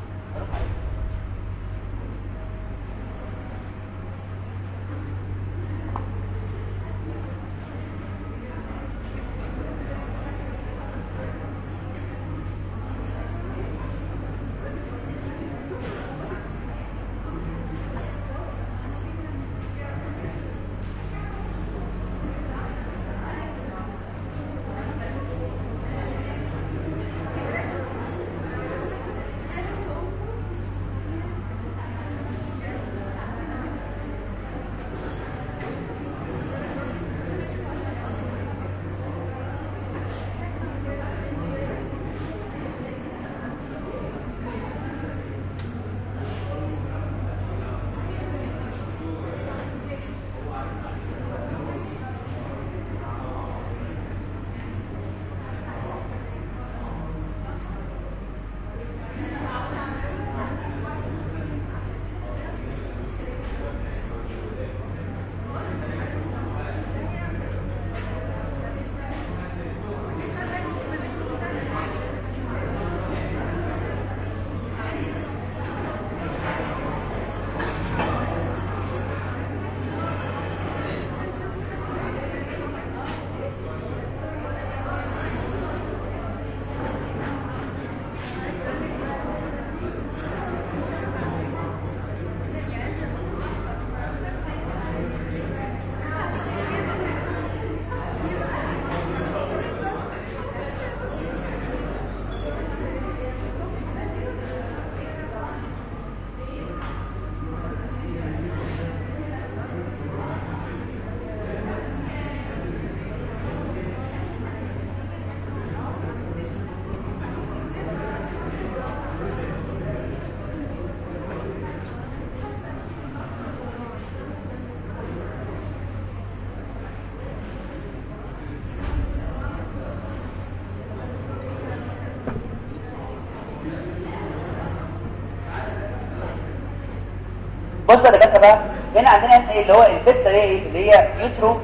بص بقى دكاتره بقى هنا عندنا ايه اللي هو الفيستا دي ايه اللي هي يوترو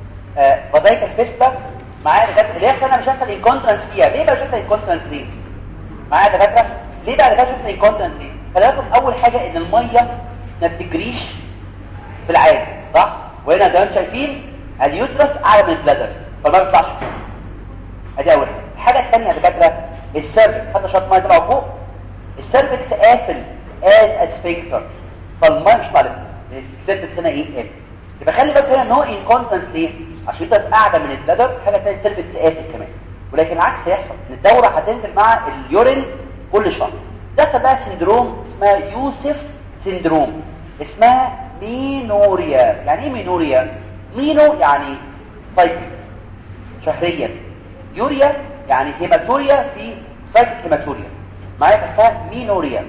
فازايكال فيستا معايا دكاتره اللي هي انا مش هيحصل انكونترنس فيها ليه بقى مش هيحصل انكونترنس دي معايا دكاتره ليه بقى دكاتره مش هيحصل انكونترنس دي خلي بالكم اول حاجه ان الميه ما بتجريش في العادي صح وهنا زي ما انتم شايفين اليوترس اعلى من البلادر فما بيطلعش ادي اول حاجه الحاجه الثانيه يا دكاتره السيرفكس حتى شويه ميه طلعوا فوق السيرفكس قافل از اسفنكتر فالميه مش طالعه السيرفكس هنا ايه قافل يبقى خلي بالك هنا ان هو انكونتنس ليه عشان يبقى قاعده من البلادر حاجه ثانيه السيرفكس قافل كمان ولكن العكس هيحصل ان الدوره هتنزل مع اليورين كل شهر ده بقى سندروم اسمها يوسف سندروم اسمها مينوريا يعني ايه مينوريا مينو يعني سايكل شهريا يوريا يعني هيماتوريا في سايكل هيماتوريا معايا اسمها مينوريا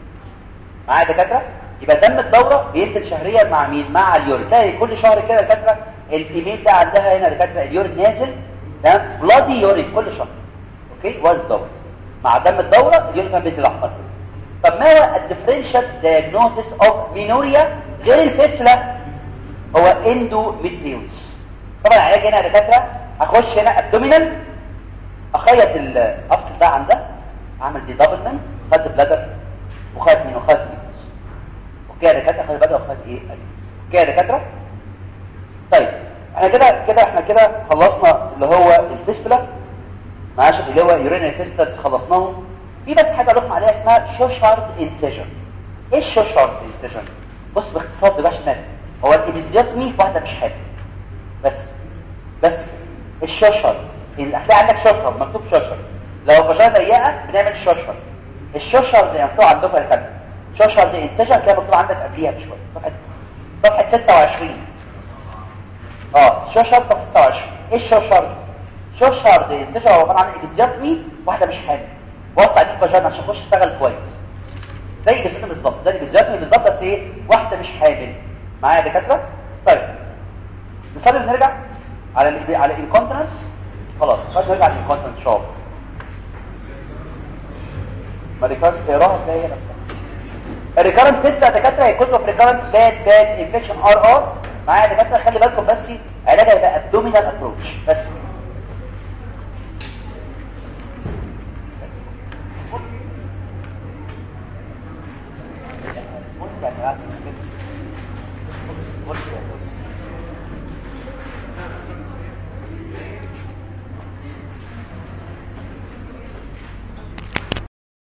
معايا دكاتره يبقى دم الدوره بينزل شهريا مع مين مع اليورين تلاقي كل شهر كده دكاتره الفيميل ده عندها هنا دكاتره اليورين نازل تمام بلادي يورين كل شهر اوكي وزن الدوره مع دم الدوره اليورين كان بينزل احمر طب ما هو الديفرنشال دايجنوستس اوف مينوريا غير الفيستولا هو اندوميتريوس طبعا العلاج هنا يا دكاتره اخش هنا ابدومينال اخيط الافصل ده عن ده اعمل دي دبلمنت خد وخدت بلادر وخدت مين وخدت مين اوكي يا دكاتره خدت بلادر وخدت ايه اوكي يا دكاتره طيب احنا كده كده احنا كده خلصنا اللي هو الفيستولا معاش اللي هو يورينال فيستلز خلصناهم في بس حاجه اقول عليها اسمها شوشارد انسيجن ايه الشوشارد انسيجن بص باختصار بباش نادي هو الابيزيوتمي في واحده مش حاجه بس بس الشوشارد هتلاقي عندك شوشارد مكتوب شوشارد لو فشله ضيقه بنعمل شوشارد الشوشارد اللي مكتوب عندكم يا كابتن شوشارد انسيجن كده مكتوب عندك قبليها بشويه صفحه صفحه 26 اه شوشارد صفحه 26 ايه الشوشارد شوشارد انسيجن هو عباره عن ابيزيوتمي واحده مش حامل وسع دي فاجانا عشان اخش اشتغل كويس زي الابيزيوتمي بالظبط زي الابيزيوتمي بالظبط بس ايه واحده مش حامل معايا يا دكاتره طيب نصلي ونرجع على ال على الانكونتنس خلاص طيب نرجع للانكونتنس ان شاء الله ما ريكارنت تقراها تلاقي هي نفسها الريكارنت تيست يا دكاتره هي كتب ريكارنت باد باد انفكشن ار ار معايا يا دكاتره خلي بالكم بس علاجها يبقى ابدومينال ابروتش بس What's